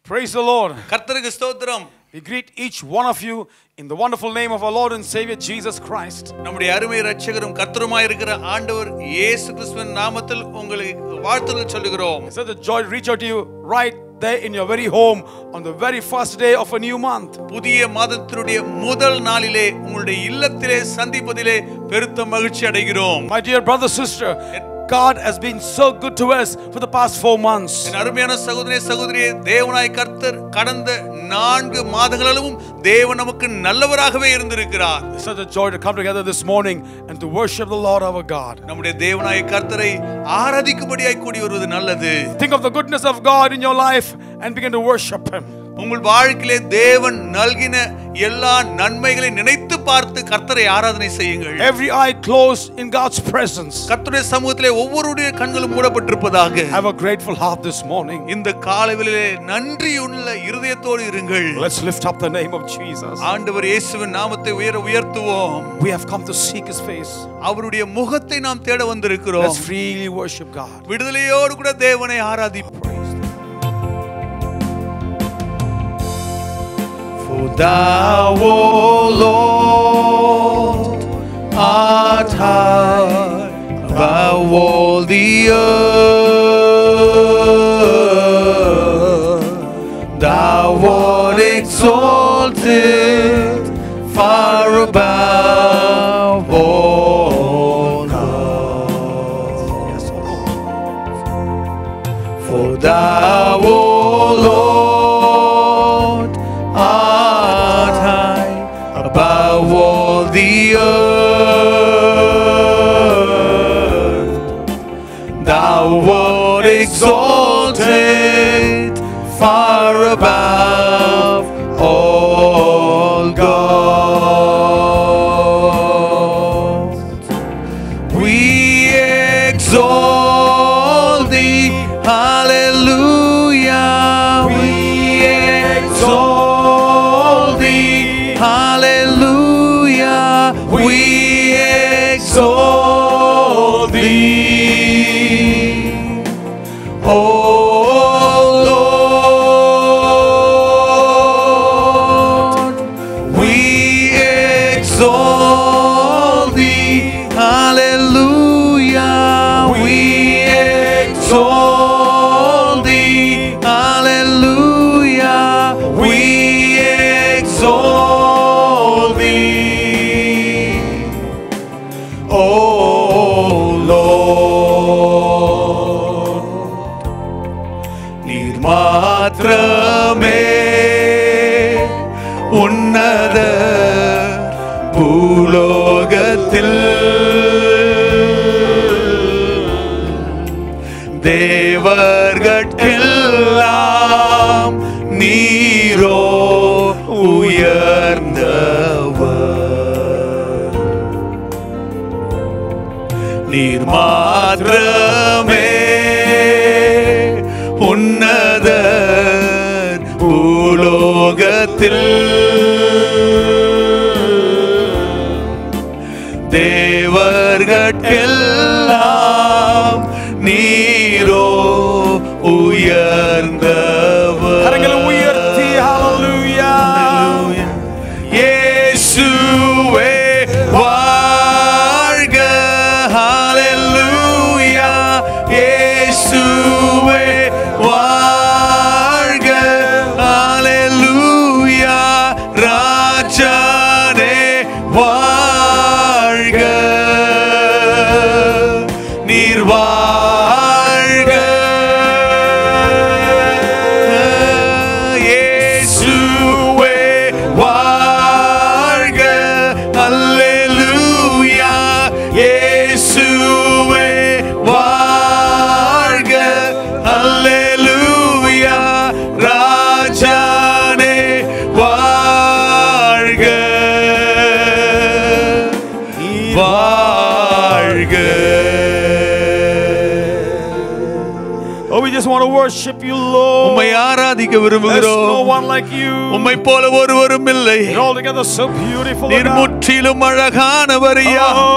Praise the Lord. கர்த்தருக்கு ஸ்தோத்திரம் We greet each one of you in the wonderful name of our Lord and Savior Jesus Christ. நம்முடைய அருமை ரட்சகரும் கர்த்தருமாய் இருக்கிற ஆண்டவர் இயேசு கிறிஸ்துவின் நாமத்தில் உங்களுக்கு வாழ்த்துதல் சொல்லுகிறோம் It's such a joy to reach out to you right there in your very home on the very first day of a new month. புதிய மாதத்தினுடைய முதல் நாளிலே உங்களுடைய இல்லத்திலே சந்திப்பதிலே பெருத்த மகிழ்ச்சி அடைகிறோம் My dear brother, sister, God has been so good to us for the past four months. என் அருமையான சகோதரி சகோதரியே தேவனாய் கர்த்தர் கடந்த நான்கு மாதங்களிலும் தேவன் நமக்கு நல்லவராகவே இருந்திருக்கிறார் It's such a joy to come together this morning and to worship the Lord our God. நம்முடைய தேவனாய கர்த்தரை ஆராதிக்கும்படியாய் கூடி வருவது நல்லது Think of the goodness of God in your life and begin to worship Him. உங்கள் வாழ்க்கையிலே தேவன் நல்கின எல்லா நன்மைகளை நினைத்து பார்த்து கர்த்தரை ஆராதனை செய்யுங்கள் Every eye closed in God's presence. கர்த்தருடைய சமூகத்திலே ஒவ்வொருடைய கண்களும் மூடப்பட்டிருப்பதாக Have a grateful heart this morning. இந்த காலையிலே நன்றியுள்ள இருதயத்தோடு இருங்கள் Let's lift up the name of Jesus. ஆண்டவர் இயேசுவின் நாமத்தை உயர உயர்த்துவோம் We have come to seek His face. அவருடைய முகத்தை நாம் தேட வந்திருக்கிறோம் Let's freely worship God. விடுதலையோடு கூட தேவனை ஆராதிப்போம் For thou, O Lord, art high above all the earth. Thou art exalted far above all gods. For thou, O Lord, art high above all the earth. Thou art exalted far above all gods. We exalt thee, hallelujah. We exalt thee, hallelujah. We exalt thee. Oh Lord, we exalt thee, hallelujah. We exalt thee, hallelujah. We exalt thee, oh Lord. நீர் மாத்திரமே உன்னத பூலோகத்தில் தேவர்கட்கெல்லாம் நீரோ உயர்ந்தவர் நீர் மாத்திரமே உன்னத பூலோகத்தில் தேவர்கட்கெல்லாம் நீரோ உயர்ந்தவர் கரங்களை உயர்த்தி, hallelujah. இயேசுவே வாழ்க ஹalleluya இயேசுவே வாழ்க ஹalleluya ராஜானே வாழ்க நீர் வாழ்க இயேசுவே வாழ்க அல்லேலூயா இயேசுவே வாழ்க அல்லேலூயா ராஜானே வாழ்க வாழ்க Oh, we just want to worship you, Lord. உம்மை ஆராதிக்க There's no விரும்புகிறோம் one like you. உம்மை போல ஒருவரும் இல்லை You're altogether so beautiful. நீர் O God. முற்றிலும் அழகானவர் ஐயா Oh,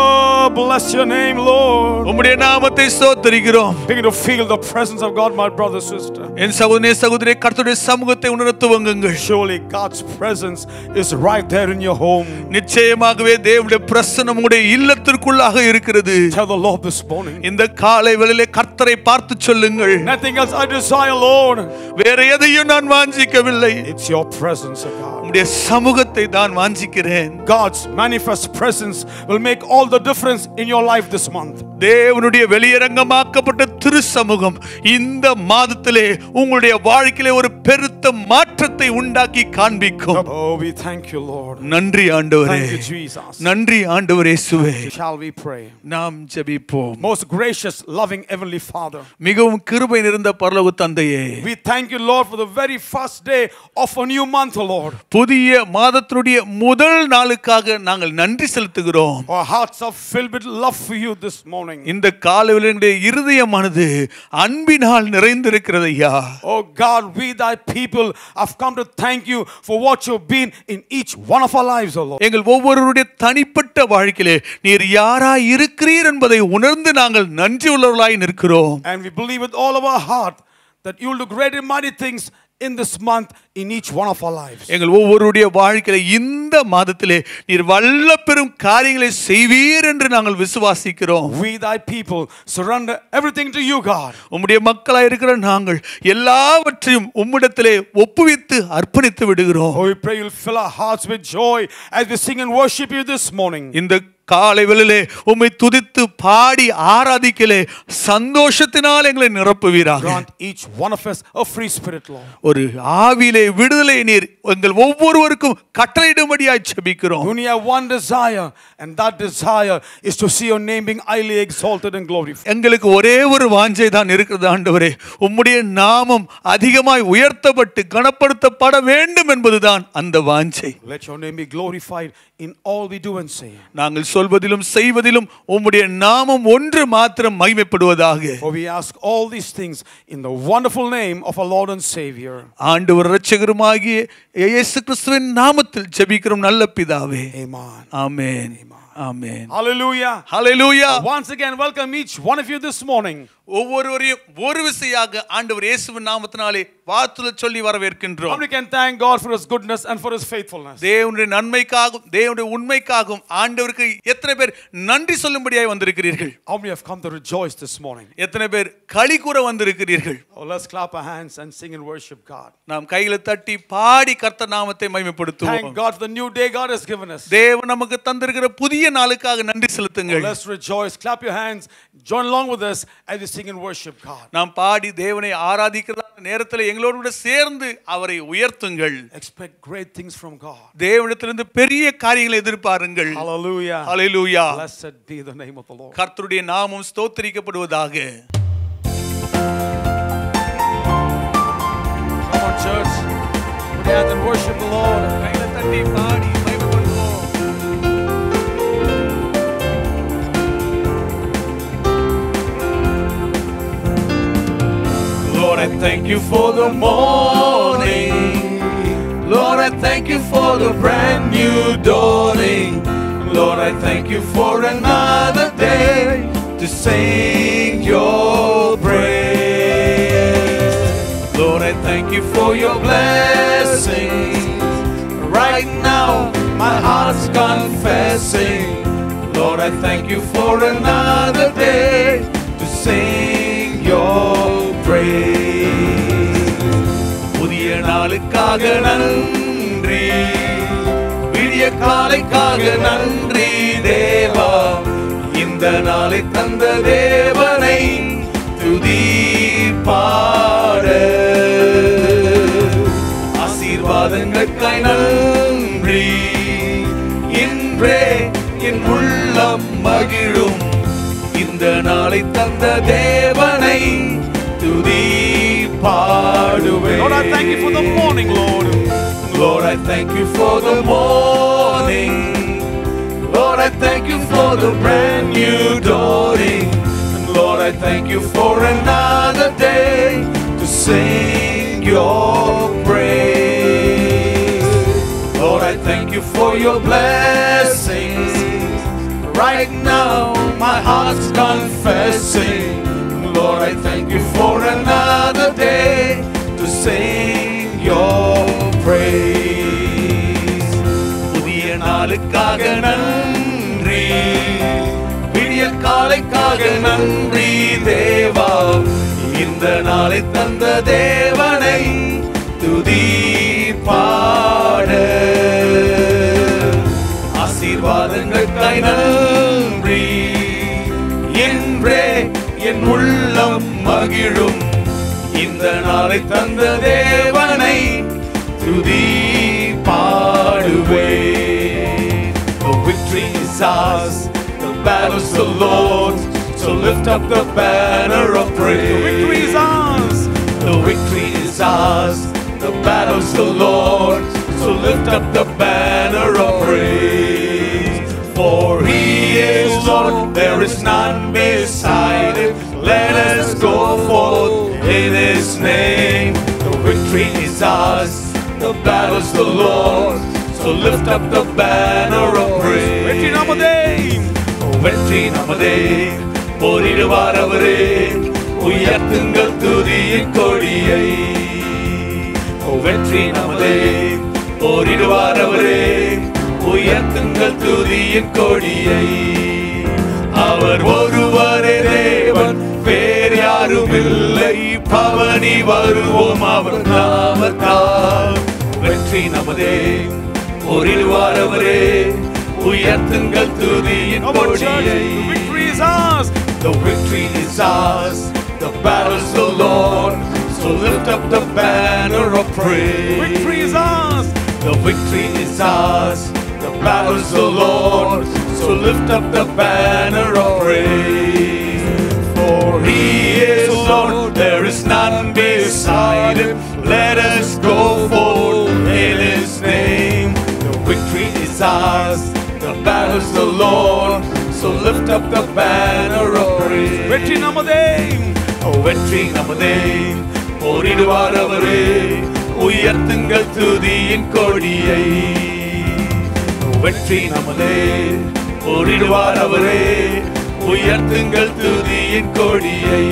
Oh, bless your name, Lord. உம்முடைய நாமத்தை ஸ்தோத்தரிக்கிறோம் Begin to feel the presence of God, my brother, sister. என் சகோதரே சகோதரி கர்த்தருடைய சமூகத்தை உணர துவங்குங்கள் Surely God's presence is right there in your home. நிச்சயமாகவே தேவனுடைய பிரசனம் உங்களுடைய இல்லத்திற்குள்ளாக இருக்கிறது Tell the Lord this morning. இந்த காலை வேளையிலே கர்த்தரை பார்த்து சொல்லுங்கள் Nothing else I desire, Lord. வேற எதையும் நான் வாஞ்சிக்கவில்லை It's your presence, O God. உம்முடைய சமூகத்தை தான் வாஞ்சிக்கிறேன் God's manifest presence will make all the difference in your life this month. தேவனுடைய வெளியரங்கமாக்கப்பட்ட திரு சமூகம் இந்த மாதத்திலே உங்களுடைய வாழ்க்கையிலே ஒரு பெருத்த மாற்றத்தை உண்டாக்கி காண்பிக்கும் Oh, we thank you, Lord. நன்றி ஆண்டவரே Thank you, Jesus. நன்றி ஆண்டவரே சுவே Shall we pray? நாம் ஜெபிப்போம் Most gracious, loving Heavenly Father, மிகவும் கிருபை நிறைந்த பரலோக தந்தையே we thank you, Lord, for the very first day of a new month, O Lord. புதிய மாதத்தினுடைய முதல் நாளுக்காக நாங்கள் நன்றி செலுத்துகிறோம் Our hearts are filled with love for you this morning. இந்த காலையில் எங்களுடைய இருதயமானது அன்பினால் நிறைந்திருக்கிறது ஐயா Oh God, we thy people have come to thank you for what you've been in each one of our lives, O Lord. எங்கள் ஒவ்வொருவருடைய தனிப்பட்ட வாழ்க்கையிலே நீர் யாராய் இருக்கிறீர் என்பதை உணர்ந்து நாங்கள் நன்றி உள்ளவர்களாய் நிற்கிறோம் And we believe with all of our heart that you will do great and mighty things in this month in each one of our lives. எங்கள் ஒவ்வொருடைய வாழ்க்கையில இந்த மாதத்திலே நீர் வல்ல பெரும் காரியங்களை செய்வீர் என்று நாங்கள் விசுவாசிக்கிறோம் We, thy people, surrender everything to you, God. உம்முடைய மக்களாய் இருக்கிற நாங்கள் எல்லாவற்றையும் உம்மிடத்திலே ஒப்புவித்து அர்ப்பணித்து விடுகிறோம் Oh, we pray you'll fill our hearts with joy as we sing and worship you this morning. இந்த காலை வேளையிலே உம்மை துதித்து பாடி ஆராதிக்கலே சந்தோஷத்தினால் எங்களை நிரப்புவீராக Grant each one of us a free spirit, Lord. ஒரு ஆவிலே விடுதலை நீர் எங்கள் ஒவ்வொருவருக்கும் கட்டளையிடும்படியாய் செபிக்கிறோம் We only have one desire, and that desire is to see your name being highly exalted and glorified. எங்களுக்கு ஒரே ஒரு வாஞ்சை தான் இருக்கிறது ஆண்டவரே உம்முடைய நாமம் அதிகமாய் உயர்த்தப்பட்டு கனப்படுத்தப்பட வேண்டும் என்பதுதான் அந்த வாஞ்சை Let your name be glorified in all we do and say. நாங்கள் சொல்வதிலும் செய்வதிலும் உம்முடைய நாமம் ஒன்று மாத்திரம் மகிமைப்படுவதாக For we ask all these things in the wonderful name of our Lord and Savior. ஆண்டவர் இரட்சகருமாகிய இயேசு கிறிஸ்துவின் நாமத்தில் ஜெபிக்கிறோம் நல்ல பிதாவே Amen. Amen amen Hallelujah. Hallelujah Once again, welcome each one of you this morning. ஒவ்வொருவரையும் ஒரு விசையாக ஆண்டவர் இயேசுவின் நாமத்தினாலே வாழ்த்துல சொல்லி How வரவேற்கின்றோம் many can thank God for His goodness and for His faithfulness? தேவனுடைய நன்மைக்காகவும் தேவனுடைய உண்மைக்காகவும் ஆண்டவருக்கு எத்தனை பேர் நன்றி சொல்லும்படியாய் வந்திருக்கிறீர்கள் How many have come to rejoice this morning? எத்தனை பேர் களி கூற வந்திருக்கிறீர்கள் Oh, let's clap our hands and sing and worship God. நாம் கையில தட்டி பாடி கர்த்தர் நாமத்தை மகிமைப்படுத்துவோம் Thank God for the new day God has given us. தேவன் நமக்கு தந்திருக்கிற புதிய நாளுக்காக நன்றி Oh, செலுத்துங்கள் let's rejoice. Clap your hands. Join along with us as we sing and worship God. நாம் பாடி தேவனை ஆராதிக்கிறதா நேரத்தில் எங்களோடு கூட சேர்ந்து அவரை உயர்த்துங்கள் Expect great things from God. தேவனிடத்திலிருந்து பெரிய காரியங்களை எதிர்பாருங்கள் Hallelujah. Hallelujah Blessed be the name of the Lord. கர்த்தருடைய நாமம் ஸ்தோத்திரிக்கப்படுவதாக Come on, church. Put your hands and worship the Lord. கையில தட்டி பாடி மகிமைப்படுத்துவோம் Lord, I thank you for the morning. Lord, I thank you for the brand new dawning. Lord, I thank you for another day to sing your praise. Lord, I thank you for your blessings. Right now, my heart's confessing. Lord, I thank you for another day to sing your praise. புதிய நாளுக்காக நன்றி விடிய காலைக்காக நன்றி தேவா இந்த நாளை தந்த தேவனை துதி பாட ஆசீர்வாதங்களுக்காய் நன்றி இன்றே என் உள்ளம் மகிழும் இந்த நாளை தந்த தேவனை துதி பாடுவேன் Lord, I thank you for the morning, Lord. Lord, I thank you for the morning. Lord, I thank you for the brand new dawning. And Lord, I thank you for another day to sing your praise. Lord, I thank you for your blessings. right now my heart's confessing. Lord, I thank you for another day to sing your praise. புதிய நாளுக்காக நன்றி விடிய காலைக்காக நன்றி தேவா இந்த நாளை தந்த தேவனை துதி பாட ஆசீர்வாதங்களுக்காய் நன்றி என்றே என் உள்ளம் மகிழும் இந்த நாளை தந்த தேவனை துதி பாடுவே The victory is ours, the battle's the Lord. So lift up the banner of praise. The victory is ours. The victory is ours. The battle's the Lord. So lift up the banner of praise. For he is Lord, there is none beside him. Let us go forth in his name. The victory is ours. The battle's the Lord. So lift up the banner of praise. வெற்றி நமதே வெற்றி நமதே போரிடுவார் அவரே உயர்த்துங்கள் துதியின் கொடியை ஓ வெற்றி நமதே போரிடுவார் அவரே உயர்த்துங்கள் துதியின் கொடியை அவர் ஒருவரே தேவன் வேறு யாரும் இல்லை பவனி வருவோம் அவர் நாமத்தால் வெற்றி நமதே போரிடுவார் அவரே உயர்த்துங்கள் துதியின் கொடியை victory is ours. The victory is ours, the battle's the Lord. So lift up the banner of praise. Victory is ours. The victory is ours, the battle's the Lord. So lift up the banner of praise. For he is Lord, there is none beside him. Let us go forth in his name. The victory is ours, the battle's the Lord. So lift up the banner of praise. வெற்றி நமதே ஓ வெற்றி நமதே போரிடுவார் அவரே உயர்த்துங்கள் துதியின் கொடியை ஓ வெற்றி நமதே போரிடுவார் அவரே உயர்த்துங்கள் துதியின் கொடியை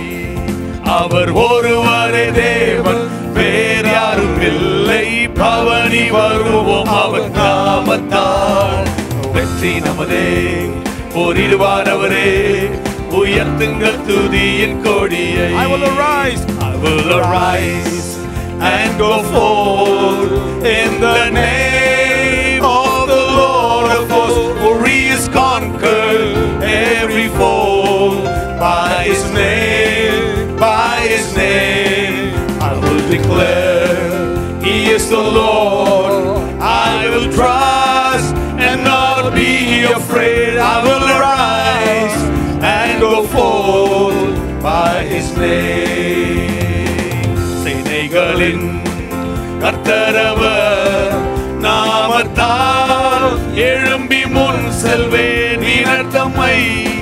அவர் ஒருவரே தேவன் வேறு யாரும் இல்லை பவனி வருவோம் அவர் நாமத்தால் வெற்றி நமதே போரிடுவார் அவரே உயர்த்துங்கள் துதியின் கொடியை I will arise. I will arise and go forth in the name of the Lord of hosts, for he has conquered every foe by his name, by his name. I will declare he is the Lord. I will trust and not be afraid. I will arise and go forth by his name. சேனைகளின் கர்த்தரவர் நாமத்தால் எழும்பி முன் செல்வேன் வீரர் தம்மை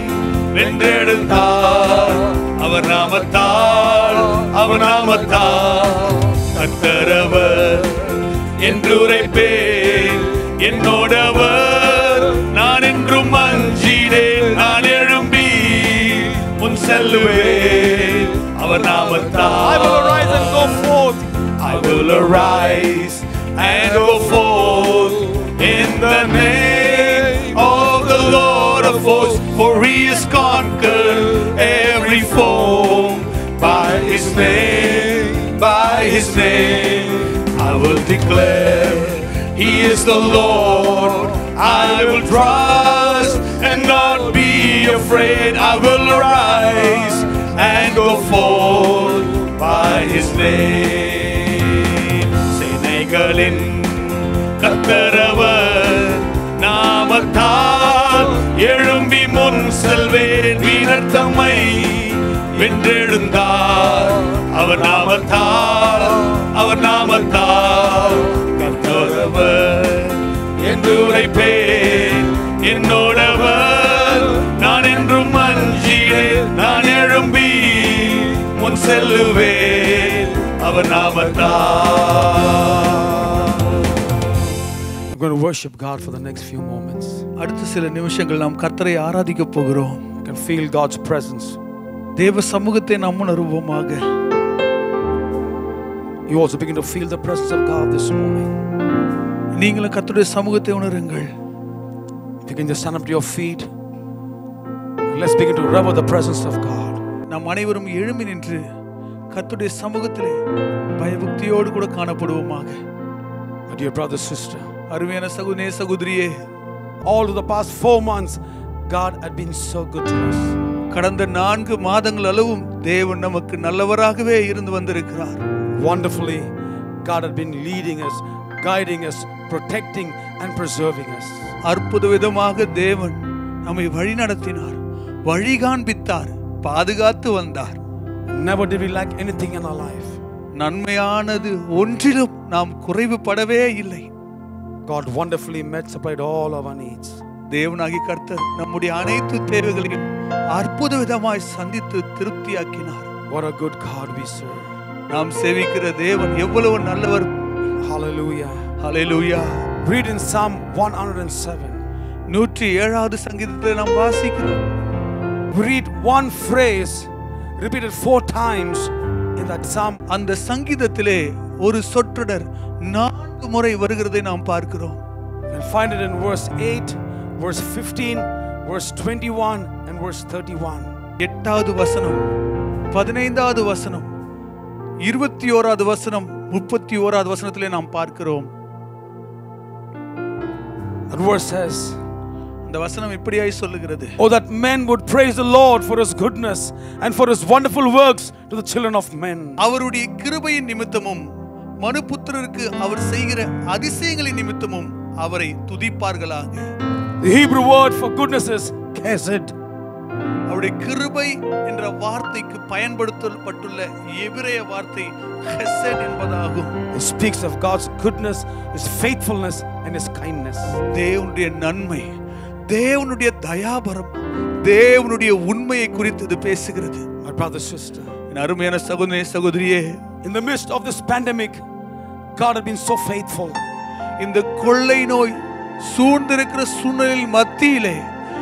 வென்றெடுத்தார் அவர் நாமத்தால் அவர் நாமத்தால் கர்த்தரவர் என்று உரைப்பேன் என்னோடவர் நான் என்றும் அஞ்சிடேன் நான் எழும்பி முன் செல்லுவேன் அவர் I will arise and go நாமத்தால் forth. I will arise and go forth in the name of the Lord of hosts, for he has conquered every foe by his name, by his name. I will declare he is the Lord. I will trust and not be afraid. I will arise and go forth by his name. சேனைகளின் கத்தரவர் நாமத்தால் எழும்பி முன் செல்வேன் வீரர் தம்மை வென்றெழுந்தார் அவர் நாமத்தால் அவர் நாமத்தால் கத்தரவர் என்று உரைப்பேன் என்னோடவர் நான் என்றும் அஞ்சியே நான் எழும்பி முன் செல்லுவேன் அவர் நாமத்தால் I'm going to worship God for the next few moments. அடுத்த சில நிமிஷங்கள் நாம் கர்த்தரை ஆராதிக்க போகிறோம் You can feel God's presence. தேவ சமூகத்தை நாம் உணர்வோமாக You also begin to feel the presence of God this morning. நீங்களும் கர்த்தருடைய சமூகத்தை உணருங்கள் If you can just stand up to your feet, and let's begin to revel the presence of God. நாம் அனைவரும் எழும்பி நின்று கர்த்தருடைய சமூகத்திலே பயபக்தியோடு கூட காணப்படுவோமாக My dear brother, sister, அருமையான சகுனே சகோதரியே all of the past four months, God had been so good to us. கடந்த நான்கு மாதங்கள் அளவும் தேவன் நமக்கு நல்லவராகவே இருந்து வந்திருக்கிறார் Wonderfully, God had been leading us, guiding us, protecting, and preserving us. அற்புத விதமாக தேவன் நம்மை வழி நடத்தினார் வழி காண்பித்தார் பாதுகாத்து வந்தார் Never did we lack anything in our life. நன்மையானது ஒன்றிலும் நாம் குறைவுபடவே இல்லை God wonderfully met, supplied all of our needs. தேவனாகி கர்த்தர் நம்முடைய அனைத்து தேவைகளையும் அற்புத விதமாய் சந்தித்து திருப்தியாக்கினார் What a good God we serve. நாம் சேவிக்கிற தேவன் எவ்வளவு நல்லவர் Hallelujah. Hallelujah Read in Psalm 107. நூற்றி ஏழாவது சங்கீதத்தை நாம் வாசிக்கிறோம் We read one phrase repeated four times in that psalm. அந்த சங்கீதத்திலே ஒரு சொற்றொடர் நான்கு முறை வருகிறதை நாம் பார்க்கிறோம் You can find it in verse 8, verse 15, verse 21, and verse 31. எட்டாவது வசனம் பதினைந்தாவது வசனம் இருபத்தி ஓராவது வசனம் முப்பத்தி ஓராவது வசனத்திலே நாம் பார்க்கிறோம் That verse says, அந்த வசனம் இப்படியாய் சொல்லுகிறது Oh, that men would praise the Lord for his goodness and for his wonderful works to the children of men. அவருடைய கிருபையின் நிமித்தமும் மனுபுத்திரருக்கு அவர் செய்கிற அதிசயங்களின் நிமித்தமும் அவரை துதிப்பார்களாக The Hebrew word for goodness is chesed. அவருடைய கிருபை என்ற வார்த்தைக்கு பயன்படுத்தப்பட்டுள்ள எபிரேய வார்த்தை ஹெசட் என்பதாகும் It speaks of God's goodness, his faithfulness, and his kindness. தேவனுடைய நன்மை தேவனுடைய தயாபரம் தேவனுடைய உண்மையை குறித்து இது பேசுகிறது My brother, sister, என் அருமையான சகோதரே சகோதரியே in the midst of this pandemic, God had been so faithful. இந்த கொள்ளை நோய் சூழ்ந்திருக்கிற சூழ்நிலையில் மத்தியிலே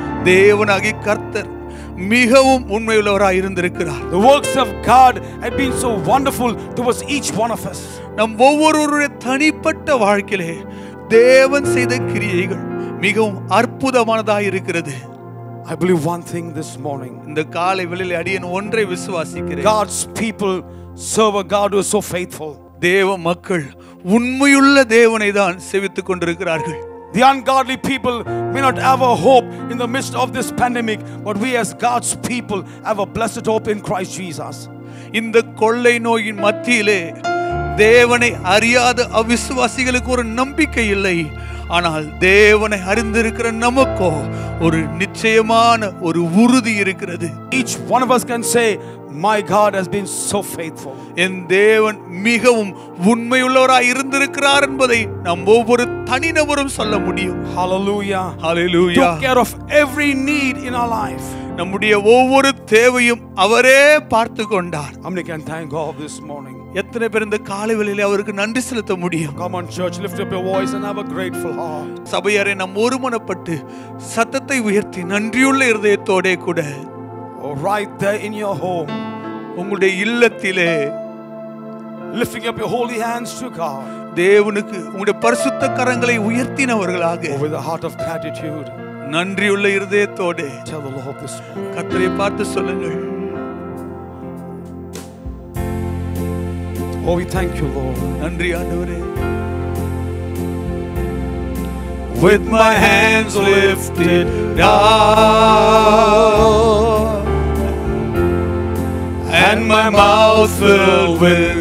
தேவனாகி கர்த்தர் மிகவும் உண்மையுள்ளவராய் இருந்திருக்கிறார் The works of God had been so wonderful towards each one of us. நம் ஒவ்வொருவருடைய தனிப்பட்ட வாழ்க்கையிலே தேவன் செய்த கிரியைகள் மிகவும் அற்புதமானதாய் இருக்கிறது I believe one thing this morning இந்த காலை வெளியில் அடியன் ஒன்றை விசுவாசிக்கிறேன் God's people serve a God who is so faithful. தேவ மக்கள் உண்மையுள்ள தேவனை தான் செவித்துக் கொண்டிருக்கிறார்கள் The ungodly people may not have a hope in the midst of this pandemic, but we as God's people have a blessed hope in Christ Jesus. இந்த கொள்ளை நோயின் மத்தியிலே தேவனை அறியாத அவிசுவாசிகளுக்கு ஒரு நம்பிக்கை இல்லை ஆனால் தேவனை அறிந்திருக்கிற நமக்கோ ஒரு நிச்சயமான ஒரு உறுதி இருக்கிறது Each one of us can say, My God has been so faithful. என் தேவன் மிகவும் உண்மையுள்ளவராய் இருந்திருக்கிறார் என்பதை நம் ஒவ்வொரு தனிநபரும் சொல்ல முடியும் Hallelujah. Hallelujah Took care of every need in our life. நம்முடைய ஒவ்வொரு தேவையும் அவரே பார்த்து கொண்டார் How many can thank God this morning? எத்தனை பேர் இந்த காலை வேளையிலே அவருக்கு நன்றி செலுத்த முடியும் Come on, church, lift up your voice and have a grateful heart. சபையாரை நம் ஒருமனப்பட்டு சத்தத்தை உயர்த்தி நன்றியுள்ள இருதயத்தோடே கூட Oh, right there in your home, உங்களுடைய இல்லத்திலே lifting up your holy hands to God தேவனுக்கு உங்களுடைய பரிசுத்த கரங்களை உயர்த்தினவர்களாக oh, with a heart of gratitude. நன்றியுள்ள இருதயத்தோடே Tell the Lord this morning. கர்த்தரை பார்த்து சொல்லுங்கள் Oh, we thank you, Lord. நன்றி ஆண்டவரே with my hands lifted down and my mouth filled with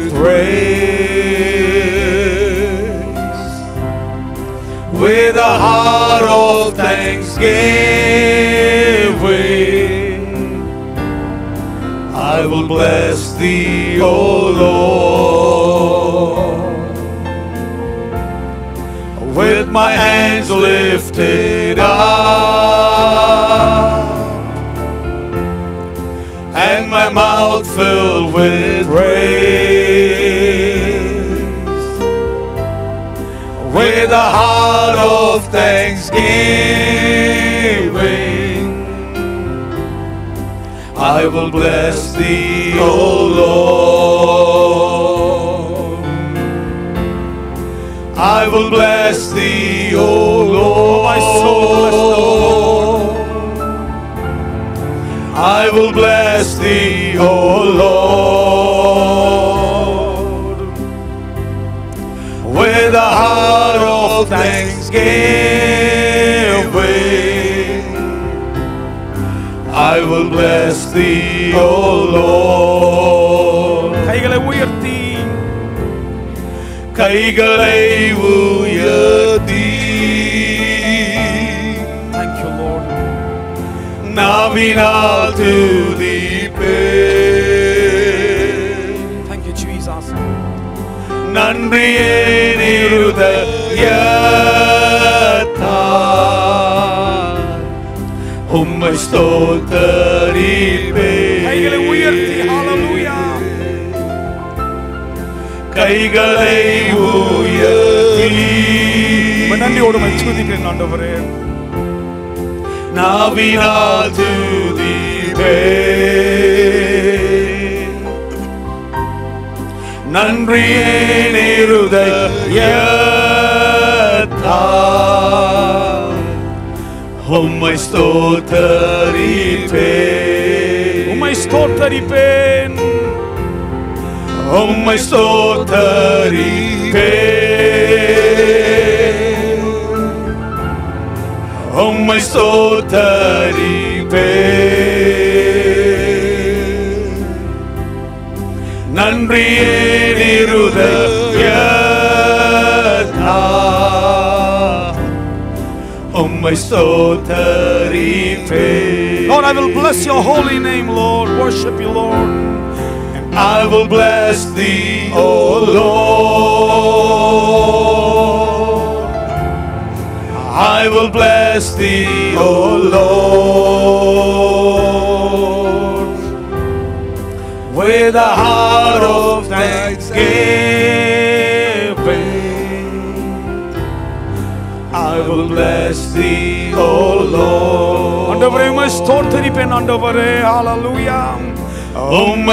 praise with a heart of thanksgiving I will bless thee O Lord with my hands lifted up and my mouth filled with praise with a heart of of thanksgiving. I will bless thee, O Lord. I will bless thee, O Lord. My soul bless the Lord. I will bless thee, O Lord, with a heart of thanksgiving. I will bless thee, O Lord. கைகளை உயர்த்தி கைகளை உயர்த்தி Thank you, Lord. நாவினால் துதிப்பே Thank you, Jesus. நன்றியே நிருதயத்தார் உம்மை ஸ்தோத்தரிப்பே கைகளை உயர்த்தி ஹalleluya. கைகளை உயர்த்தி உம்மை நன்றியோடு உம்மை துதிக்கிறேன் ஆண்டவரே. நாவினால் துதிப்பே நன்றியே நிருதயத்தார் உம்மை ஸ்தோத்தரிப்பே உம்மை ஸ்தோத்தரிப்பேன். உம்மை ஸ்தோத்தரிப்பே உம்மை ஸ்தோத்தரிப்பே நன்றியே நிருதயத்தார் உம்மை ஸ்தோத்தரிப்பே Lord, I will bless your holy name, Lord. Worship you, Lord. I will bless thee, O Lord. I will bless thee, O Lord, with a heart of thanksgiving. I will bless thee, O Lord. ஆண்டவரே உம்மை ஸ்தோத்தரிப்பேன் ஆண்டவரே. ஹalleluya. உம்மை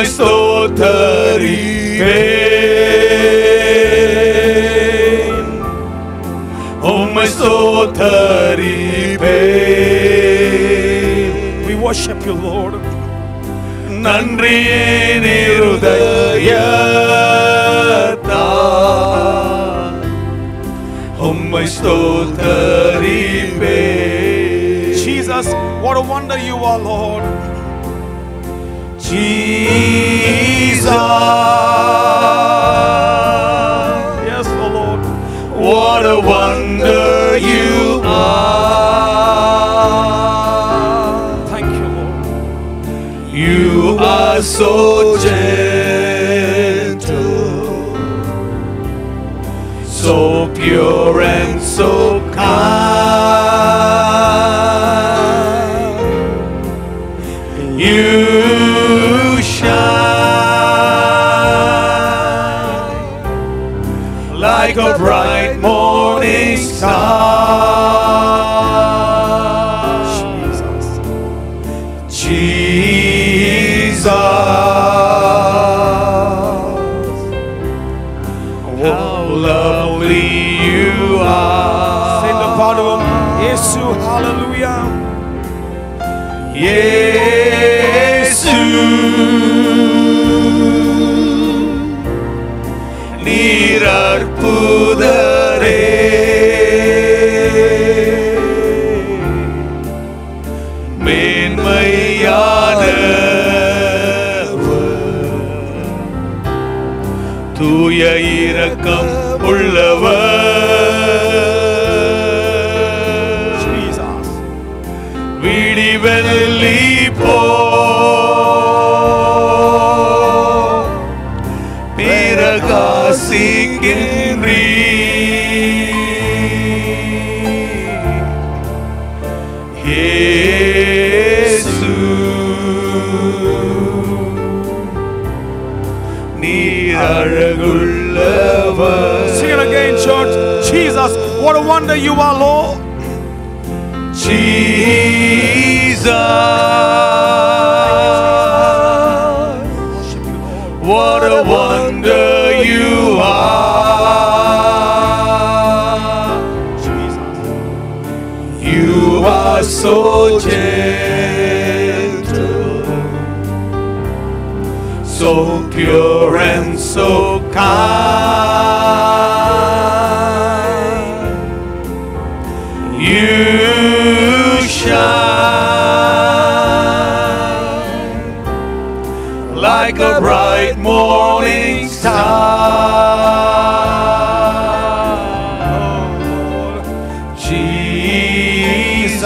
ஸ்தோத்தரிப்பேன் உம்மை ஸ்தோத்தரிப்பேன் We worship you, Lord. நன்றியே நிருதயத்தார் உம்மை ஸ்தோத்தரிப்பேன் Jesus, what a wonder you are, Lord. Jesus Yes, oh Lord. What a wonder you are. Thank you, Lord. You are so gentle, so pure and so kind. You shine like a bright morning star. Jesus. Jesus. How lovely you are. சேர்ந்து பாடுவோம் இயேசு ஹalleluya இயேசு நீர் அற்புதரே மேன்மையானவர் தூய இரக்கம் உள்ளவர் Jesus விடிவெள்ளி போ பிரகாசிக்கின்றீ இயேசு நீர் அழகுள்ளவர் Sing it again saying, church, Jesus, what a wonder you are, Lord. Jesus, what a wonder you are. You are so gentle, so pure and so kind. You shine like a bright morning star. Jesus,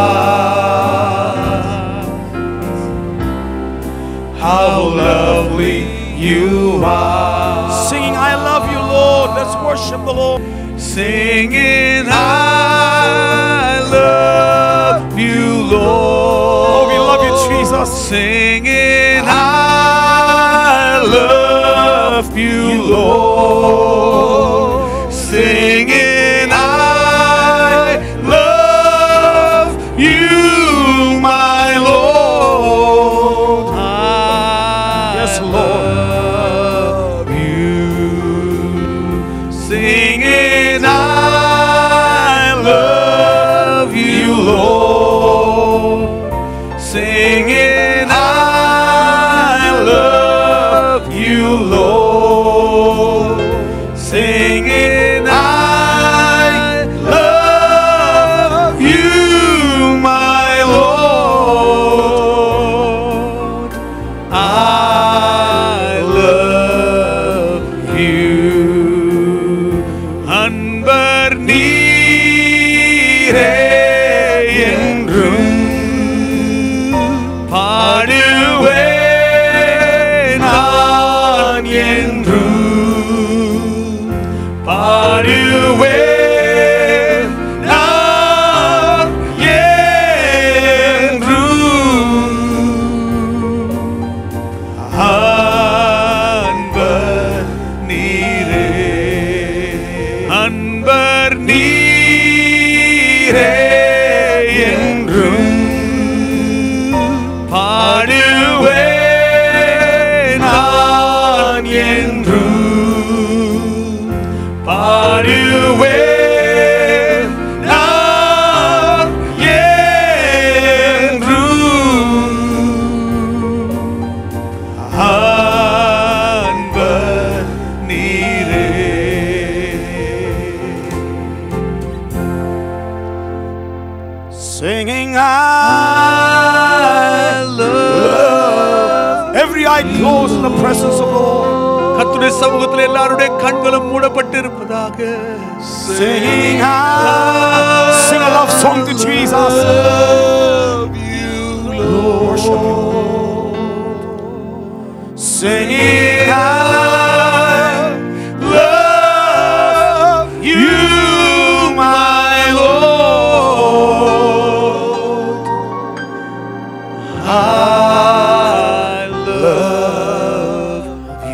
how lovely you are. Singing, I love you, Lord. Let's worship the Lord. Singing, I love you, Lord. Oh, we love you, Jesus. Singing, I love you, Lord. Singing, I love you, my Lord. Yes, I Lord. love you. Singing, I love you, Lord. Singing, I love you, Lord. Singing, I love you, my Lord. I love you. அன்பர் நீரே என்றும் பாடுவேன் நான் என்றும் பாடுவேன் நான் என்றும் அன்பர் நீரே அன்பர் நீரே என்றும் பாடுவேன் நான் என்றும் பாடுவேன் நான் என்றும் அன்பர் நீரே Singing, I love. Every eye closed in the presence of the Lord. கர்த்தருடைய சமூகத்தில் எல்லாருடைய கண்களும் மூடப்பட்டு இருப்பதாக Singing, I sing a love song to Jesus. Worship you. Singing, I love you, my Lord. I love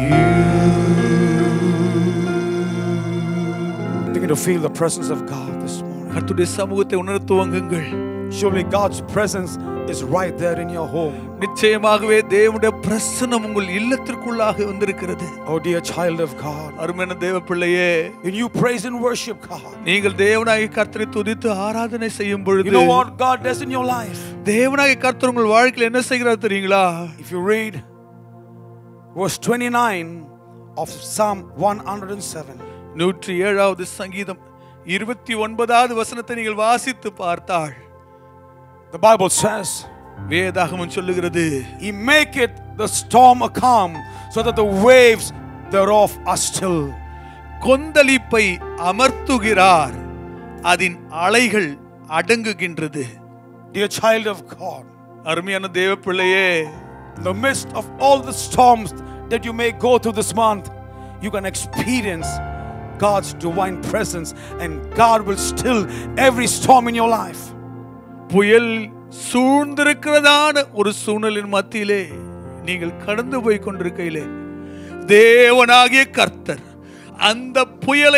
Begin to feel the presence of God this morning. கர்த்தருடைய சமூகத்தை உணர துவங்குங்கள் Surely God's presence is right there in your home. நிச்சயமாகவே தேவனுடைய பிரசனம் உங்கள் இல்லத்திற்குள்ளாக வந்திருக்கிறது Oh, dear child of God. அருமையான தேவ பிள்ளையே When you praise and worship God, நீங்கள் தேவனாகி கர்த்தரை துதித்து ஆராதனை செய்யும் you பொழுது know what God does in your life? தேவனாகி கர்த்தர் உங்கள் வாழ்க்கையில் என்ன செய்கிறார் தெரியுங்களா If you read verse 29 of Psalm 107, நூற்றி ஏழாவது சங்கீதம் இருபத்தி ஒன்பதாவது வசனத்தை நீங்கள் வாசித்து பார்த்தால் the Bible says, வேதாகமம் சொல்லுகிறது He maketh the storm a calm, so that the waves thereof are still. கொந்தளிப்பை அமர்த்துகிறார் அதன் அலைகள் அடங்குகின்றது Dear child of God, அருமையான தேவ பிள்ளையே in the midst of all the storms that you may go through this month, you can experience God's divine presence, and God will still every storm in your life. புயல் சூழ்ந்திருக்கிறதான ஒரு சூழ்நிலையின் மத்தியிலே நீங்கள் கடந்து போய் கொண்டிருக்கையிலே தேவனாகிய கர்த்தர் அந்த புயலை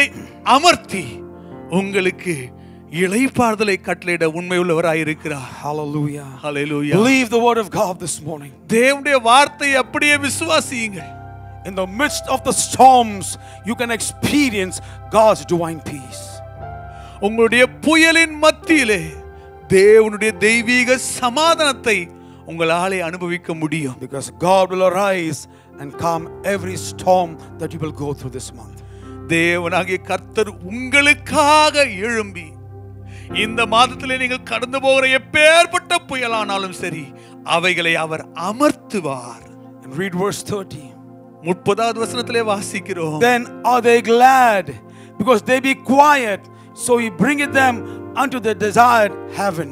அமர்த்தி உங்களுக்கு இளைப்பாறுதலை கட்டளையிட உண்மையுள்ளவராயிருக்கிறார் Hallelujah. Hallelujah Believe the word of God this morning. தேவனுடைய வார்த்தையை அப்படியே விசுவாசியுங்கள் In the midst of the storms, you can experience God's divine peace. உங்களுடைய புயலின் மத்தியிலே தேவனுடைய தெய்வீக சமாதானத்தை உங்களாலே அனுபவிக்க முடியும் Because God will arise and calm every storm that you will go through this month. தேவனாகிய கர்த்தர் உங்களுக்காக எழும்பி இந்த மாதத்திலே நீங்கள் கடந்து போகிற எப்பேற்பட்ட புயலானாலும் சரி அவைகளை அவர் அமர்த்துவார் And read verse 30. முப்பதாவது வசனத்திலே வாசிக்கிறோம் Then are they glad because they be quiet, so he bringeth them unto the desired heaven.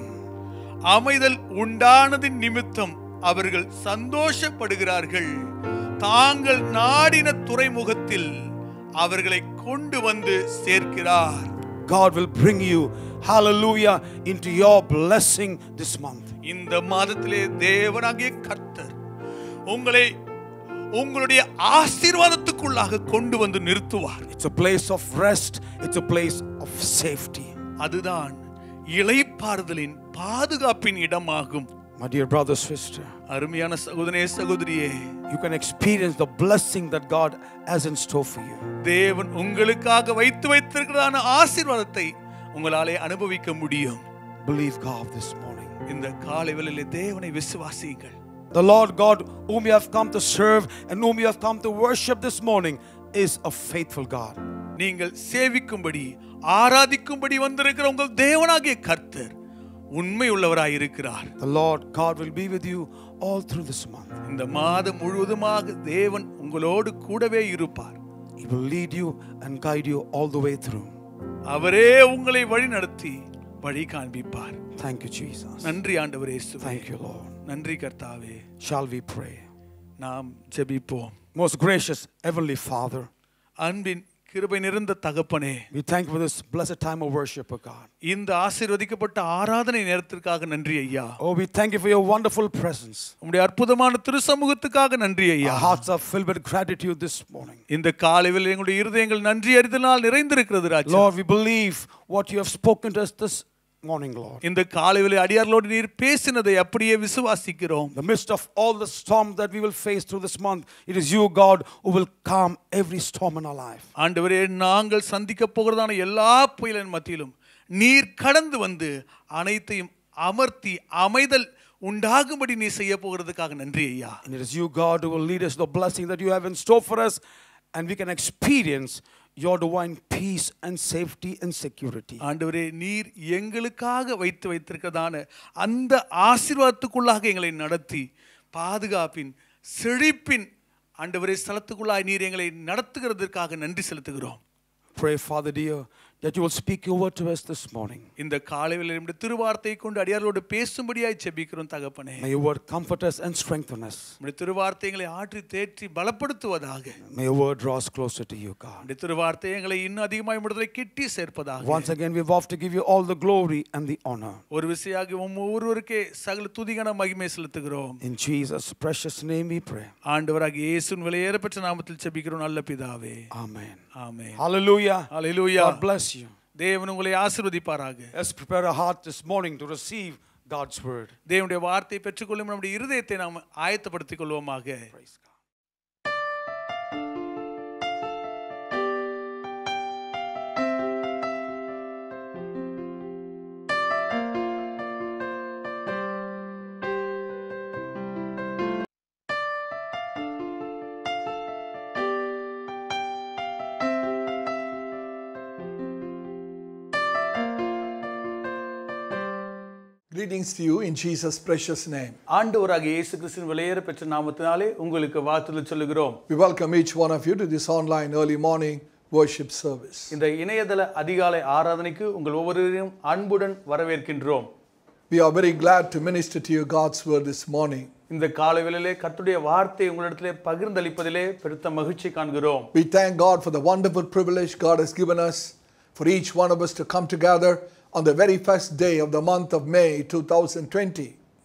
அமைதல் உண்டானதின் நிமித்தம் அவர்கள் சந்தோஷப்படுகிறார்கள் தாங்கள் நாடின துறைமுகத்தில் அவர்களை கொண்டு வந்து சேர்க்கிறார் God will bring you, hallelujah, into your blessing this month. இந்த மாதத்திலே தேவனாகிய கர்த்தர் உங்களை உங்களுடைய ஆசீர்வாதத்துக்குள்ளாக கொண்டு வந்து நிறுத்துவார் It's a place of rest, it's a place of safety. அதுதான் இளைப்பாறுதலின் பாதுகாப்பின் இடமாகும் My dear brother, sister, அருமையான சகோதரனே சகோதரியே you can experience the blessing that God has in store for you. தேவன் உங்களுக்காக வைத்து வைத்திருக்கிறதான ஆசீர்வாதத்தை உங்களாலே அனுபவிக்க முடியும் Believe God this morning. இந்த காலை வேளையிலே தேவனை விசுவாசியுங்கள் The Lord God, whom you have come to serve and whom you have come to worship this morning, is a faithful God. நீங்கள் சேவிக்கும்படி ஆராதிக்கும்படி வந்திருக்கிற உங்கள் தேவனாகிய கர்த்தர் உண்மை உள்ளவராய் இருக்கிறார் The Lord God will be with you all through this month. இந்த மாதம் முழுவதுமாக தேவன் உங்களோடு கூடவே இருப்பார் He will lead you and guide you all the way through. அவரே உங்களை வழி நடத்தி வழி காண்பிப்பார் Thank you, Jesus. நன்றி ஆண்டவரே இயேசுவே. Thank you, Lord. நன்றி கர்த்தாவே Shall we pray? நாம் ஜெபிப்போம் Most gracious Heavenly Father, அன்பின் கிருபை நிறைந்த தகப்பனே we thank you for this blessed time of worship, O God. இந்த ஆசீர்வதிக்கப்பட்ட ஆராதனை நேரத்திற்காக நன்றி ஐயா Oh, we thank you for your wonderful presence. உம்முடைய அற்புதமான திருசமூகத்துக்காக நன்றி ஐயா Our hearts are filled with gratitude this morning. இந்த காலையில் எங்களுடைய இருதயங்கள் நன்றி அறிதனால் நிறைந்திருக்கிறது ராஜா Lord, we believe what you have spoken to us this morning, Lord. இந்த காலையில் அடியார்களோடு நீர் பேசினதை அப்படியே விசுவாசிக்கிறோம் In the midst of all the storms that we will face through this month, it is you, God, who will calm every storm in our life. ஆண்டவரே நாங்கள் சந்திக்க போகிறதான எல்லா புயலின் மத்தியிலும் நீர் கடந்து வந்து அனைத்தையும் அமர்த்தி அமைதல் உண்டாகும்படி நீ செய்ய போகிறதுக்காக நன்றி ஐயா And it is you, God, who will lead us to the blessing that you have in store for us, and we can experience your divine peace and safety and security. ஆண்டவரே நீர் எங்களுக்காக வைத்து வைத்திருக்கிறதான அந்த ஆசீர்வாதத்துக்குள்ளாக எங்களை நடத்தி பாதுகாப்பின் செழிப்பின் ஆண்டவரே ஸ்தலத்துக்குள்ளாய் நீர் எங்களை நடத்துகிறதற்காக நன்றி செலுத்துகிறோம் Pray, Father dear, that you will speak your word to us this morning. இந்த காலையில் நம்முடைய திருவார்த்தையை கொண்டு அடியார்களோடு பேசும்படியாய் செபிக்கிறோம் தகப்பனே May your word comfort us and strengthen us. நம்முடைய திருவார்த்தை எங்களை ஆற்றி தேற்றி பலப்படுத்துவதாக May your word draw us closer to you, God. நம்முடைய திருவார்த்தை எங்களை இன்னும் அதிகமாய் விடுதலை கிட்டி சேர்ப்பதாக Once again, we vow to give you all the glory and the honor. ஒரு விசையாகி உம் ஒருவருக்கே சகல துதிகன மகிமை செலுத்துகிறோம் In Jesus' precious name we pray. ஆண்டவராக இயேசுவின் விலையேற பெற்ற நாமத்தில் செபிக்கிறோம் நல்ல பிதாவே Amen. Amen Hallelujah. Hallelujah. God bless you. தேவன் உங்களை ஆசீர்வதிப்பாராக Let's prepare our heart this morning to receive God's word. தேவனுடைய வார்த்தையை பெற்றுக்கொள்ளும் நம்முடைய இருதயத்தை நாம் ஆயத்தப்படுத்திக் கொள்வோமாக Praise God. Greetings to you in Jesus' precious name. ஆண்டவராக இயேசு கிறிஸ்துவின் விலையேற பெற்ற நாமத்தினாலே உங்களுக்கு வாழ்த்துதல் சொல்லுகிறோம் We welcome each one of you to this online early morning worship service. இந்த இணையதள அதிகாலை ஆராதனைக்கு உங்கள் ஒவ்வொருவரையும் அன்புடன் வரவேற்கின்றோம் We are very glad to minister to you God's word this morning. இந்த காலை வேளையிலே கர்த்தருடைய வார்த்தை உங்களிடத்திலே பகிர்ந்தளிப்பதிலே பெருத்த மகிழ்ச்சி காண்கிறோம் We thank God for the wonderful privilege God has given us for each one of us to come together on the very first day of the month of May 2020.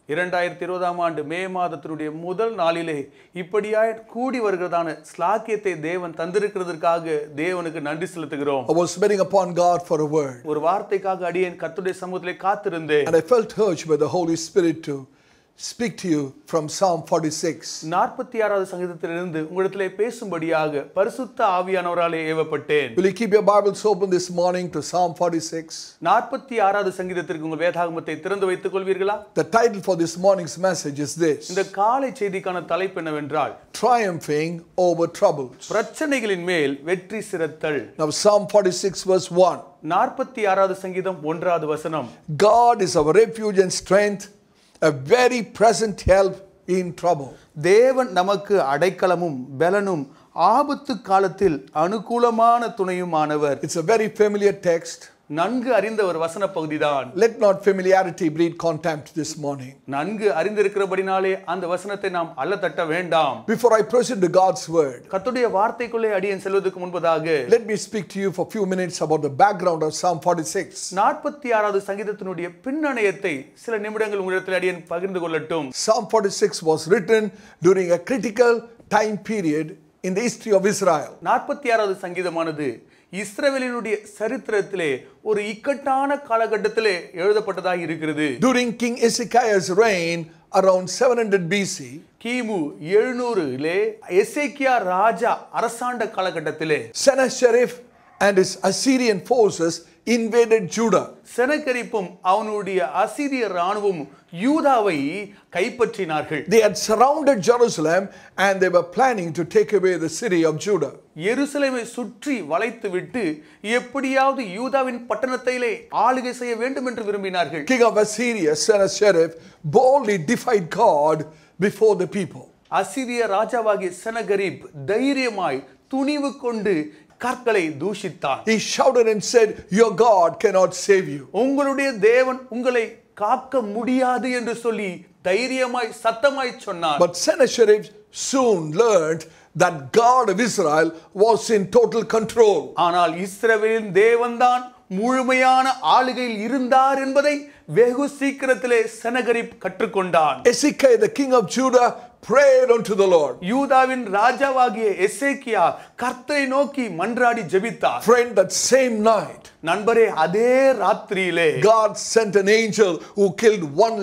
இரண்டாயிரத்தி இருபதாம் ஆண்டு மே மாதத்தினுடைய முதல் நாளிலே இப்படியாய் கூடி வருகிறதான ஸ்லாக்கியத்தை தேவன் தந்திருக்கிறதற்காக தேவனுக்கு நன்றி செலுத்துகிறோம் I was waiting upon God for a word. ஒரு வார்த்தைக்காக அடியேன் கர்த்தருடைய சமூகத்திலே காத்திருந்தேன் And I felt urged by the Holy Spirit to speak to you from Psalm 46. நாற்பத்தி ஆறாவது சங்கீதத்திலிருந்து உங்களிடத்திலே பேசும்படியாக பரிசுத்த ஆவியானவராலே ஏவப்பட்டேன் Will you keep your Bibles open this morning to Psalm 46? நாற்பத்தி ஆறாவது சங்கீதத்திற்கு உங்கள் வேதாகமத்தை திறந்து வைத்துக் கொள்வீர்களா The title for this morning's message is this இந்த காலை செய்திக்கான தலைப்பு என்னவென்றால் Triumphing over Troubles. பிரச்சனைகளின் மேல் வெற்றி சிறத்தல் Now, Psalm 46, verse 1 நாற்பத்தி ஆறாவது சங்கீதம் ஒன்றாவது வசனம் God is our refuge and strength, a very present help in trouble. தேவன் நமக்கு அடைக்கலமும் பலனும் ஆபத்து காலத்தில் அனுகூலமான துணையுமானவர் It's a very familiar text. நன்கு அறிந்த ஒரு வசன பகுதிதான் Let not familiarity breed contempt this morning. நன்கு அறிந்திருக்கிறபடினாலே அந்த வசனத்தை நாம் அல்ல தட்ட வேண்டாம் Before I proceed to God's word, கர்த்தருடைய வார்த்தைக்குள்ளே அடியேன் செல்வதற்கு முன்பதாக let me speak to you for a few minutes about the background of Psalm 46. நாற்பத்தி ஆறாவது சங்கீதத்தினுடைய பின்னணியத்தை சில நிமிடங்கள் உங்களிடத்தில் அடியேன் பகிர்ந்து கொள்ளட்டும் Psalm 46 was written during a critical time period in the history of Israel. நாற்பத்தி ஆறாவது சங்கீதமானது இஸ்ரவேலினுடைய சரித்திரத்திலே ஒரு இக்கட்டான காலகட்டத்திலே எழுதப்பட்டதாக இருக்கிறது During King Hezekiah's reign around 700 BC, கிமு எழுநூறுலே எசேக்கியா ராஜா அரசாண்ட காலகட்டத்திலே Sennacherib and his Assyrian forces invaded Judah. செனகரிப்பும் அவனுடைய அசிரிய ராணுவம் யூதாவை கைப்பற்றினார்கள் They had surrounded Jerusalem and they were planning to take away the city of Judah. எருசலேமை சுற்றி வளைத்து விட்டு எப்படியாவது யூதாவின் பட்டணத்திலே ஆளுகை செய்ய வேண்டும் என்று விரும்பினார்கள் King of Assyria, Sennacherib, boldly defied God before the people. அசிரிய ராஜாவாகிய செனகரிப் தைரியமாய் துணிவு கொண்டு கற்களை தூஷித்தான் He shouted and said, Your God cannot save you. உங்களுடைய தேவன் உங்களை காக்க முடியாது என்று சொல்லி தைரியமாய் சத்தமாய் சொன்னார் But Sennacherib soon learned that God of Israel was in total control. ஆனால் இஸ்ரவேலின் தேவன்தான் முழுமையான ஆளுகையில் இருந்தார் என்பதை வெகு சீக்கிரத்திலே செனகரிப் கற்றுக்கொண்டான் Hezekiah, the king of Judah, prayed unto the Lord. யூதாவின் ராஜாவாகிய எசேக்கியா கர்த்தரை நோக்கி மன்றாடி ஜெபித்தார் Friend, that same night, நண்பரே அதே ராத்திரியிலே God sent an angel who killed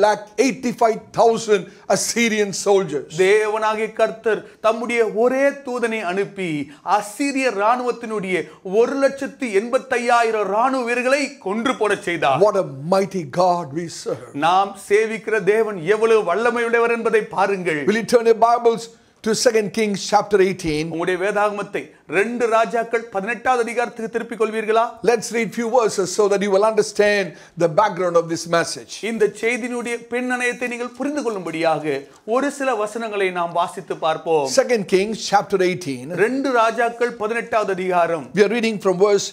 1,85,000 Assyrian soldiers. தேவனாகிய கர்த்தர் தம்முடைய ஒரே தூதனை அனுப்பி அசீரிய ராணுவத்தினுடைய ஒரு லட்சத்து எண்பத்தையாயிரம் ராணுவ வீரர்களை கொன்று போடச் செய்தார் What a mighty God we serve. நாம் சேவிக்கிற தேவன் எவ்வளவு வல்லமையுடையவர் என்பதை பாருங்கள் Will you turn your Bibles to 2 Kings chapter 18? உங்களுடைய வேதாகமத்தை ரெண்டு ராஜாக்கள் பதினெட்டாவது அதிகாரத்துக்கு திருப்பிக் கொள்வீர்களா Let's read few verses so that you will understand the background of this message. இந்த செய்தியினுடைய பின்னணையத்தை நீங்கள் புரிந்து கொள்ளும்படியாக ஒரு சில வசனங்களை நாம் வாசித்து பார்ப்போம் 2 Kings chapter 18. ரெண்டு ராஜாக்கள் பதினெட்டாவது அதிகாரம் We are reading from verse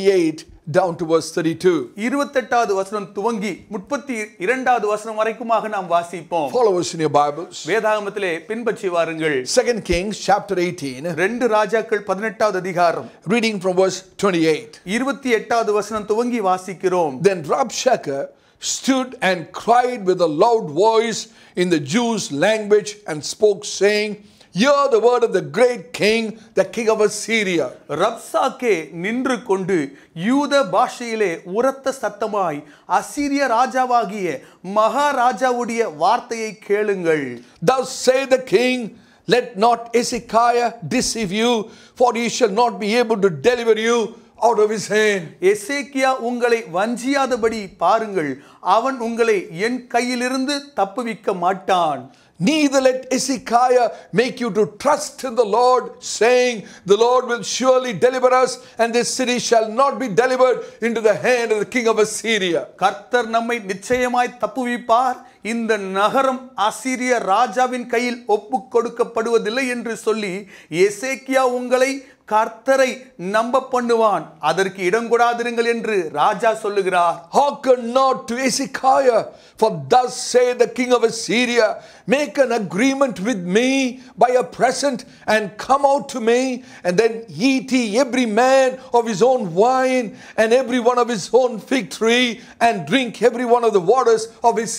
28 down to verse 32. இருபத்தெட்டாவது வசனம் துவங்கி முப்பத்தி இரண்டாவது வசனம் வரைக்குமாக நாம் வாசிப்போம் Follow us in your Bibles. வேதாகமத்திலே பின்பற்றி வாருங்கள் 2 Kings chapter 18, ரெண்டு ராஜாக்கள் பதினெட்டாவது அதிகாரம் reading from verse 28. இருபத்தி எட்டாவது வசனம் துவங்கி வாசிக்கிறோம் Then Rabshakeh stood and cried with a loud voice in the Jews' language and spoke, saying, Hear the word of the great king, the king of Assyria. ரப்சாக்கே நின்று கொண்டு யூத பாஷையிலே உரத்த சத்தமாய் அசீரிய ராஜாவாகிய மகாராஜாவுடைய வார்த்தையை கேளுங்கள் Thus say the king, Let not Hezekiah deceive you, for he shall not be able to deliver you out of his hand. எசேக்கியா உங்களை வஞ்சியாதபடி பாருங்கள் அவன் உங்களை என் கையிலிருந்து தப்புவிக்க மாட்டான் Neither let Hezekiah make you to trust in the Lord, saying, The Lord will surely deliver us, and this city shall not be delivered into the hand of the king of Assyria. கர்த்தர் நம்மை நிச்சயமாய் தப்புவிப்பார் இந்த நகரம் அசீரிய ராஜாவின் கையில் ஒப்பு கொடுக்கப்படுவதில்லை என்று சொல்லி எசேக்கியா உங்களை கர்த்தரை நம்ப பண்ணுவான் அதற்கு இடம் கொடாதிருங்கள் என்று ராஜா சொல்லுகிறார் Hearken not to Hezekiah, for thus say the king of Assyria, Make an agreement with me by a present, and come out to me, and then eat ye every man of his own wine, and every one of his own fig tree, and drink every one of the waters of his cistern.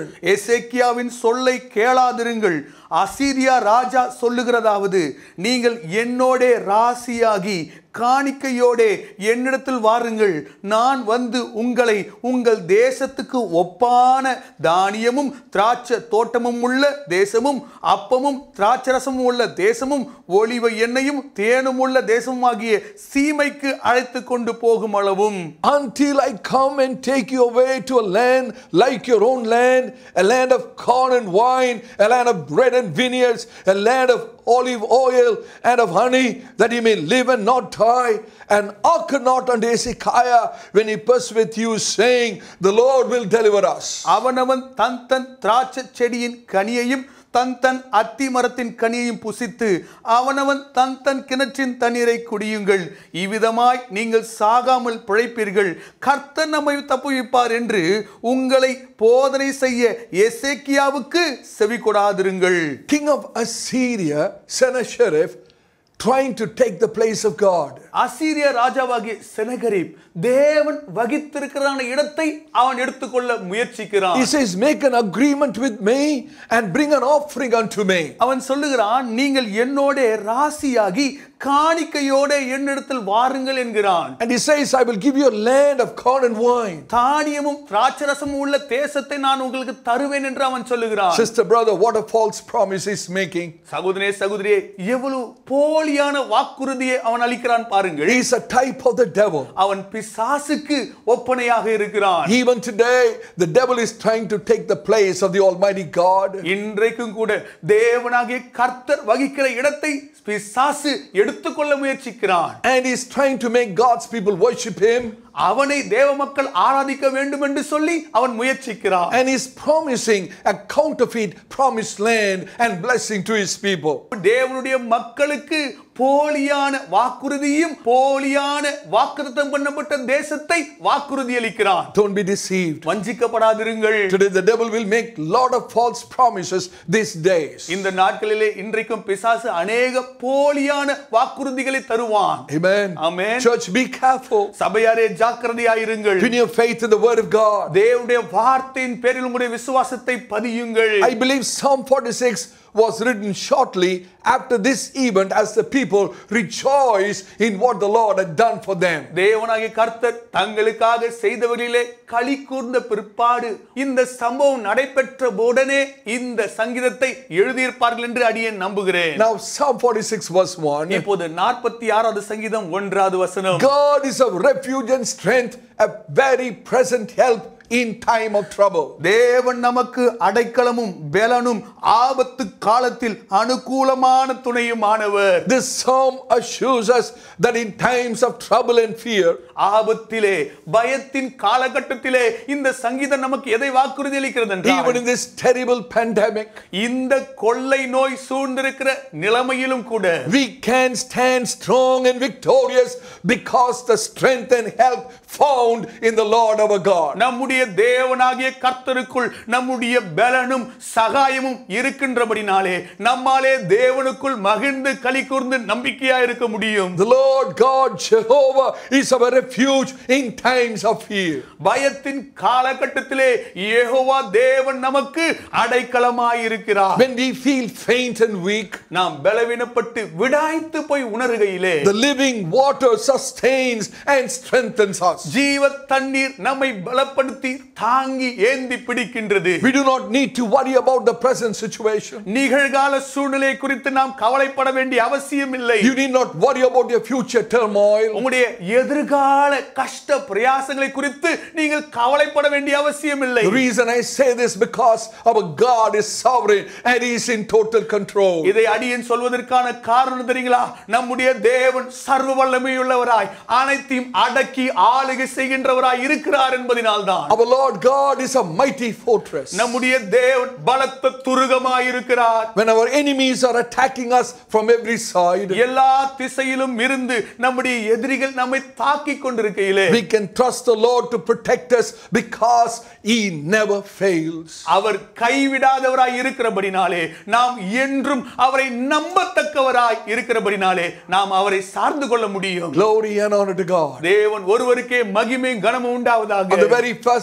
listen. எசேக்கியாவின் சொல்லை கேளாதிருங்கள் அசீரியா ராஜா சொல்லுகிறதாவது நீங்கள் என்னோடே ராசியாகி காணிக்கையோடே என்னிடத்தில் வாருங்கள் நான் வந்து உங்களை உங்கள் தேசத்துக்கு ஒப்பான தானியமும் திராட்சை தோட்டமும் உள்ள தேசமும் அப்பமும் திராட்சரசமும் உள்ள தேசமும் ஒளிவ எண்ணெயும் தேனும் உள்ள தேசமும் ஆகிய சீமைக்கு அழைத்து கொண்டு போகும் அளவும் Until I come and take you away to a land like your own land, a land of corn and wine, a land of bread and vineyards, a land of olive oil and of honey, that you may live and not die. And hearken not unto Hezekiah when he pursueth you, saying, The Lord will deliver us. அவனவன் தன் தன் திராட்சை செடியின் கனியையும் தன் தன் அத்தி மரத்தின் கனியையும் புசித்து அவனவன் தன் தன் கிணற்றின் தண்ணீரை குடியுங்கள் இவ்விதமாய் நீங்கள் சாகாமல் பிழைப்பீர்கள் கர்த்தர் நம்மை தப்புவிப்பார் என்று உங்களை போதனை செய்ய எசேக்கியாவுக்கு செவி கொடாதிருங்கள் King of Assyria, Sennacherib, trying to take the place of God. அசீரிய ராஜாவாகிய செனகரிப் தேவன் வகித்திருக்கிறான இடத்தை அவன் எடுத்துக்கொள்ள முயற்சிக்கிறான் He says, Make an agreement with me and bring an offering unto me. அவன் சொல்லுகிறான் நீங்கள் என்னோட ராசியாகி காணிக்கையோட என்னிடத்தில் வாருங்கள் என்கிறான் And he says, I will give you a land of corn and wine. தானியமும் திராட்சரசமும் உள்ள தேசத்தை நான் உங்களுக்கு தருவேன் என்று அவன் சொல்லுகிறான் Sister, brother, what a false promise he's making. சகோதரே சகோதரியே எவ்வளவு போலியான வாக்குறுதியை அவன் அளிக்கிறான் பாருங்கள் He's a type of the devil. அவன் பிசாசுக்கு ஒப்பனையாக இருக்கிறான் Even today, the devil is trying to take the place of the Almighty God. இன்றைக்கும் கூட தேவனாகிய கர்த்தர் வகிக்கிற இடத்தை பிசாசு எடுத்துக்கொள்ள முயற்சிக்கிறான் And he's trying to make God's people worship him. அவனை தேவ மக்கள் ஆராதிக்க வேண்டும் என்று சொல்லி அவன் முயற்சிக்கிறான் And he's promising a counterfeit promised land and blessing to his people. தேவனுடைய மக்களுக்கு போலியான வாக்குறுதியும் போலியான வாக்குத்தத்தம் பண்ணப்பட்ட தேசத்தை வாக்குறுதி அளிக்கிறான் Don't be deceived. வஞ்சிக்கப்படாதிருங்கள் Today, the devil will make lot of false promises these days. இந்த நாட்களிலே இன்றைக்கும் பிசாசு அநேக போலியான வாக்குறுதிகளை தருவான் Amen. Amen. Church, be careful. சபையாரே ஜாக்கிரதையாயிருங்கள் Pin your faith in the word of God. தேவனுடைய வார்த்தையின் பேரில் உங்களுடைய விசுவாசத்தை பதியுங்கள் I believe Psalm 46 was written shortly after this event as the people rejoice in what the Lord had done for them. தேவனாகிய கர்த்தர் தங்களுக்காக செய்தவர்களிலே களி கூர்ந்த பிற்பாடு இந்த சம்பவம் நடைபெற்ற உடனே இந்த சங்கீதத்தை எழுதியிருப்பார்கள் என்று அடியேன் நம்புகிறேன் Now, Psalm 46 verse 1 இப்போது நாற்பத்தி ஆறாவது சங்கீதம் ஒன்றாவது வசனம் God is a refuge and strength, a very present help in time of trouble. தேவன் நமக்கு அடைக்கலமும் பெலனும் ஆபத்து காலத்தில் அனுகூலமான துணையுமானவர் This psalm assures us that in times of trouble and fear, ஆபத்திலே பயத்தின் காலகட்டத்திலே இந்த சங்கீதம் நமக்கு எதை வாக்குறுதி அளிக்கிறது even என்றால் in this terrible pandemic, இந்த கொள்ளை நோய் சூழ்ந்திருக்கிற நிலைமையிலும் கூட we can stand strong and victorious because the strength and help found in the Lord our God. நம்முடைய தேவனாகிய கர்த்தருக்குள் நம்முடைய பலனும் சகாயமும் இருக்கின்றபடினாலே நம்மாலே தேவனுக்குள் மகிழ்ந்து களி கூர்ந்து நம்பிக்கையா இருக்க முடியும் The Lord God Jehovah is our refuge in times of fear. பயத்தின் காலகட்டத்திலே யெகோவா தேவன் நமக்கு அடைக்கலமாய் இருக்கிறார் When we feel faint and weak, நாம் பலவீனப்பட்டு விடாய்த்து போய் உணர்கையிலே the living water sustains and strengthens us. ஜீவ தண்ணீர் நம்மை பலப்படுத்தி தாங்கி ஏந்தி பிடிக்கின்றது We do not need to worry about the present situation. நிகழ்கால சூழ்நிலை குறித்து நாம் கவலைப்பட வேண்டிய அவசியம் இல்லை You need not worry about your future turmoil. உங்களுடைய எதிர்கால கஷ்ட பிரயாசங்களை குறித்து நீங்கள் கவலைப்பட வேண்டிய அவசியம் இல்லை The reason I say this because our God is sovereign and He is in total control. இதை அடியேன் சொல்வதற்கான காரணம் தெரியுங்களா நம்முடைய தேவன் சர்வ வல்லமையுள்ளவராய் அனைத்தையும் அடக்கி ஆளுகை செய்கின்றவராய் இருக்கிறார் என்பதனால்தான் Our Lord God is a mighty fortress. நம்முடைய தேவன் பலத்த துருகமாய் இருக்கிறார் When our enemies are attacking us from every side, எல்லா திசையிலும் இருந்து நம்முடைய எதிரிகள் நம்மை தாக்கிக் கொண்டிருக்கையிலே we can trust the Lord to protect us because He never fails. அவர் கைவிடாதவராய் இருக்கிறபடினாலே நாம் என்றும் அவரை நம்பத்தக்கவராய் இருக்கிறபடினாலே நாம் அவரை சார்ந்து கொள்ள முடியும் Glory and honor to God. தேவன் ஒருவருக்கே மகிமை கனமும் On the உண்டாவதாக very first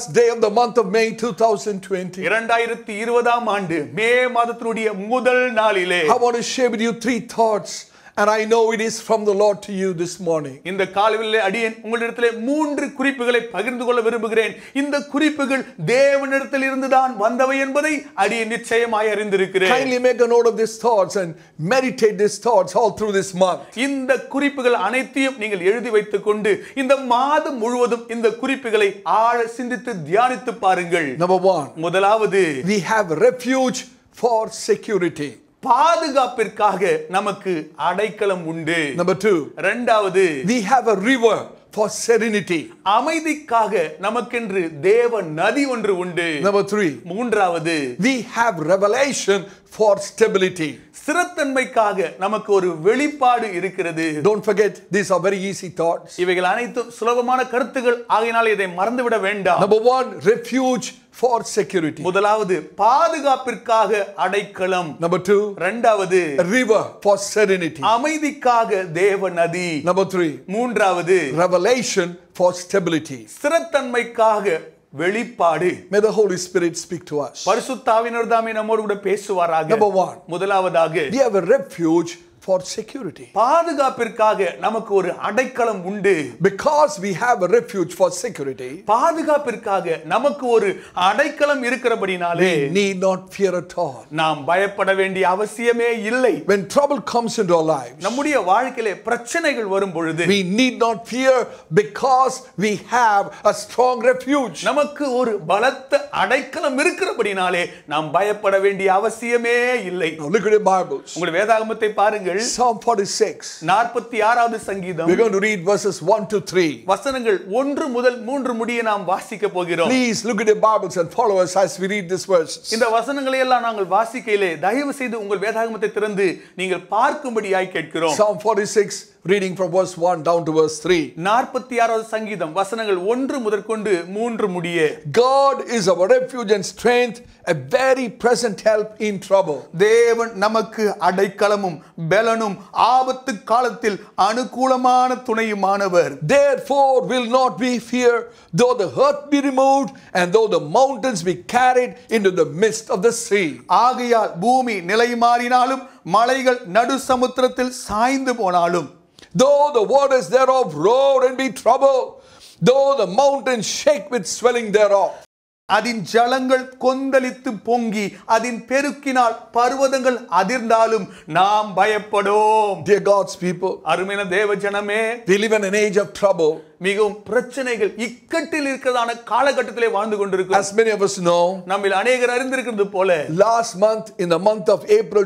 first day of the month of May 2020. இரண்டாயிரத்தி இருபதாம் ஆண்டு மே மாதத்தினுடைய முதல் நாளிலே I want to share with you three thoughts, and I know it is from the Lord to you this morning. இந்த காலவில் அடியேன் உங்களிடத்திலே மூன்று குறிப்புகளை பகிர்ந்து கொள்ள விரும்புகிறேன் இந்த குறிப்புகள் தேவனிடத்தில் இருந்துதான் வந்தவை என்பதை அடியேன் நிச்சயமாய் அறிந்திருக்கிறேன் Kindly make a note of these thoughts and meditate these thoughts all through this month. இந்த குறிப்புகள் அனைத்தையும் நீங்கள் எழுதி வைத்துக் கொண்டு இந்த மாதம் முழுவதும் இந்த குறிப்புகளை ஆழ சிந்தித்து தியானித்து பாருங்கள் Number one, முதலாவது we have refuge for security. பாதுகாப்பிற்காக நமக்கு அடைக்கலம் உண்டு Number two, இரண்டாவது we have a river for serenity. அமைதிக்காக நமக்கென்று தேவ நதி ஒன்று உண்டு Number three, மூன்றாவது we have revelation for stability. ஸ்திரத்தன்மைக்காக நமக்கு ஒரு வெளிப்பாடு இருக்கிறது Don't forget, these are very easy thoughts. இவைகள் அனைத்தும் சுலபமான கருத்துகள் ஆகையினால் இதை மறந்துவிட வேண்டாம் Number one, refuge for security. முதலாவது பாதுகாப்பிற்காக அடைக்கலம் Number two, இரண்டாவது a river for serenity. அமைதிக்காக தேவ நதி Number three, மூன்றாவது revelation for stability. ஸ்திரத்தன்மைக்காக வெளிப்பாடு May the Holy Spirit speak to us. பரிசுத்தாவினர் தாமே நம்மோடு கூட பேசுவாராக Number one. முதலாவதாக We have a refuge for security. பாதுகாப்பிற்காக நமக்கு ஒரு அடைக்கலம் உண்டு Because we have a refuge for security, பாதுகாப்பிற்காக நமக்கு ஒரு அடைக்கலம் இருக்கிறபடினாலே we need not fear at all. நாம் பயப்பட வேண்டிய அவசியமே இல்லை When trouble comes into our lives, நம்முடைய வாழ்க்கையிலே பிரச்சனைகள் வரும் பொழுது we need not fear because we have a strong refuge. நமக்கு ஒரு பலத்த அடைக்கலம் இருக்கிறபடினாலே நாம் பயப்பட வேண்டிய அவசியமே இல்லை Now look at your Bibles. உங்கள் வேதாகமத்தை பாருங்கள் Psalm 46. நாற்பத்தி ஆறாவது சங்கீதம் We're going to read verses 1 to 3. வசனங்கள் ஒன்று முதல் மூன்று முடிய நாம் வாசிக்க போகிறோம் Please look at your Bibles and follow us as we read these verses. இந்த வசனங்களை எல்லாம் நாங்கள் வாசிக்கையிலே தயவு செய்து உங்கள் வேதாகமத்தை திறந்து நீங்கள் பார்க்கும்படியாய் கேட்கிறோம் Psalm 46, reading from verse 1 down to verse 3. நாற்பத்தி ஆறாவது சங்கீதம் வசனங்கள் ஒன்று முதற்கொண்டு மூன்று முடிய God is our refuge and strength, a very present help in trouble. தேவன் நமக்கு அடைக்கலமும் பெலனும் ஆபத்து காலத்தில் அனுகூலமான துணையுமானவர் Therefore will not we fear, though the earth be removed, and though the mountains be carried into the midst of the sea. ஆகையால் பூமி நிலை மாறினாலும் மலைகள் நடு சமுத்திரத்தில் சாய்ந்து போனாலும் Though the waters thereof roar and be troubled, though the mountains shake with swelling thereof. அதன் ஜலங்கள் கொந்தளித்து பொங்கி அதன் பெருக்கினால் பர்வதங்கள் அதிர்ந்தாலும் நாம் பயப்படோம் Dear God's people, அருமையான தேவ ஜனமே we live in an age of trouble. மிகவும் பிரச்சனைகள் இக்கட்டில் இருக்கிறதான காலகட்டத்திலே வாழ்ந்து கொண்டிருக்கிறோம் As many of us know, நம்மில் அநேகர் அறிந்திருக்கிறது போல last month, in the month of April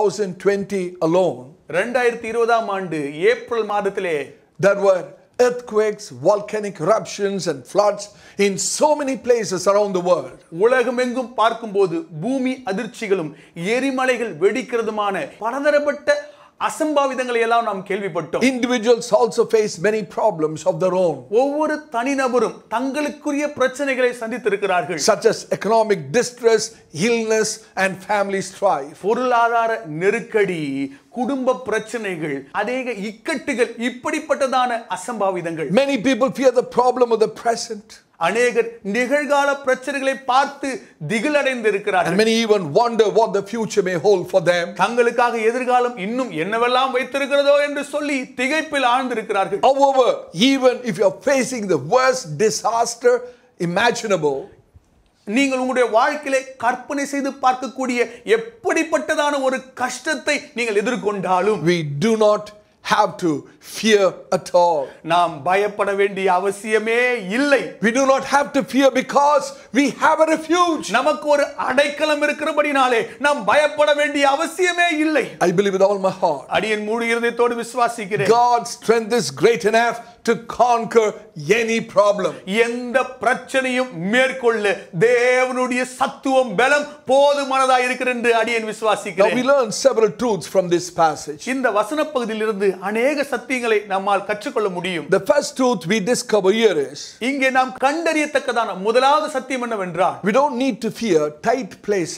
2020 alone, ரெண்டாயிரத்தி இருபதாம் ஆண்டு ஏப்ரல் மாதத்திலே there were earthquakes, volcanic eruptions, and floods in so many places around the world. உலகமெங்கும் பார்க்கும்போது பூமி அதிர்ச்சிகளும் எரிமலைகள் வெடிக்கிறதுமான பலதரப்பட்ட அசம்பாவிதங்களை எல்லாம் நாம் கேள்விப்பட்டோம் Individuals also face many problems of their own, ஒவ்வொரு தனிநபரும் தங்களுக்குரிய பிரச்சனைகளை சந்தித்திருக்கிறார்கள் such as economic distress, illness, and family strife. பொருளாதார நெருக்கடி குடும்ப பிரச்சனைகள் அநேக இக்கட்டுகள் இப்படிப்பட்டதான அசம்பாவிதங்கள் Many people fear the problem of the present, அநேகர் நிகழ்கால பிரச்சனைகளை பார்த்து திகிலடைந்து and இருக்கிறார்கள் many even wonder what the future may hold for them. தங்களுக்காக எதிர்காலம் இன்னும் என்னவெல்லாம் வைத்திருக்கிறதோ என்று சொல்லி திகைப்பில் ஆழ்ந்திருக்கிறார்கள் However, even if you're facing the worst disaster imaginable, நீங்கள் உங்களுடைய வாழ்க்கையிலே கற்பனை செய்து பார்க்கக்கூடிய எப்படிப்பட்டதான ஒரு கஷ்டத்தை நீங்கள் எதிர்கொண்டாலும் we do not have to fear at all. நாம் பயப்பட வேண்டிய அவசியமே இல்லை We do not have to fear because we have a refuge. நமக்கு ஒரு அடைக்கலம் இருக்கிறபடினாலே நாம் பயப்பட வேண்டிய அவசியமே இல்லை I believe with all my heart. அடியன் முழு இருதயத்தோடு விசுவாசிக்கிறேன் God's strength is great enough to conquer any problem. எந்த பிரச்சனையும் மேற்கொள்ள தேவனுடைய சத்துவம் பலம் போதுமானதா இருக்கிறது என்று அடியன் Now we விசுவாசிக்கிறேன் learn several truths from this passage. இந்த வசன பகுதியிலிருந்து அநேக சத்தியங்களை நம்மால் கற்றுக்கொள்ள முடியும் The first truth we discover here is இங்கே நாம் கண்டறியத்தக்கதான முதலாவது சத்தியம் என்னவென்றால் we don't need to fear tight places.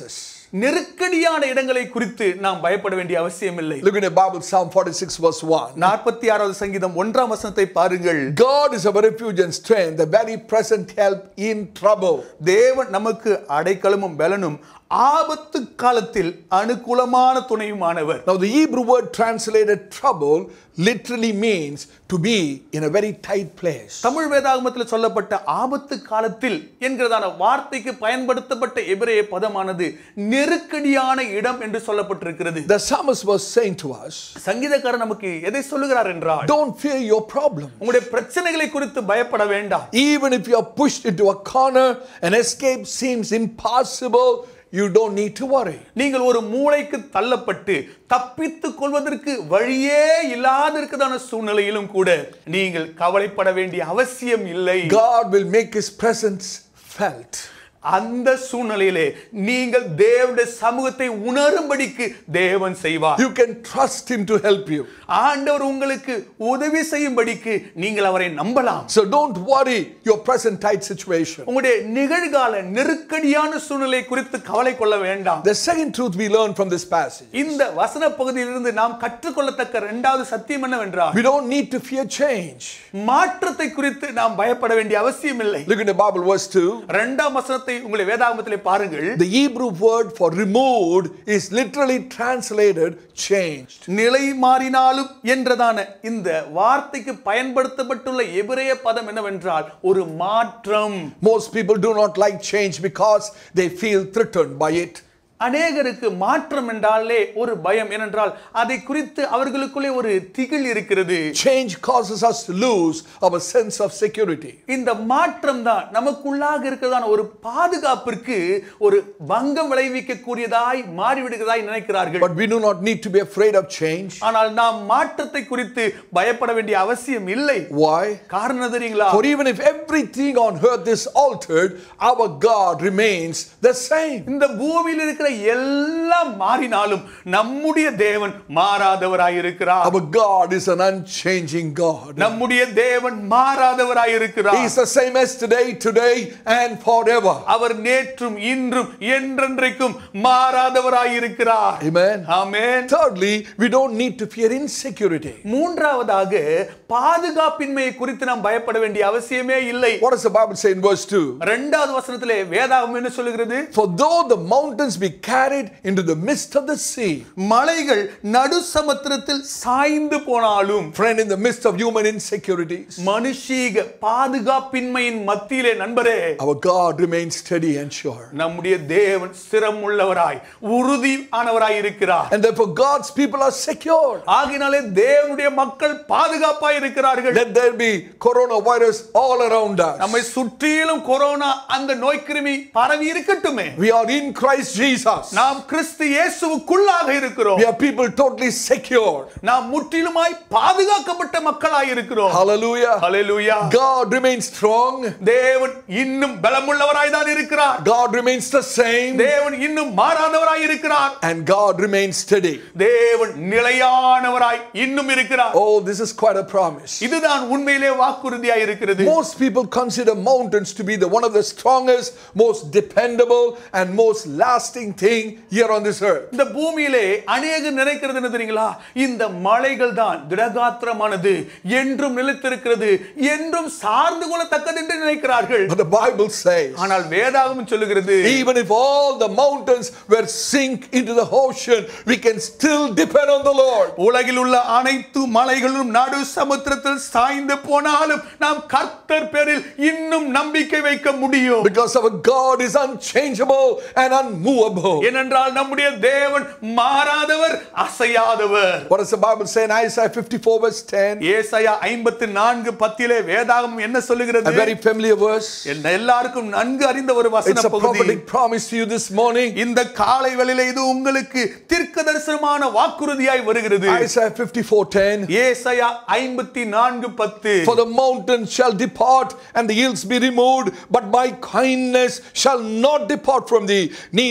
நெருக்கடியான இடங்களை குறித்து நாம் பயப்பட வேண்டிய அவசியம் இல்லை Look in the Bible, Psalm 46, verse 1. நாற்பத்தி ஆறாவது சங்கீதம் ஒன்றாம் வசனத்தை பாருங்கள் God is our refuge and strength, the very present help in trouble. தேவன் நமக்கு அடைக்கலமும் பலனும் ஆபத்து காலத்தில் அனுகூலமான துணையுமானவர் Now, the Hebrew word translated trouble literally means to be in a very tight place. Tamil வேதாகமத்தில் சொல்லப்பட்ட ஆபத்து காலத்தில் என்கிறதான வார்த்தைக்கு பயன்படுத்தப்பட்ட எபிரேய பதமானது நெருக்கடியான இடம் என்று சொல்லப்பட்டிருக்கிறது The psalmist was saying to us, சங்கீதக்காரர் நமக்கு எதை சொல்லுகிறார் என்றால் Don't fear your problem. உங்களுடைய பிரச்சனைகளை குறித்து பயப்பட வேண்டாம் Even if you are pushed into a corner and escape seems impossible, you don't need to worry. நீங்கள் ஒரு மூளைக்கு தள்ளப்பட்டு தப்பித்துக் கொள்வதற்கு வழியே இல்லாத இருக்கதான சூழ்நிலையிலும் கூட நீங்கள் கவலைப்பட வேண்டிய அவசியம் இல்லை God will make his presence felt. அந்த சூழ்நிலையிலே நீங்கள் தேவனுடைய சமூகத்தை உணரும்படிக்கு தேவன் செய்வார் You can trust him to help you. ஆண்டவர் உங்களுக்கு உதவி செய்யும்படிக்கு நீங்கள் அவரை நம்பலாம் So don't worry your present tight situation. உங்களுடைய நிகழ்கால நெருக்கடியான சூழ்நிலை குறித்து கவலை கொள்ள வேண்டாம் The second truth we learn from this passage இந்த வசன பகுதியிலிருந்து நாம் கற்றுக்கொள்ளத்தக்க இரண்டாவது சத்தியம் என்னவென்றால் we don't need to fear change. மாற்றத்தை குறித்து நாம் பயப்பட வேண்டிய அவசியம் இல்லை Look in the Bible, verse 2. இரண்டாம் வசனத்தை உங்களை வேதாகமத்திலே பாருங்கள் The Hebrew word for removed is literally translated changed. நிலை மாறினாலும் என்றதான இந்த வார்த்தைக்கு பயன்படுத்தப்பட்டுள்ள எபிரேய பதம் என்னவென்றால் ஒரு மாற்றம் Most people do not like change because they feel threatened by it. அநேகருக்கு மாற்றம் என்றாலே ஒரு பயம் ஏனென்றால் அதை குறித்து அவர்களுக்குள்ளே ஒரு திகில் இருக்கிறது Change causes us to lose our sense of security. இந்த மாற்றம் தான் நமக்குள்ளாக இருக்கிறதான ஒரு பாதுகாப்பிற்கு ஒரு பங்கம் விளைவிக்க கூடியதாய் மாறிவிடுகிறதாய் நினைக்கிறார்கள் But we do not need to be afraid of change. ஆனால் நாம் மாற்றத்தை குறித்து பயப்பட வேண்டிய அவசியம் இல்லை Why? காரணம் என்ன தெரியுங்களா For even if everything on earth is altered, our God remains the same. இந்த பூமியில் இருக்கிற எல்லாம் மாறினாலும் நம்முடைய தேவன் மாறாதவராய் இருக்கிறார் Our God is an unchanging God. நம்முடைய தேவன் மாறாதவராய் He இருக்கிறார் is the same as today, today, and forever. அவர் நேற்றும் இன்றும் என்றென்றைக்கும் மாறாதவராய் இருக்கிறார் Amen. Amen Thirdly, we don't need to fear insecurity. மூன்றாவதாக பாதுகாப்பின்மையை குறித்து நாம் பயப்பட வேண்டிய அவசியமே இல்லை What does the Bible say in verse 2? இரண்டாவது வசனத்திலே வேதாகம் என்ன சொல்லுகிறது For though the mountains be carried into the midst of the sea, மலைகள் நடு சமுத்திரத்தில் சாய்ந்து போனாலும் friend, in the midst of human insecurities, மனுஷீக பாதுகாப்பின்மையின் மத்தியிலே நண்பரே our God remains steady and sure. நம்முடைய தேவன் ஸ்திரம் உள்ளவராய் உறுதி ஆனவராய் இருக்கிறார் And therefore, God's people are secure. ஆகினாலே தேவனுடைய மக்கள் பாதுகாப்பாய் இருக்கிறார்கள் Let there be coronavirus all around us. நம்மை சுற்றிலும் கொரோனா அந்த நோய் கிருமி பரவி இருக்கட்டுமே We are in Christ Jesus. நாம் கிறிஸ்து இயேசுவுக்குள்ளாக இருக்கிறோம் We are people totally secure. நாம் முற்றிலுமாய் பாதுகாக்கப்பட்ட மக்களாய் இருக்கிறோம் Hallelujah. ஹalleluya God remains strong. தேவன் இன்னும் பலமுள்ளவராய் தான் இருக்கிறார் God remains the same. தேவன் இன்னும் மாறாதவராய் இருக்கிறார் And God remains steady. தேவன் நிலையானவராய் இன்னும் இருக்கிறார் Oh, this is quite a promise. இதுதான் உண்மையிலே வாக்குறுதியாய் இருக்கிறது Most people consider mountains to be the one of the strongest, most dependable, and most lasting thing here on this earth. இந்த பூமியிலே அநேகர் நினைக்கிறது என்ன தெரியுங்களா இந்த மலைகள் தான் திடகாத்திரமானது என்றும் நிலைத்திருக்கிறது என்றும் சார்ந்து கொள்ளத்தக்கது என்று நினைக்கிறார்கள் But the Bible says, ஆனால் வேதாகமம் சொல்லுகிறது even if all the mountains were sink into the ocean, we can still depend on the Lord. உலகில் உள்ள அனைத்து மலைகளும் நடு சமுத்திரத்தில் சாய்ந்து போனாலும் நாம் கர்த்தர் பேரில் இன்னும் நம்பிக்கை வைக்க முடியும் Because our God is unchangeable and unmovable. ஏனென்றால் நம்முடைய தேவன் மாறாதவர் அசையாதவர் What does the Bible say in Isaiah 54, verse 10? ஏசாயா ஐம்பத்தி நான்கு பத்திலே வேதாகமம் என்ன சொல்லுகிறது A very familiar verse. என்ன எல்லாருக்கும் நன்கு அறிந்த ஒரு வசன It's a பகுதி prophetic promise to you this morning. இந்த காலை வேளையிலே இது உங்களுக்கு தீர்க்க தரிசனமான வாக்குறுதியாய் வருகிறது Isaiah 54, 10. ஏசாயா ஐம்பத்தி நான்கு பத்து For the mountains shall depart and the hills be removed, but my kindness shall not depart from thee, neither shall the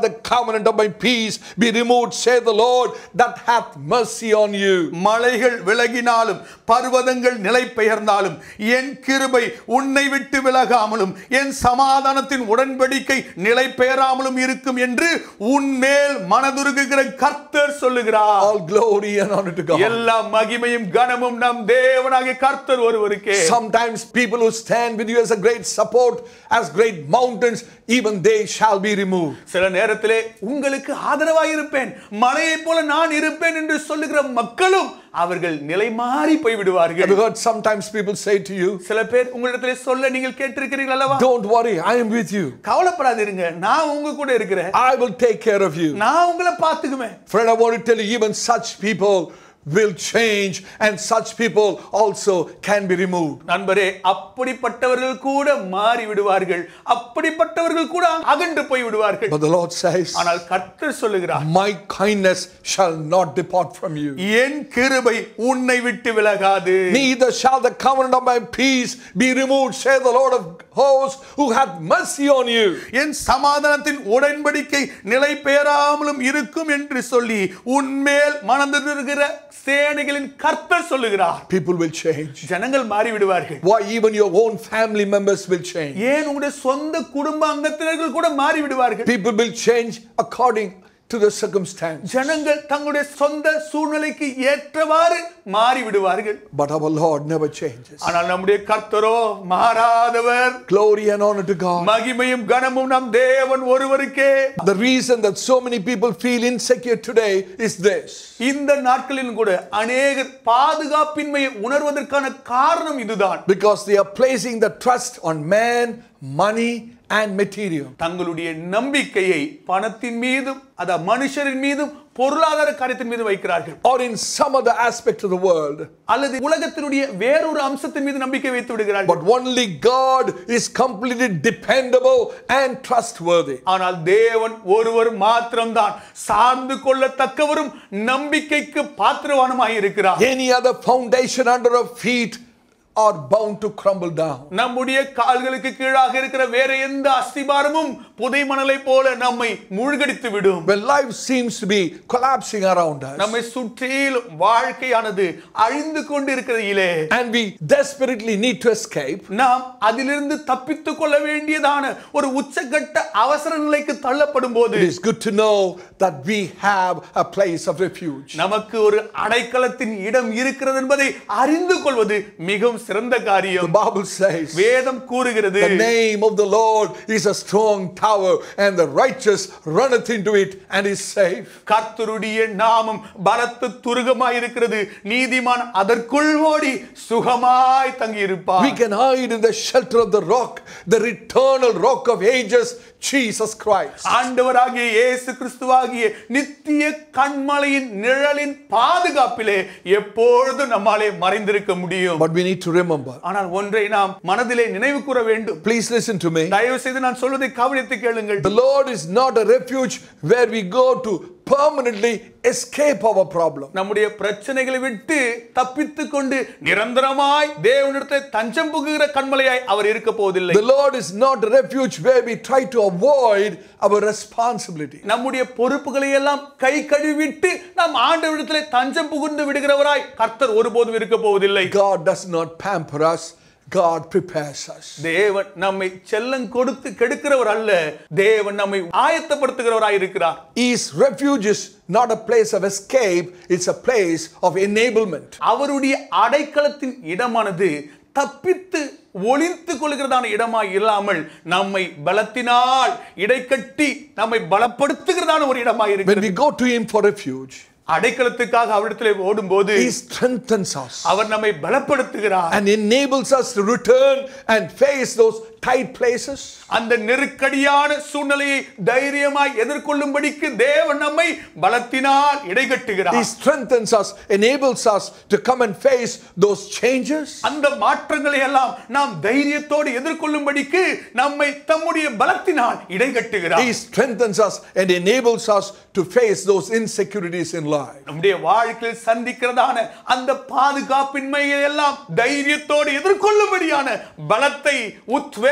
the covenant of my peace be removed, saith the Lord, that hath mercy on you. மலைகள் விலகினாலும் பர்வதங்கள் நிலை பெயர்ந்தாலும் என் கிருபை உன்னை விட்டு விலகாமலும் என் சமாதானத்தின் உடன்படிக்கை நிலை பெயராமலும் இருக்கும் என்று உன்மேல் மனதுருகுகிற கர்த்தர் சொல்லுகிறார் All glory and honor to God. எல்லா மகிமையும் கனமும் நம் தேவனாகிய கர்த்தர் ஒருவருக்கே Sometimes people who stand with you as a great support, as great mountains, even they shall be removed. சில நேரத்திலே உங்களுக்கு ஆதரவாய் இருப்பேன் மலையைப் போல நான் இருப்பேன் என்று சொல்லுகிற மக்களும் அவர்கள் நிலை மாறி போய் Have விடுவார்கள் you heard sometimes people say to you, சில பேர் உங்களிடத்திலே சொல்ல நீங்கள் கேட்டிருக்கிறீர்கள் அல்லவா Don't worry, I am with you. கவலைப்படாதீருங்க நான் உங்க கூட இருக்கிறேன் I will take care of you. நான் உங்களை பார்த்துக்குவேன் Friend, I want to tell you, even such people will change and such people also can be removed. நண்பரே அப்படிப்பட்டவர்கள் கூட மாறி விடுவார்கள் அப்படிப்பட்டவர்கள் கூட அகன்று போய் விடுவார்கள் But the Lord says, ஆனால் கர்த்தர் சொல்லுகிறார் My kindness shall not depart from you. என் கிருபை உன்னை விட்டு விலகாது Neither shall the covenant of my peace be removed, saith the Lord of hosts, who hath mercy on you. என் சமாதானத்தின் உடன்படிக்கை நிலை பெயராமலும் இருக்கும் என்று சொல்லி உன்மேல் மணந்திருக்கிற சேனைகளின் கர்த்தர் சொல்லுகிறார் People will change. ஜனங்கள் மாறி விடுவார்கள் Why, even your own family members will change. ஏன் உங்களுடைய சொந்த குடும்ப அங்கத்தினர்கள் கூட மாறி விடுவார்கள் People will change according to the circumstance. ஜனங்கள் தங்களுடைய சொந்த சூழ்நிலைக்கு ஏற்றவாறு மாறி விடுவார்கள் But our Lord never changes. ஆனால் நம்முடைய கர்த்தரோ மாறாதவர் Glory and honor to God. மகிமையும் கனமும் நம் தேவன் ஒருவருக்கே The reason that so many people feel insecure today is this. இந்த நாட்களிலும் கூட அநேகர் பாதுகாப்பின்மையை உணர்வதற்கான காரணம் இதுதான் Because they are placing the trust on man, money, and material. தங்களுடைய நம்பிக்கையை பணத்தின் மீதும் அத மனுஷரின் மீதும் பொருளாதார காரியத்தின் மீது வைக்கிறார்கள் Or in some other aspect of the world. அல்லது உலகத்தினுடைய வேறொரு அம்சத்தின் மீது நம்பிக்கை வைத்து விடுகிறார்கள் But only God is completely dependable and trustworthy. ஆனால் தேவன் ஒருவர் மாத்திரம்தான் சார்ந்து கொள்ளத்தக்கவரும் நம்பிக்கைக்கு பாத்திரவானுமாய் இருக்கிறார் Any other foundation under our feet are bound to crumble down. நம்முடைய கால்களுக்கு கீழாக இருக்கிற வேற எந்த அஸ்திபாரமும் புதை மணலை போல நம்மை மூழ்கடித்து விடும் When life seems to be collapsing around us நம்மை சுற்றிலும் வாழ்க்கையானது அழிந்து கொண்டு இருக்கிறதிலே and we desperately need to escape, நாம் அதிலிருந்து தப்பித்துக் கொள்ள வேண்டியதான ஒரு உச்சகட்ட அவசர நிலைக்கு தள்ளப்படும் போது it is good to know that we have a place of refuge. நமக்கு ஒரு அடைக்கலத்தின் இடம் இருக்கிறது என்பதை அறிந்து கொள்வது மிகவும் சிறந்த The காரியம் Bible says, வேதம் கூறுகிறது The name of the Lord is a strong tower, and the righteous runneth into it and is safe. கர்த்தருடைய நாமம் பலத்த துருகமாய் இருக்கிறது நீதிமான் அதற்குள் ஓடி சுகமாய் தங்கி We இருப்பார் can hide in the shelter of the rock, the eternal rock of ages, Jesus Christ. ஆண்டவராகிய இயேசு கிறிஸ்துவாகிய நித்திய கண்மலையின் நிழலின் பாதுகாப்பிலே எப்பொழுதும் நம்மாலே மறைந்திருக்க முடியும் But we need to remember. ஆனால் ஒன்றை நாம் மனதிலே நினைவு கூற வேண்டும் Please listen to me. தயவு செய்து நான் சொல்வதை கவனித்து கேளுங்கள் The Lord is not a refuge where we go to permanently escape our problem. நம்முடைய பிரச்சனைகளை விட்டு தப்பித்துக் கொண்டு நிரந்தரமாய் தேவனிடத்தை தஞ்சம் புகுகிற கண்மலையாய் அவர் இருக்க போவதில்லை The Lord is not a refuge where we try to avoid our responsibility. நம்முடைய பொறுப்புகளை எல்லாம் கை கழுவிட்டு நாம் ஆண்டவரிடத்திலே தஞ்சம் புகுந்து விடுகிறவராய் கர்த்தர் ஒருபோதும் இருக்க போவதில்லை God does not pamper us, God prepares us. தேவன் நம்மை செல்லம் கொடுத்து கெடுக்கிறவர் அல்ல தேவன் நம்மை ஆயத்தப்படுத்துகிறவராய் இருக்கிறார் His refuge is not a place of escape, it's a place of enablement. அவருடைய அடைக்கலத்தின் இடமானது தப்பித்து ஒளித்து கொள்கிறதான இடமாய் இல்லாமல் நம்மை பலத்தினால் இடைக்கட்டி நம்மை பலப்படுத்துகிறதான ஒரு இடமாய் When இருக்கிறது we go to Him for refuge, அடைக்கலத்துக்காக அவரிடத்திலே ஓடும்போது He strengthens us அவர் நம்மை பலப்படுத்துகிறார் and enables us to return and face those tight places. அந்த நெருக்கடியான சூழ்நிலையை தைரியமாய் எதிர்கொள்ளும்படிக்கு தேவன் நம்மை பலத்தினால் He இடைகட்டுகிறார் strengthens us, enables us to come and face those changes. அந்த மாற்றங்களை எல்லாம் நாம் தைரியத்தோடு எதிர்கொள்ளும்படிக்கு நம்மை தம்முடைய பலத்தினால் இடைகட்டுகிறார் He strengthens us and enables us to face those insecurities in life. நம்முடைய வாழ்க்கையில் சந்திக்கிறதான அந்த பாதுகாப்பின்மையை எல்லாம் தைரியத்தோடு எதிர்கொள்ளும்படியான பலத்தை உத்வேகத்தை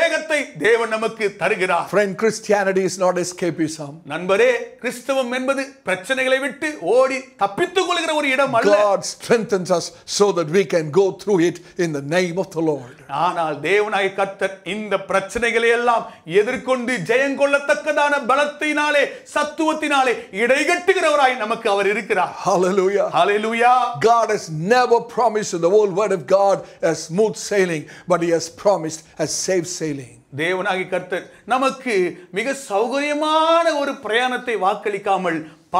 வேகத்தை தேவன் நமக்கு தருகிறார் Friend, Christianity is not escapism. நண்பரே கிறிஸ்தவம் என்பது பிரச்சனைகளை விட்டு ஓடி தப்பித்துக் கொள்கிற ஒரு இடம் அல்ல God strengthens us so that we can go through it in the name of the Lord. ஆனால் தேவனாய் கர்த்தர் இந்த பிரச்சனைகளை எல்லாம் எதிர்கொண்டு ஜெயங்கொள்ளத்தக்கதான பலத்தினாலே சத்துவத்தினாலே இடைகட்டுகிறவராய் நமக்கு அவர் இருக்கிறார் Hallelujah. Hallelujah God has never promised in the whole word of God a smooth sailing, but He has promised a safe sailing. தேவனாகி கர்த்தர் நமக்கு மிக சௌகரியமான ஒரு பிரயாணத்தை வாக்களிக்காமல்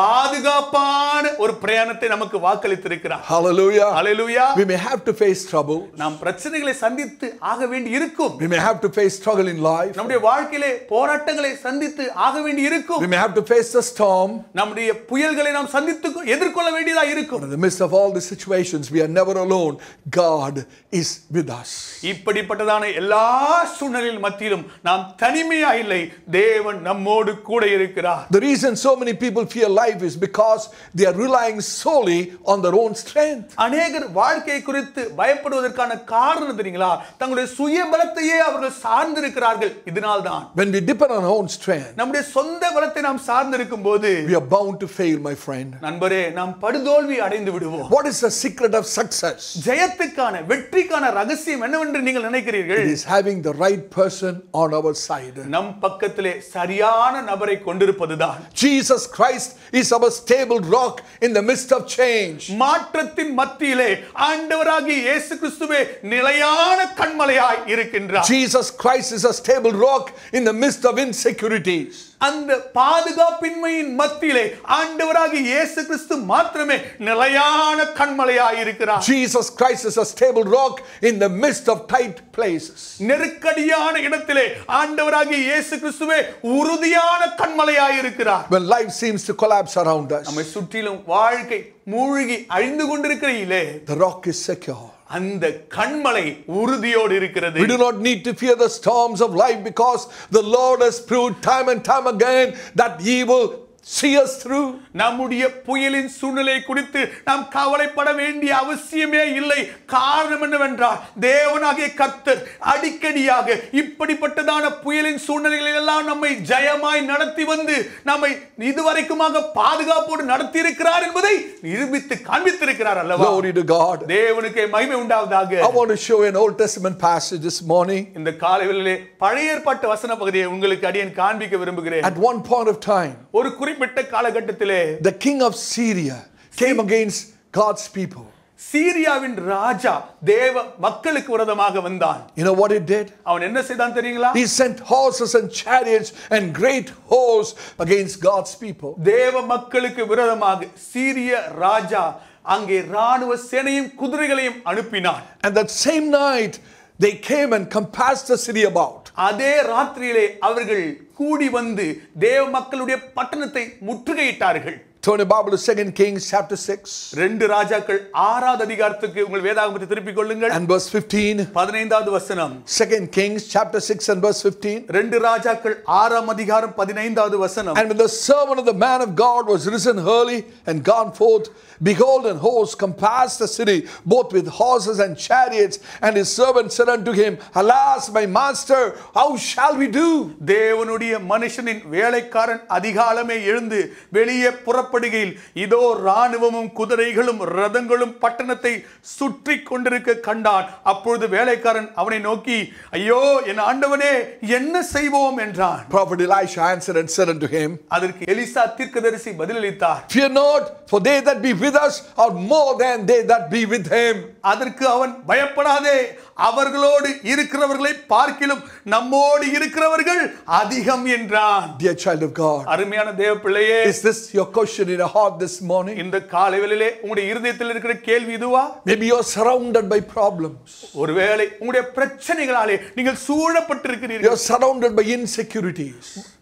பாதுகாப்பான ஒரு பிரயாணத்தை நமக்கு வாக்களித்திருக்கிறார் Hallelujah. Hallelujah We may have to face trouble. நாம் பிரச்சனைகளை சந்தித்து ஆக வேண்டி இருக்கும் We may have to face struggle in life. நம்முடைய வாழ்க்கையிலே போராட்டங்களை சந்தித்து ஆக வேண்டி இருக்கும் We may have to face the storm. நம்முடைய புயல்களை நாம் சந்தித்து எதிர்கொள்ள வேண்டியதா இருக்கும் In the midst of all the situations, we are never alone. God is with us. இப்படிப்பட்டதான எல்லா சூழ்நிலையின் மத்தியிலும் நாம் தனிமையா இல்லை தேவன் நம்மோடு கூட இருக்கிறார் The reason so many people fear life is because they are relying solely on their own strength. அநேகர் வாழ்க்கை குறித்து பயப்படுவதற்கான காரணம் தெரியுங்களா தங்களுடைய சுய பலத்தையே அவர்கள் சார்ந்திருக்கிறார்கள் இதனால்தான் When we depend on our own strength, நம்முடைய சொந்த பலத்தை நாம் சார்ந்திருக்கும் போது we are bound to fail, my friend. நண்பரே நாம் படுதோல்வி அடைந்து விடுவோம் What is the secret of success? ஜெயத்துக்கான வெற்றிக்கான ரகசியம் என்னவென்று நீங்கள் நினைக்கிறீர்கள் It is having the right person on our side. நம் பக்கத்திலே சரியான நபரை கொண்டிருப்பதுதான் Jesus Christ is our stable rock in the midst of change. மாற்றத்தின் மத்தியிலே ஆண்டவராகிய இயேசு கிறிஸ்துவே நிலையான கண்மலையாய் இருக்கின்றார் Jesus Christ is a stable rock in the midst of insecurities. அந்த பாதுகாப்பின்மையின் மத்தியிலே ஆண்டவராகிய இயேசு கிறிஸ்து மாத்திரமே நிலையான கண்மலையாய் இருக்கிறார் Jesus Christ is a stable rock in the midst of tight places. நெருக்கடியான இடத்திலே ஆண்டவராகிய இயேசு கிறிஸ்துவே உறுதியான கண்மலையாய் இருக்கிறார் When life seems to collapse around us, நம்மை சுற்றிலும் வாழ்க்கை மூழ்கி அழிந்து கொண்டிருக்கிறீங்களே the rock is secure. அந்த கண்மலை உறுதியோடு இருக்கிறது We do not need to fear the storms of life because the Lord has proved time and time again that He will see us through. நம்முடைய புயலின் சூழ்நிலை குறித்து நாம் கவலைப்பட வேண்டிய அவசியமே இல்லை காரணம் என்னவென்றால் தேவனாகிய கர்த்தர் அடிக்கடியாக இப்படிப்பட்டதான புயலின் சூழ்நிலைகளில் எல்லாம் நம்மை ஜெயமாய் நடத்தி வந்து நம்மை இதுவரைக்குமாக பாதுகாப்போடு நடத்தி இருக்கிறார் என்பதை நிரூபித்து காண்பித்திருக்கிறார் அல்லவா Glory to God. தேவனுக்கு மகிமை உண்டாவதாக I want to show you an Old Testament passage this morning. இந்த காலையிலே பழைய ஏற்பாட்டு வசன பகுதியை உங்களுக்கு அடியேன் காண்பிக்க விரும்புகிறேன் At one point of time, ஒரு குறிப்பிட்ட காலகட்டத்திலே the king of Syria came against God's people. சீரியாவின் ராஜா தேவ மக்களுக்கு விரோதமாக வந்தான் You know what he did? அவன் என்ன செய்தான் தெரியுங்களா He sent horses and chariots and great hosts against God's people. தேவ மக்களுக்கு விரோதமாக சீரிய ராஜா அங்கே ராணுவ சேனையும் குதிரைகளையும் அனுப்பினான் And that same night, they came and compassed the city about. அதே ராத்திரியிலே அவர்கள் கூடி வந்து தேவ மக்களுடைய பட்டணத்தை முற்றுகையிட்டார்கள் Turn your Bible to 2 Kings chapter 6 ரெண்டு ராஜாக்கள் ஆறாவது அதிகாரத்துக்கு உங்கள் வேதாகமத்தை திருப்பிக் கொள்ளுங்கள் and verse 15. பதினைந்தாவது வசனம் 2 Kings chapter 6 and verse 15. ரெண்டு ராஜாக்கள் ஆறாம் அதிகாரம் பதினைந்தாவது வசனம் And when the servant of the man of God was risen early and gone forth, behold, an host compassed the city, both with horses and chariots. And his servant said unto him, Alas, my master, how shall we do? தேவனுடைய மனுஷனின் வேலைக்காரன் அதிகாலமே எழுந்து வெளியே புறப்படுகையில் இதோ ராணுவமும் குதிரைகளும் ரதங்களும் பட்டணத்தை சுற்றி கொண்டிருக்க கண்டான் அப்பொழுது வேலைக்காரன் அவனை நோக்கி ஐயோ என் ஆண்டவனே என்ன செய்வோம் என்றான் Prophet Elisha answered and said unto him, அதற்கு எலிசா தீர்க்கதரிசி பதிலளித்தார் Fear not, for they that be with us are more than they that be with him. அதற்கு அவன் பயப்படாதே அவர்களோடு இருக்கிறவர்களை பார்க்கிலும் நம்மோடு இருக்கிறவர்கள் அதிகம் என்றான் Dear child of God, அருமையான தேவ பிள்ளையே is this your question in your heart this morning? இந்த காலைவெளியிலே உங்களுடைய இருதயத்தில் இருக்கிற கேள்வி இதுவா Maybe you're surrounded by problems. ஒருவேளை உங்களுடைய பிரச்சனைகளாலே நீங்கள் சூழப்பட்டிருக்கிறீர்கள் You're surrounded by insecurities.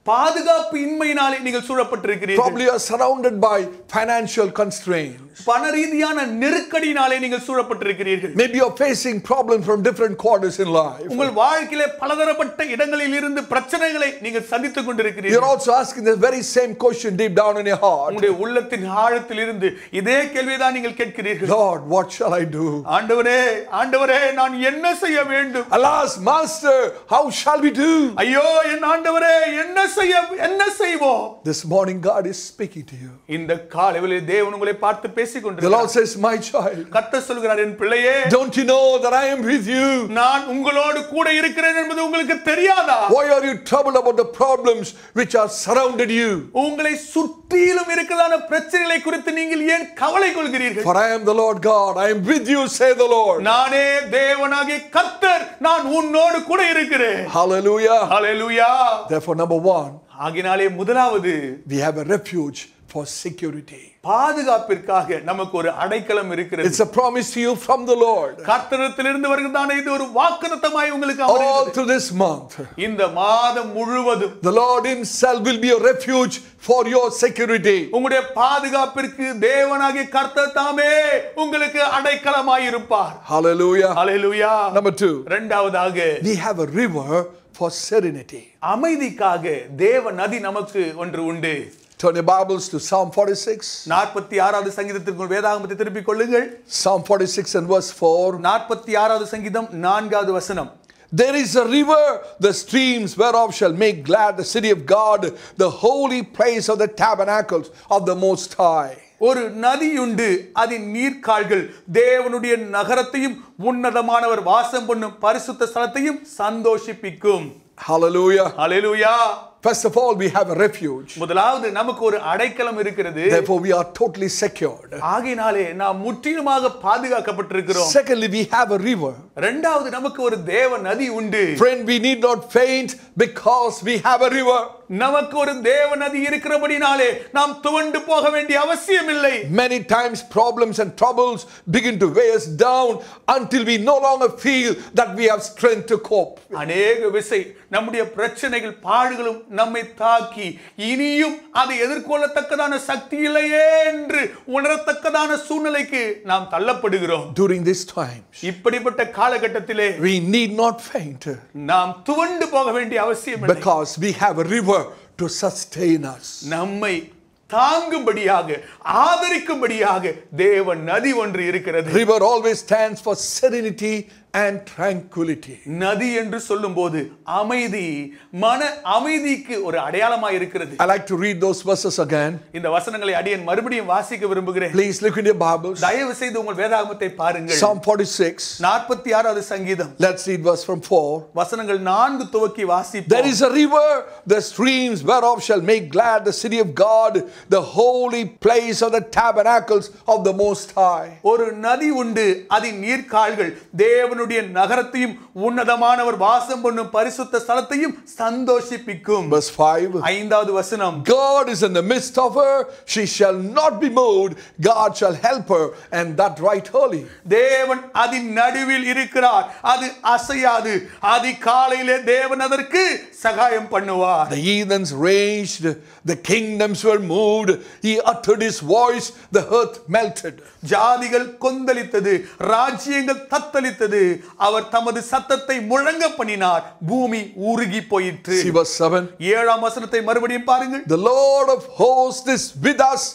பாதுகாப்பு இன்மையினாலே நீங்கள் சூழப்பட்டிருக்கிறீர்கள் Probably you are surrounded by financial constraints. பண ரீதியான நெருக்கடியினாலே நீங்கள் சூழப்பட்டிருக்கிறீர்கள் Maybe you're facing problems from different quarters in life. உங்கள் வாழ்க்கையிலே பலதரப்பட்ட இடங்களில் இருந்து பிரச்சனைகளை நீங்கள் சந்தித்துக் You're கொண்டிருக்கிறீர்கள் also asking the very same question deep down in your heart. உங்களுடைய உள்ளத்தின் ஆழத்தில் இருந்து இதே கேள்விதான் நீங்கள் கேட்கிறீர்கள் Lord, what shall I do? ஆண்டவரே ஆண்டவரே நான் என்ன செய்ய வேண்டும் Alas, Master, how shall we do? ஐயோ என் ஆண்டவரே என்ன செய்ய என்ன செய்வோம் This morning, God is speaking to you. இந்த காலையிலே தேவன் உங்களை பார்த்து பேசிக் The Lord கொண்டிருக்கிறார் says, My child, கர்த்தர் சொல்கிறார் என் பிள்ளையே don't you know that I am with you? நான் உங்களோடு கூட இருக்கிறேன் என்பது உங்களுக்கு தெரியாதா Why are you troubled about the problems which are surrounded you? உங்களை சுற்றிலும் இருக்கிறதான பிரச்சனைகளை குறித்து நீங்கள் ஏன் கவலை கொள்கிறீர்கள் For I am the Lord God. I am with you, say the Lord. நானே தேவனாகிய கர்த்தர் நான் உன்னோடு கூட இருக்கிறேன் Hallelujah. ஹalleluya Therefore, number one, ஆகினாலே முதலாவது we have a refuge for security. பாதுகாப்பிற்காக நமக்கு ஒரு அடைக்கலம் இருக்கிறது It's a promise to you from the Lord. கர்த்தரிடத்திலிருந்து வருகிறதான இது ஒரு வாக்குத்தத்தமாய் உங்களுக்கு All அமர்கிறது through this month, இந்த மாதம் முழுவதும் the Lord Himself will be a refuge for your security. உங்களுடைய பாதுகாப்பிற்கு தேவனாகிய கர்த்தர் தாமே உங்களுக்கு அடைக்கலமாய் இருப்பார் Hallelujah. ஹalleluya Number two, இரண்டாவதாக we have a river for serenity. அமைதிக்காக தேவ நதி நமக்கு ஒன்று உண்டு Turn your Bibles to Psalm 46. நாற்பத்தி ஆறாவது சங்கீதத்திற்கு வேதாகமத்தை திருப்பிக் கொள்ளுங்கள் Psalm 46 and verse 4. நாற்பத்தி ஆறாவது சங்கீதம் நான்காவது வசனம் There is a river, the streams whereof shall make glad the city of God, the holy place of the tabernacles of the Most High. ஒரு நதியுண்டு அதன் நீர்க்கால்கள் தேவனுடைய நகரத்தையும் உன்னதமானவர் வாசம் பண்ணும் பரிசுத்த ஸ்தலத்தையும் சந்தோஷிப்பிக்கும் Hallelujah. Hallelujah First of all, we have a refuge. முதலாவது நமக்கு ஒரு அடைக்கலம் இருக்கிறது Therefore, we are totally secured. ஆகையினாலே நாம் முற்றிலுமாக பாதுகாக்கப்பட்டிருக்கிறோம் Secondly, we have a river. இரண்டாவது நமக்கு ஒரு தேவ நதி உண்டு Friend, we need not faint because we have a river. நமக்கு ஒரு தேவ நதி இருக்கிறபடினாலே நாம் துவண்டு போக வேண்டிய அவசியம் இல்லை Many times, problems and troubles begin to weigh us down until we no longer feel that we have strength to cope. அநேக விசை நம்முடைய பிரச்சனைகள் பாடுகளும் நம்மை தாக்கி இனியும் அதை எதிர்கொள்ளத்தக்கதான சக்தி இல்லையே என்று உணரத்தக்கதான சூழ்நிலைக்கு நாம் தள்ளப்படுகிறோம் During these times, இப்படிப்பட்ட காலகட்டத்திலே we need not faint நாம் துவண்டு போக வேண்டிய அவசியம் இல்லை because we have a river to sustain us. நம்மை தாங்கும்படியாக ஆதரிக்கும்படியாக தேவ நதி ஒன்று இருக்கிறது River always stands for serenity and tranquility. நதி என்று சொல்லும்போது அமைதி மன அமைதிக்கு ஒரு அடையாளமாய் இருக்கிறது I like to read those verses again. இந்த வசனங்களை அடியேன் மறுபடியும் வாசிக்க விரும்புகிறேன் Please look in your Bibles. தயவு செய்து உங்கள் வேதாகமத்தை பாருங்கள் Psalm 46. நாற்பத்தி ஆறாவது சங்கீதம் Let's read verse from 4. வசனங்கள் நான்கு துவக்கி There வாசிப்போம் is a river, the streams whereof shall make glad the city of God, the holy place of the tabernacles of the Most High. ஒரு நதி உண்டு அதன் நீர்க்கால்கள் தேவனுடைய நகரத்தையும் உன்னதமானவர் வாசம் பண்ணும் பரிசுத்த ஸ்தலத்தையும் சந்தோஷிப்பிக்கும் Verse 5. ஐந்தாவது வசனம் God is in the midst of her, she shall not be moved, God shall help her, and that right early. தேவன் அதன் நடுவில் இருக்கிறார் அது அசையாது அதிகாலையிலே தேவன் அதற்கு சகாயம் பண்ணுவார் The heathens raged, the kingdoms were moved, he uttered his voice, the earth melted. ஜாதிகள் கொந்தளித்தது ராஜ்யங்கள் தத்தளித்தது அவர் தமது சத்தத்தை முழங்க பண்ணினார் பூமி உருகி போயிற்று See verse 7. ஏழாம் வசனத்தை மறுபடியும் பாருங்கள் The Lord of hosts is with us,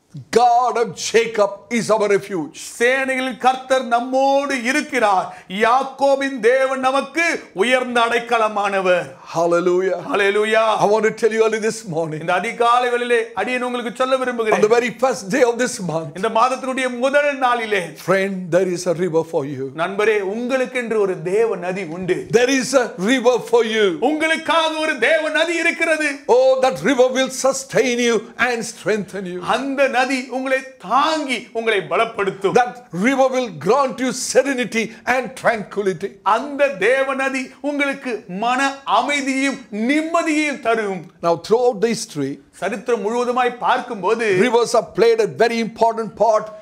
God of Jacob is our refuge. சேனைகளில் கர்த்தர் நம்மோடு இருக்கிறார் யாக்கோபின் தேவன் நமக்கு உயர்ந்த அடைக்கலமானவர் Hallelujah. Hallelujah I want to tell you early this morning, இந்த அதிகாலை வேளையிலே அடியேன் உங்களுக்கு சொல்ல on the விரும்புகிறேன் very first day of this month, இந்த மாதத்தினுடைய முதல் நாளிலே friend, there is a river for you. நண்பரே உங்களுக்கென்று ஒரு தேவ நதி உண்டு There is a river for you. உங்களுக்காக ஒரு தேவ நதி இருக்கிறது Oh, that river will sustain you and strengthen you. அந்த நதி உங்களை தாங்கி உங்களை பலப்படுத்தும் That river will grant you serenity and tranquility. அந்த தேவ நதி உங்களுக்கு மன அமைதியையும் நிம்மதியையும் தரும் Now, throughout the history, சரித்திரம் முழுவதுமாய் பார்க்கும்போது rivers have played a very important part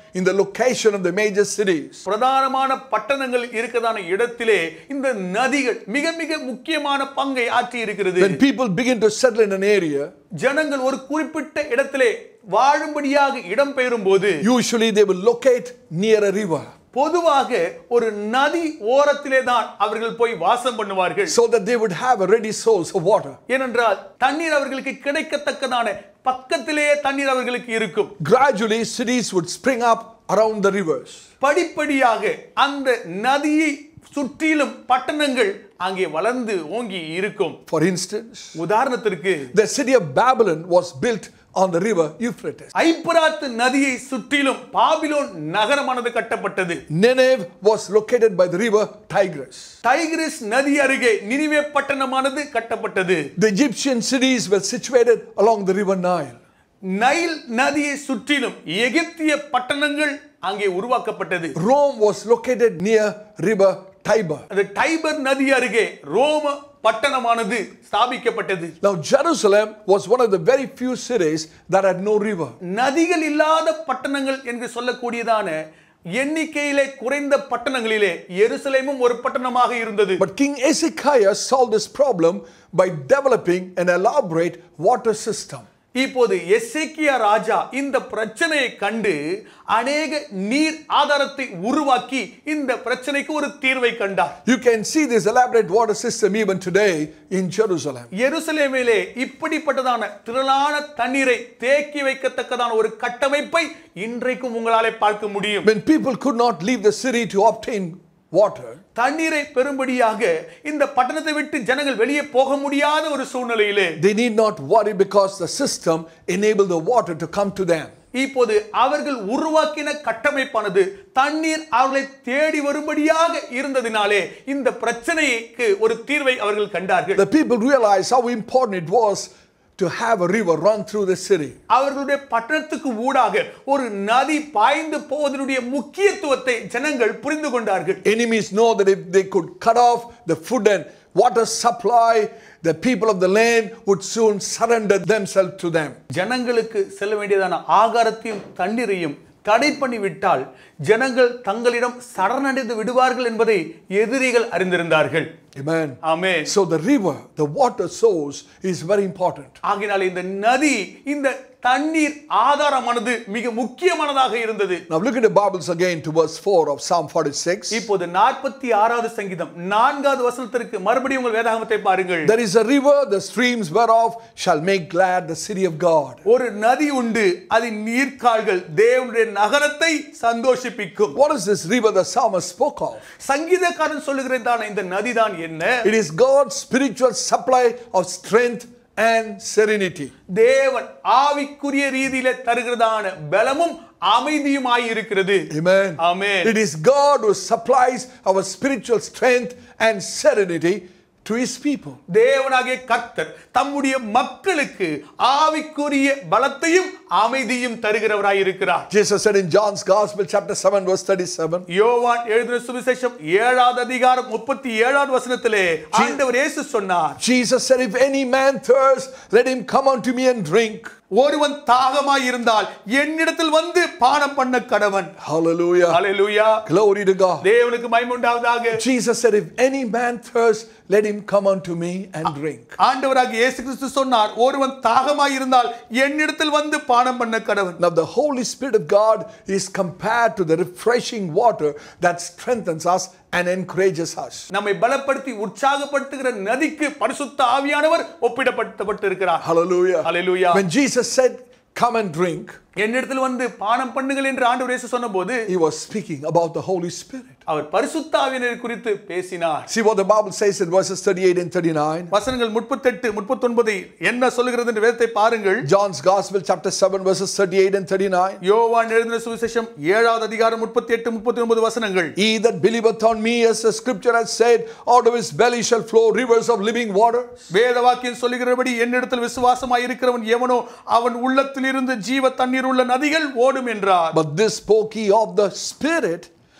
in the location of the major cities. பிரதானமான பட்டணங்கள் இருக்கதான இடத்திலே இந்த நதிகள் மிக மிக முக்கியமான பங்கை ஆற்றி இருக்கிறது When people begin to settle in an area, ஜனங்கள் ஒரு குறிப்பிட்ட இடத்திலே வாழும்படியாக இடம் பெயரும் போது usually they will locate near a river பொதுவாக ஒரு நதி ஓரத்திலே தான் அவர்கள் போய் வாசம் பண்ணுவார்கள் so that they would have a ready source of water. ஏனென்றால் தண்ணீர் அவர்களுக்கு கிடைக்கத்தக்கதான பக்கத்திலேயே தண்ணீர் அவர்களுக்கு இருக்கும் Gradually, cities would spring up around the rivers. படிப்படியாக அந்த நதியை சுற்றிலும் பட்டணங்கள் அங்கே வளர்ந்து ஓங்கி இருக்கும் For instance, உதாரணத்திற்கு the city of Babylon was built on the river Euphrates. ஐப்பராத்து நதியை சுற்றிலும் பாபிலோன் நகரமானது கட்டப்பட்டது Nineveh was located by the river Tigris. Tigris நதி அருகே நினிவே பட்டணமானது கட்டப்பட்டது The Egyptian cities were situated along the river Nile. Nile நதியை சுற்றிலும் எகிப்திய பட்டணங்கள் அங்கே உருவாக்கப்பட்டது Rome was located near river Tiber. அந்த டைபர் நதி அருகே ரோம பட்டணமானது ஸ்தாபிக்கப்பட்டது Now, Jerusalem was one of the very few cities that had no river. நதிகள் இல்லாத பட்டணங்கள் என்று சொல்லக்கூடியதான எண்ணிக்கையிலே குறைந்த பட்டணங்களிலே எருசலேமும் ஒரு பட்டணமாக இருந்தது But King Hezekiah solved this problem by developing an elaborate water system. இப்போது எசேக்கியா ராஜா இந்த பிரச்சனையை கண்டு அநேக நீர் ஆதாரத்தை உருவாக்கி இந்த பிரச்சனைக்கு ஒரு தீர்வை கண்டார் You can see this elaborate water system even today in Jerusalem. எருசலேமிலே இப்படிப்பட்டதான திரளான தண்ணீரை தேக்கி வைக்கத்தக்கதான ஒரு கட்டமைப்பை இன்றைக்கும் உங்களாலே பார்க்க முடியும் When people could not leave the city to obtain water, தண்ணீரை பெறும்படியாக இந்த பட்டணத்தை விட்டு ஜனங்கள் வெளியே போக முடியாத ஒரு சூழ்நிலையிலே they need not worry because the system enabled the water to come to them. இப்போது அவர்கள் உருவாக்கின கட்டமைப்பானது தண்ணீர் அவர்களை தேடி வரும்படியாக இருந்ததினாலே இந்த பிரச்சனைக்கு ஒரு தீர்வை அவர்கள் கண்டார்கள் The people realized how important it was to have a river run through the city. அவர்களுடைய பட்டணத்துக்கு ஊடாக ஒரு நதி பாய்ந்து போவதனுடைய முக்கியத்துவத்தை ஜனங்கள் புரிந்து கொண்டார்கள் Enemies know that if they could cut off the food and water supply, the people of the land would soon surrender themselves to them. ஜனங்களுக்கு செல்ல வேண்டியதான ஆகாரத்தையும் தண்ணீரையும் தடை பண்ணி விட்டால் ஜனங்கள் தங்களிடம் சரணடைந்து விடுவார்கள் என்பதை எதிரிகள் அறிந்திருந்தார்கள் Amen. Amen So the river, the water source is very important. ஆகினால் இந்த நதி இந்த தண்ணீர் ஆதாரமானது மிக முக்கியமானதாக இருந்தது Now look at the Bibles again to verse 4 of Psalm 46. இப்போது நாற்பத்தி ஆறாவது சங்கீதம் நான்காவது வசனத்திற்கு மறுபடியும் உங்கள் வேதாகமத்தை பாருங்கள் There is a river, the streams whereof shall make glad the city of God. ஒரு நதி உண்டு அதன் நீர்க்கால்கள் தேவனுடைய நகரத்தை சந்தோஷிப்பிக்கும் What is this river the psalmist spoke of? சங்கீதக்காரன் சொல்லுகிறதான இந்த நதிதான் என்ன It is God's spiritual supply of strength and serenity. தேவன் ஆவிக்குரிய ரீதியில தருகிறதான பலமும் அமைதியுமாய் இருக்கிறது Amen. Amen. It is God who supplies our spiritual strength and serenity to his people. தேவனாகிய கர்த்தர் தம்முடைய மக்களுக்கு ஆவிக்குரிய பலத்தையும் அமைதியும் தருகிறவராய் இருக்கிறார் Jesus said in John's Gospel, chapter 7, verse 37, யோவான் எழுதின சுவிசேஷம் ஏழாவது அதிகாரம் முப்பத்தி ஏழாவது வசனத்திலே ஆண்டவர் இயேசு சொன்னார் Jesus said, If any man thirst, let him come unto me and drink. ஒருவன் தாகமாய் இருந்தால் என்னிடத்தில் வந்து பானம் பண்ண கடவன் Hallelujah. Hallelujah Glory to God. தேவனுக்கு மகிமை உண்டாவதாக Jesus said, If any man thirst, let him come unto me and drink. ஆண்டவராகிய இயேசு கிறிஸ்து சொன்னார் ஒருவன் தாகமாய் இருந்தால் என்னிடத்தில் வந்து பானம் பண்ண கடவன் Now, the Holy Spirit of God is compared to the refreshing water that strengthens us and encourages us. நம்மை பலப்படுத்தி உற்சாகப்படுத்துகிற நதிக்கு பரிசுத்த ஆவியானவர் ஒப்பிடப்பட்டு இருக்கிறார் Hallelujah. Hallelujah. When Jesus said, Come and drink, என்னிடத்தில் வந்து பானம் பண்ணுங்கள் என்று ஆண்டவர் இயேசு சொன்னபோது he was speaking about the Holy Spirit. அவர் பரிசுத்த ஆவியினர் குறித்து பேசினார் See what the Bible says in verses 38 and 39. வசனங்கள் முப்பத்தெட்டு முப்பத்தொன்பதை என்ன சொல்லுகிறது என்று வேதத்தை பாருங்கள் John's Gospel, chapter 7, verses 38 and 39. யோவான் எழுதின சுவிசேஷம் ஏழாவது அதிகாரம் முப்பத்தி எட்டு முப்பத்தி ஒன்பது வசனங்கள் He that believeth on me, as the scripture has said, out of his belly shall flow rivers of living water. வேத வாக்கியம் சொல்லுகிறபடி என்னிடத்தில் விசுவாசமாய் இருக்கிறவன் எவனோ அவன் உள்ளத்திலிருந்து ஜீவ தண்ணீர் உள்ள நதிகள் ஓடும் என்றார் But this spoke he of the Spirit,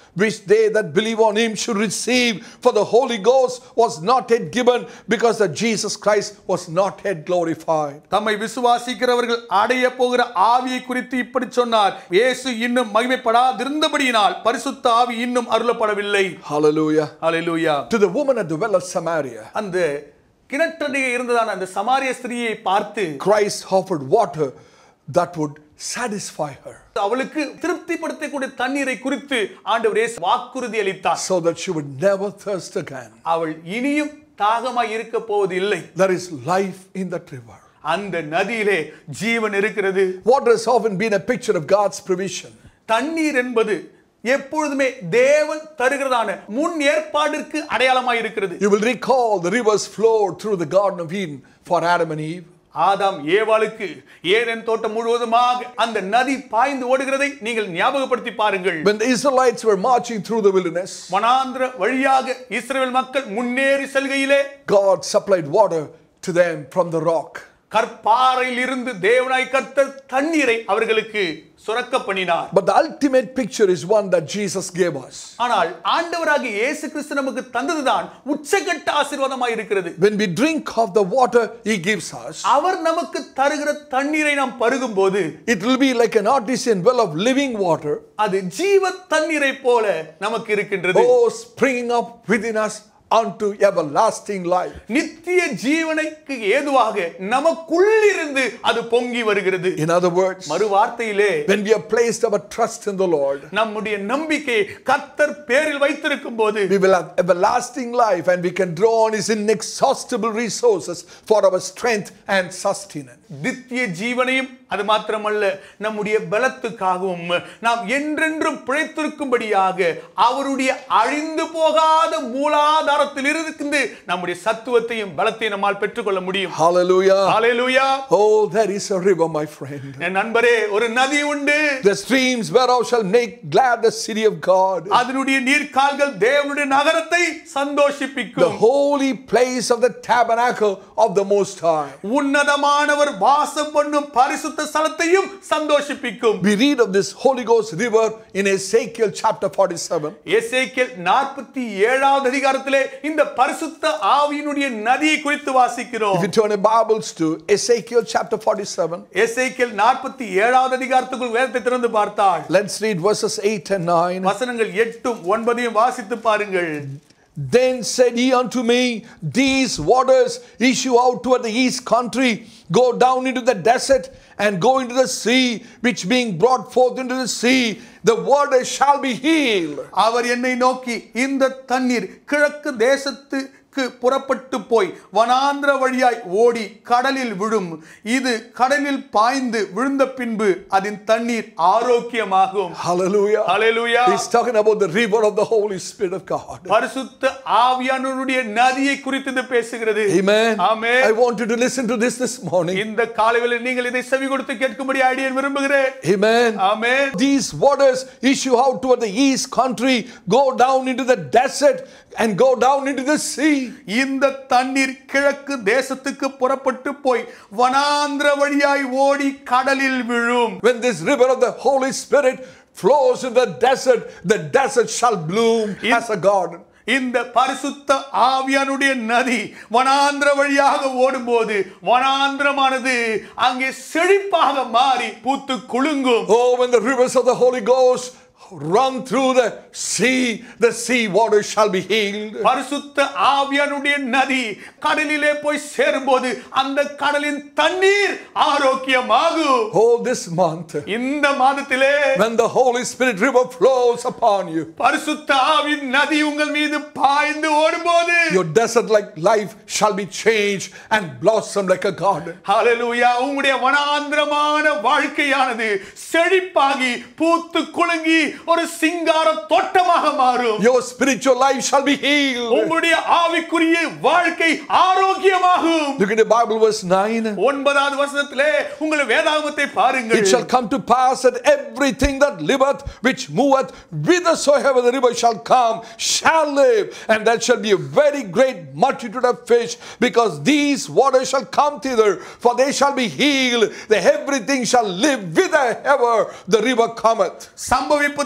which they that believe on him should receive. For the Holy Ghost was not yet given because that Jesus Christ was not yet glorified. தம்மை விசுவாசிக்கிறவர்கள் அடைய போகிற ஆவியை குறித்து இப்படி சொன்னார் இயேசு இன்னும் மகிமைப்படாதிருந்தபடியினால் பரிசுத்த ஆவி இன்னும் அருளப்படவில்லை Hallelujah. Hallelujah To the woman at the well of Samaria, அந்த கிணற்றடியே இருந்ததான அந்த சமாரிய ஸ்திரியை பார்த்து Christ offered water that would satisfy her அவளுக்கு திருப்திப்படுத்தக்கூடிய தண்ணீரை குறித்து ஆண்டவர் இயேசு வாக்குறுதி அளித்தார் so that she would never thirst again. அவள் இனியும் தாகமாய் இருக்க போவது இல்லை There is life in that river. அந்த நதியிலே ஜீவன் இருக்கிறது Water has often been a picture of God's provision. தண்ணீர் என்பது எப்பொழுதுமே தேவன் தருகிறதான முன் ஏற்பாடிற்கு அடையாளமாய் இருக்கிறது You will recall the rivers flowed through the Garden of Eden for Adam and Eve. Adam ஏவாளுக்கு ஏதேன் தோட்டம் முழுவதுமாக அந்த நதி பாய்ந்து ஓடுகிறதை நீங்கள் ஞாபகப்படுத்தி பாருங்கள் When the Israelites were marching through the wilderness, வனாந்திர வழியாக இஸ்ரவேல் மக்கள் முன்னேறி செல்கையிலே God supplied water to them from the rock. கற்பாறையில் இருந்து தேவனாய் கர்த்தர் தண்ணீரை அவர்களுக்கு சுரக்க பண்ணினார் But the ultimate picture is one that Jesus gave us. ஆனால் ஆண்டவராகிய இயேசு கிறிஸ்து நமக்கு தந்ததுதான் உச்சகட்ட ஆசீர்வாதமாய் இருக்கிறது When we drink of the water He gives us, அவர் நமக்கு தருகிற தண்ணீரை நாம் பருகும் போது it will be like an artesian well of living water, அது ஜீவ தண்ணீரை போல நமக்கு இருக்கின்றது oh, springing up within us unto everlasting life. நித்திய ஜீவனைக்கு ஏதுவாக நமக்குள்ளிருந்து அது பொங்கி வருகிறது In other words, மறு வார்த்தையிலே when we have placed our trust in the Lord, நம்முடைய நம்பிக்கையை கர்த்தர் பேரில் வைத்திருக்கும் போது we will have everlasting life and we can draw on His inexhaustible resources for our strength and sustenance. நித்திய ஜீவனையும் அது மாத்திரமல்ல நம்முடைய பலத்துக்காகவும் நாம் என்றென்றும் பிழைத்திருக்கும்படியாக அவருடைய அழிந்து போகாத மூலாதாரத்தில் இருந்து நம்முடைய சத்துவத்தையும் பலத்தையும் நம்மால் பெற்றுக்கொள்ள முடியும் Hallelujah. Hallelujah Oh, there is a river, my friend. என் நண்பரே ஒரு நதி உண்டு The streams whereof shall make glad the city of God. அதனுடைய நீர்க்கால்கள் தேவனுடைய நகரத்தை The சந்தோஷிப்பிக்கும் holy place of the tabernacle of the Most High. உன்னதமானவர் வாசம் பண்ணும் பரிசுத்த ஸ்தலத்தையும் சந்தோஷிப்பிக்கும் We read of this Holy Ghost river in Ezekiel chapter 47. எசேக்கியேல் நாற்பத்தி ஏழாவது அதிகாரத்திலே இந்த பரிசுத்த ஆவியினுடைய நதியை குறித்து வாசிக்கிறோம் If you turn your Bibles to Ezekiel chapter 47, எசேக்கியேல் நாற்பத்தி ஏழாவது அதிகாரத்துக்குள் வேதத்தை திறந்து பார்த்தால் let's read verses 8 and 9. வசனங்கள் எட்டும் ஒன்பதையும் வாசித்து பாருங்கள் Then said he unto me, These waters issue out toward the east country, go down into the desert, and go into the sea, which being brought forth into the sea, the waters shall be healed. அவர் என்னை நோக்கி இந்த தண்ணீர் கிழக்கு தேசத்துக்கு புறப்பட்டு போய் வனாந்திர வழியாய் ஓடி கடலில் விழும் இது கடலில் பாய்ந்து விழுந்த பின்பு அதன் தண்ணீர் ஆரோக்கியமாகும் Hallelujah. Hallelujah. He's talking about the river of the Holy Spirit of God. பரிசுத்த ஆவியானவருடைய நதியை குறித்து இது பேசுகிறது Amen. Amen. I want you to listen to this this morning. இந்த காலையில் நீங்கள் இதை செவி கொடுத்து கேட்கும்படி அடியேன் விரும்புகிறேன் Amen. Amen These waters issue out toward the east country, go down into the desert, and go down into the sea. இந்த தண்ணீர் கிழக்கு தேசத்துக்கு புறப்பட்டு போய் வனாந்திர வழியாய் ஓடி கடலில் விழும் When this river of the Holy Spirit flows in the desert, the desert shall bloom In- as a garden. இந்த பரிசுத்த ஆவியானுடைய நதி வனாந்திர வழியாக ஓடும்போது வனாந்திரமானது அங்கே செழிப்பாக மாறி பூத்து குலுங்கும் Oh, when the rivers of the Holy Ghost run through the sea, the sea waters shall be healed. பரிசுத்த ஆவியானுடைய நதி கடலிலே போய் சேரும்போது அந்த கடலின் தண்ணீர் ஆரோக்கியமாகும் Oh, this month, இந்த மாதத்திலே when the Holy Spirit river flows upon you, பரிசுத்த ஆவின் நதி உங்கள் மீது பாய்ந்து ஓடும்போது your desert like life shall be changed and blossom like a garden. ஹalleluya உங்களுடைய வனாந்திரமான வாழ்க்கையானது செழிப்பாகி பூத்து குலுங்கி ஒரு சிங்கார தோட்டமாக மாறும் Your spiritual life shall be healed. உங்களுடைய ஆவிக்குரிய வாழ்க்கை ஆரோக்கியமாகும் Look at the Bible, verse 9. ஒன்பதாவது வசனத்திலே உங்கள் வேதாகமத்தை பாருங்கள் It shall come to pass that everything that liveth, which moveth, whithersoever the river shall come, shall live. And there shall be a very great multitude of fish, because these waters shall come thither, for they shall be healed. The everything shall live whithersoever the river cometh. சம்பவிப்பது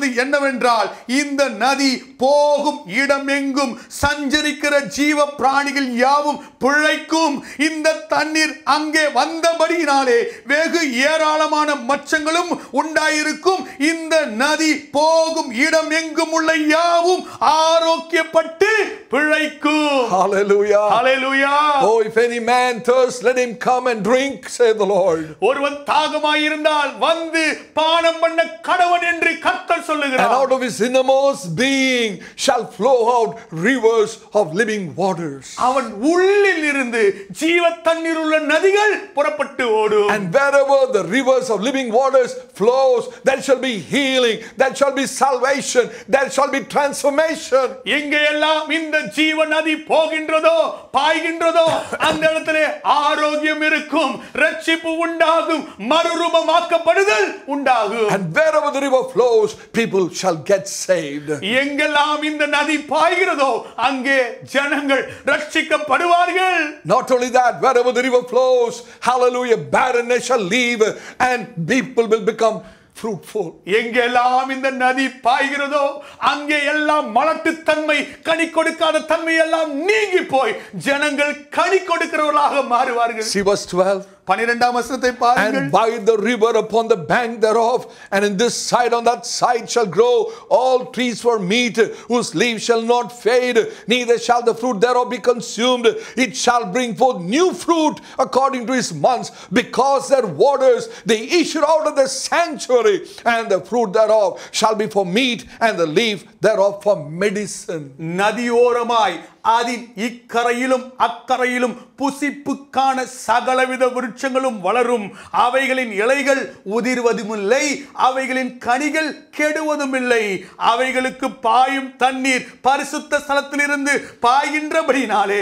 சொல்வது என்னவென்றால் இந்த நதி போகும் இடமெங்கும் சஞ்சரிக்கிற ஜீவ பிராணிகள் யாவும் பிழைக்கும் இந்த தண்ணீர் அங்கே வந்தபடியினாலே வெகு ஏராளமான மச்சங்களும் உண்டாயிருக்கும் இந்த நதி போகும் இடம் எங்கும் உள்ள யாவும் ஆரோக்கியப்பட்டு பிழைக்கும் Hallelujah. Hallelujah Oh, if any man thirst, let him come and drink, say the Lord. ஒருவன் தாகமாயிருந்தால் வந்து பானம் பண்ண கடவன் என்று கர்த்தர் And சொல்லுகிறார் out of his innermost being shall flow out rivers of living waters. அவன் உள்ளில் இருந்து ஜீவ தண்ணீர் உள்ள நதிகள் புறப்பட்டு ஓடும் And wherever the rivers of living waters flows, there shall be healing, there shall be salvation, there shall be transformation. எங்கெல்லாம் இந்த ஜீவ நதி போகின்றதோ பாய்கின்றதோ அந்த இடத்திலே ஆரோக்கியம் இருக்கும் ரட்சிப்பு உண்டாகும் மறுரூபமாக்கப்படுதல் உண்டாகும் And wherever the river flows, people shall get saved. எங்கெல்லாம் இந்த நதி பாய்கிறதோ அங்கே ஜனங்கள் ரட்சிக்கப்படுவார்கள் Not only that, wherever the river flows, hallelujah, barrenness shall leave and people will become fruitful. எங்கெல்லாம் இந்த நதி பாய்கிறதோ அங்கே எல்லாம் மலட்டுத்தன்மை கனி கொடுக்காத தன்மை எல்லாம் நீங்கி போய் ஜனங்கள் கனி கொடுக்கிறவர்களாக மாறுவார்கள் See verse 12. பனிரெண்டாம் வசனத்தை பாருங்கள் And by the river upon the bank thereof, and in this side on that side shall grow all trees for meat, whose leaves shall not fade, neither shall the fruit thereof be consumed. It shall bring forth new fruit according to his months, because their waters they issue out of the sanctuary, and the fruit thereof shall be for meat, and the leaf thereof for medicine. நதியோரமாய் அதின் இக்கரையிலும் அக்கரையிலும் புசிப்புக்கான சகலவித விருட்சங்களும் வளரும் அவைகளின் இலைகள் உதிர்வதுமில்லை அவைகளின் கனிகள் கெடுவதுமில்லை அவைகளுக்கு பாயும் தண்ணீர் பரிசுத்த ஸ்தலத்திலிருந்து பாய்கின்றபடினாலே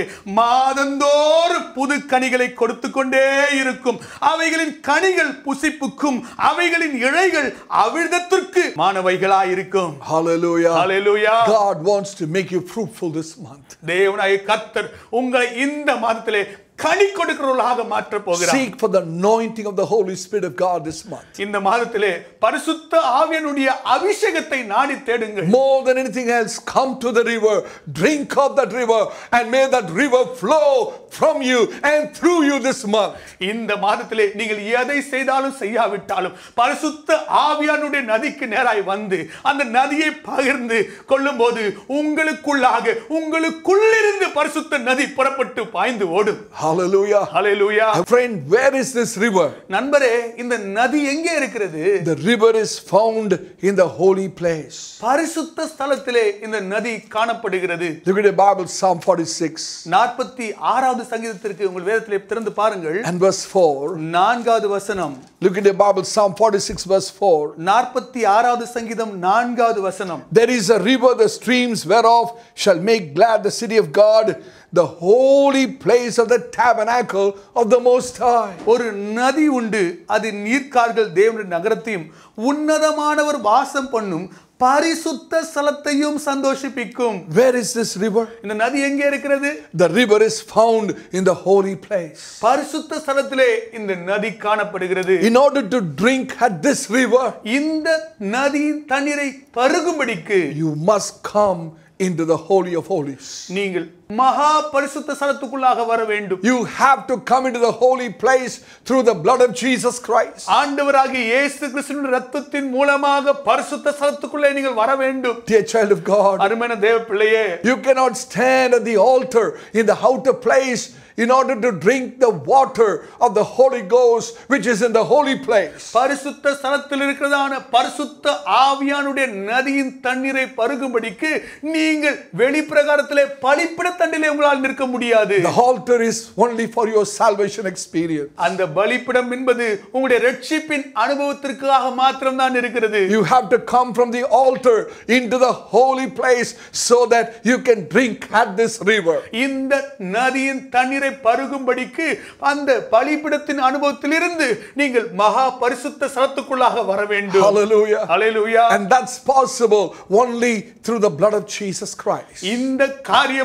மாதந்தோறும் புது கனிகளை கொடுத்து கொண்டே இருக்கும் அவைகளின் கனிகள் புசிப்புக்கும் அவைகளின் இலைகள் அவிழ்தத்திற்கு மாணவைகளாயிருக்கும் Hallelujah. Hallelujah. God wants to make you fruitful this month. தேவனாய கர்த்தர் உங்களை இந்த மாதத்திலே கனி கொடுக்கிறவர்களாக மாற்ற போகிறார் Seek for the anointing of the Holy Spirit of God this month. இந்த மாதத்திலே பரிசுத்த ஆவியனுடைய அபிஷேகத்தை நாடி தேடுங்கள் More than anything else, come to the river, drink of that river, and may that river flow from you and through you this month. இந்த மாதத்திலே நீங்கள் எதை செய்தாலும் செய்யாவிட்டாலும் பரிசுத்த ஆவியானுடைய நதிக்கு நேராய் வந்து அந்த நதியை பகிர்ந்து கொள்ளும்போது உங்களுக்குள்ளாக உங்களுக்குள்ளிருந்து பரிசுத்த நதி புறப்பட்டு பாய்ந்து ஓடும் Hallelujah. Hallelujah Friend, where is this river? நண்பரே இந்த நதி எங்கே இருக்கிறது The river is found in the holy place. பரிசுத்த ஸ்தலத்திலே இந்த நதி காணப்படுகிறது Look at the Bible, Psalm 46 நாற்பத்தி ஆறாவது சங்கீதத்திற்கு உங்கள் வேதத்திலே திறந்து பாருங்கள் and verse 4. நான்காவது வசனம் Look at the Bible, Psalm 46, verse 4. நாற்பத்தி ஆறாவது சங்கீதம் நான்காவது வசனம் There is a river, the streams whereof shall make glad the city of God, the holy place of the tabernacle of the Most High. ஒரு நதி உண்டு அது நீர்க்கால்கள் தேவனுடைய நகரத்தையும் உன்னதமானவர் வாசம் பண்ணும் பரிசுத்த ஸ்தலத்தையும் சந்தோஷிப்பிக்கும் Where is this river? இந்த நதி எங்கே இருக்கிறது The river is found in the holy place. பரிசுத்த ஸ்தலத்திலே இந்த நதி காணப்படுகிறது In order to drink at this river, இந்த நதியின் தண்ணீரை பருகும்படிக்கு you must come into the Holy of Holies. நீங்கள் மகா பரிசுத்த ஸ்தலத்துக்குள்ளாக வர வேண்டும் You have to come into the holy place through the blood of Jesus Christ. ஆண்டவராகிய இயேசு கிறிஸ்துவின் ரத்தத்தின் மூலமாக பரிசுத்த ஸ்தலத்துக்குள்ளே நீங்கள் வர வேண்டும் Dear child of God, அருமையான தேவ பிள்ளையே you cannot stand at the altar in the outer place in order to drink the water of the Holy Ghost, which is in the holy place. பரிசுத்த ஸ்தலத்தில் இருக்கிறதான பரிசுத்த ஆவியானுடைய நதியின் தண்ணீரை பருகும்படிக்கு நீங்கள் வெளிப்பிரகாரத்திலே பலிப்பிட தண்டிலே உங்களால் நிற்க முடியாது The altar is only for your salvation experience. அந்த பலிப்பிடம் என்பது உங்களுடைய ரட்சிப்பின் அனுபவத்திற்காக மாத்திரம்தான் இருக்கிறது You have to come from the altar into the holy place so that you can drink at this river. இந்த நதியின் தண்ணீரை பருகும்படிக்கு அந்த பலிப்பிடத்தின் அனுபவத்திலிருந்து நீங்கள் மகா பரிசுத்த ஸ்தலத்துக்குள்ளாக வர வேண்டும் Hallelujah. Hallelujah. And that's possible only through the blood of Jesus Christ. இந்த காரியமானது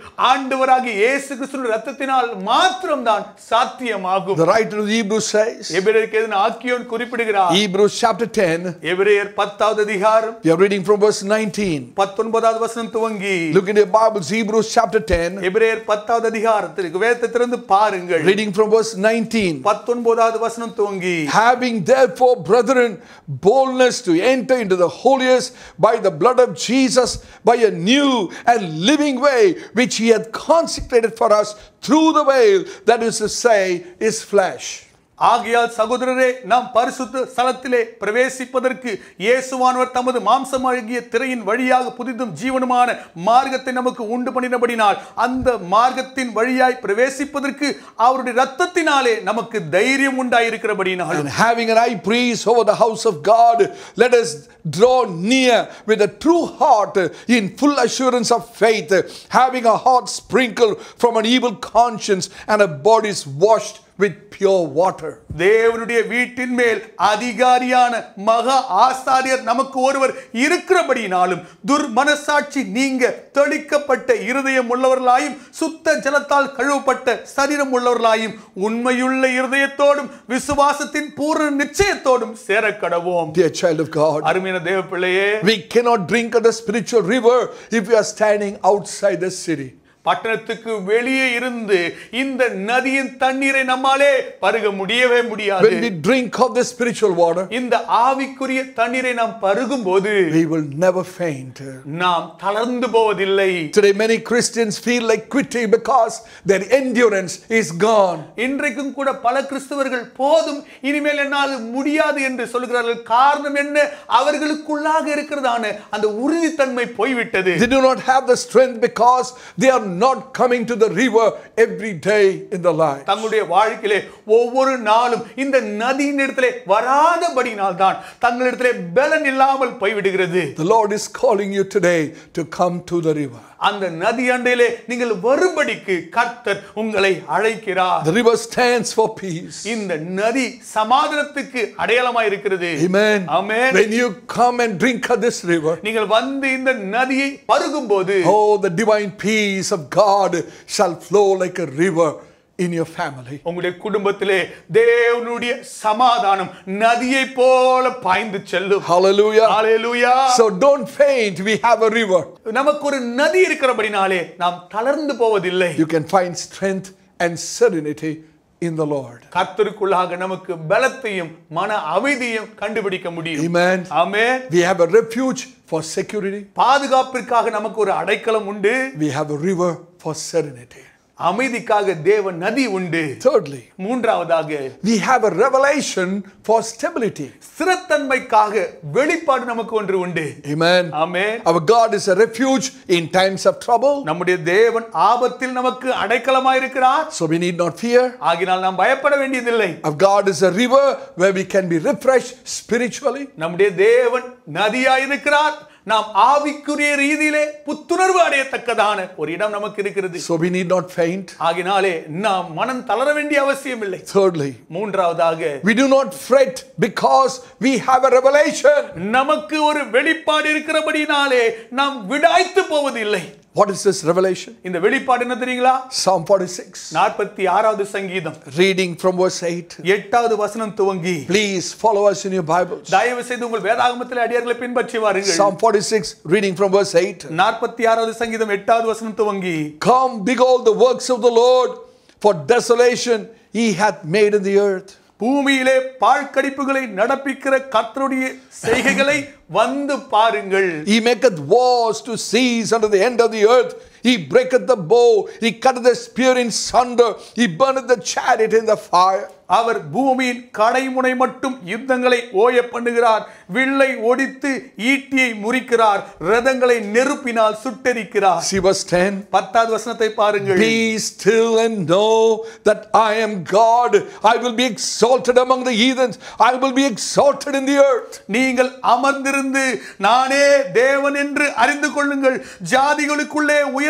ஆண்டவராகிய இயேசு கிறிஸ்துவின் ரத்தத்தினால் மாத்திரம்தான் சாத்தியமாகும் The writer of Hebrews says, எபிரேயருக்கு எதிரான ஆக்கியோன் குறிப்பிடுகிறார் Hebrews chapter 10, எபிரேயர் பத்தாவது அதிகாரம் we are reading from verse 19. பத்தொன்பதாவது வசனம் துவங்கி Look in your Bibles, Hebrews chapter 10, எபிரேயர் பத்தாவது அதிகாரத்திற்கு வேதத்தை திறந்து பாருங்கள் reading from verse 19. பத்தொன்பதாவது வசனம் துவங்கி Having therefore, brethren, boldness to enter into the holiest by the blood of Jesus, by a new and living way, which he hath consecrated for us through the veil, that is to say, his flesh. ஆகையால் சகோதரரே நாம் பரிசுத்த ஸ்தலத்திலே பிரவேசிப்பதற்கு இயேசுவானவர் தமது மாம்சமாகிய திரையின் வழியாக புதிதும் ஜீவனுமான மார்க்கத்தை நமக்கு உண்டு பண்ணினபடினால் அந்த மார்க்கத்தின் வழியாய் பிரவேசிப்பதற்கு அவருடைய ரத்தத்தினாலே நமக்கு தைரியம் உண்டாயிருக்கிறபடினால் And having an high priest over the house of God, let us draw near with a true heart in full assurance of faith, having a heart sprinkled from an evil conscience and our bodies washed with pure water. தேவனுடைய வீட்டின் மேல் அதிகாரியான மகா ஆசாரியர் நமக்கு ஒருவர் இருக்கிறபடினாலும் துர்மனசாட்சி நீங்க தெளிக்கப்பட்ட இருதயம் உள்ளவர்களாயும் சுத்த ஜலத்தால் கழுவப்பட்ட சரீரம் உள்ளவர்களாயும் உண்மையுள்ள இருதயத்தோடும் விசுவாசத்தின் பூர்ண நிச்சயத்தோடும் சேரக்கடவோம் Dear child of God, அருமையான தேவ பிள்ளையே we cannot drink of the spiritual river if we are standing outside the city. பட்டணத்துக்கு வெளியே இருந்து இந்த நதியின் தண்ணீரை நம்மாலே பருக முடியவே முடியாது When we drink of the spiritual water, இந்த ஆவிக்குரிய தண்ணீரை நாம் பருகும் போது we will never faint. நாம் தளர்ந்து போவதில்லை Today, many Christians feel like quitting because their endurance is gone. இன்றைக்கும் கூட பல கிறிஸ்தவர்கள் போதும் இனிமேல் என்னால் முடியாது என்று சொல்கிறார்கள் காரணம் என்ன அவர்களுக்குள்ளாக இருக்கிறதான அந்த உறுதித்தன்மை போய்விட்டது They do not have the strength because they are not coming to the river every day in their life. தங்களுடைய வாழ்க்கையிலே ஒவ்வொரு நாளும் இந்த நதியின் இடத்திலே வராதபடினால் தான் தங்களிடத்திலே பலன் இல்லாமல் போய்விடுகிறது The Lord is calling you today to come to the river. அந்த நதி அண்டையிலே நீங்கள் வரும்படிக்கு கர்த்தர் உங்களை அழைக்கிறார் The river stands for peace. இந்த நதி சமாதானத்துக்கு அடையாளமாய் இருக்கிறது Amen. Amen. When you come and drink of this river, நீங்கள் வந்து இந்த நதியை பருகும்போது oh, the divine peace of God shall flow like a river in your family. உங்களுடைய குடும்பத்திலே தேவனுடைய சமாதானம் நதியை போல பாய்ந்து செல்லும் Hallelujah. Hallelujah So don't faint. We have a river. நமக்கு ஒரு நதி இருக்கிறபடினாலே நாம் தளர்ந்து போவதில்லை You can find strength and serenity in the Lord. கர்த்தருக்குள்ளாக நமக்கு பலத்தையும் மன அமைதியும் கண்டுபிடிக்க முடியும் Amen. Amen We have a refuge for security. பாதுகாப்பிற்காக நமக்கு ஒரு அடைக்கலம் உண்டு We have a river for serenity. அமைதிக்காக தேவ நதி உண்டு Thirdly, மூன்றாவதாக we have a revelation for stability. ஸ்திரத்தன்மைக்காக வெளிப்பாடு நமக்கு ஒன்று உண்டு Amen. Amen Our God is a refuge in times of trouble, நம்முடைய தேவன் ஆபத்தில் நமக்கு அடைக்கலமாயிருக்கிறார் so we need not fear. ஆகினால் நாம் பயப்பட வேண்டியதில்லை Our God is a river where we can be refreshed spiritually. நம்முடைய தேவன் நதியாயிருக்கிறார் நாம் ஆவிக்குரிய ரீதியிலே புத்துணர்வு அடையத்தக்கதான ஒரு இடம் நமக்கு இருக்கிறது So we need not faint. ஆகினாலே நாம் மனம் தளர வேண்டிய அவசியம் இல்லை Thirdly, மூன்றாவதாக we do not fret because we have a revelation. நமக்கு ஒரு வெளிப்பாடு இருக்கிறபடினாலே நாம் விடாய்த்து போவதில்லை What is this revelation? இந்த வெளிப்பாடு என்ன தெரியுங்களா Psalm 46, நாற்பத்தி ஆறாவது சங்கீதம் reading from verse 8. எட்டாவது வசனம் துவங்கி Please follow us in your Bibles. தயவு செய்து உங்கள் வேதாகமத்தில் அடியார்களை பின்பற்றி வாருங்கள் Psalm 46, reading from verse 8. நாற்பத்தி ஆறாவது சங்கீதம் எட்டாவது வசனம் துவங்கி Come, behold the works of the Lord, for desolation he hath made in the earth. பூமியிலே பாழ்கடிப்புகளை நடப்பிக்கிற கர்த்தருடைய செய்கைகளை வந்து பாருங்கள் He maketh wars to cease under the end of the earth. He breaketh the bow, he cutteth the spear in sunder, he burneth the chariot in the fire. அவர் பூமியின் கடைமுனை மட்டும் யுத்தங்களை ஓய பண்ணுகிறார் வில்லை ஒடித்து ஈட்டியை முறிக்கிறார் ரதங்களை நெருப்பினால் சுட்டெரிக்கிறார் See verse 10. பத்தாவது வசனத்தை பாருங்கள் Be still and know that I am God. I will be exalted among the heathens. I will be exalted in the earth. நீங்கள் அமர்ந்திருந்து நானே தேவன் என்று அறிந்து கொள்ளுங்கள் ஜாதிகளுக்குள்ளே உயர்ந்த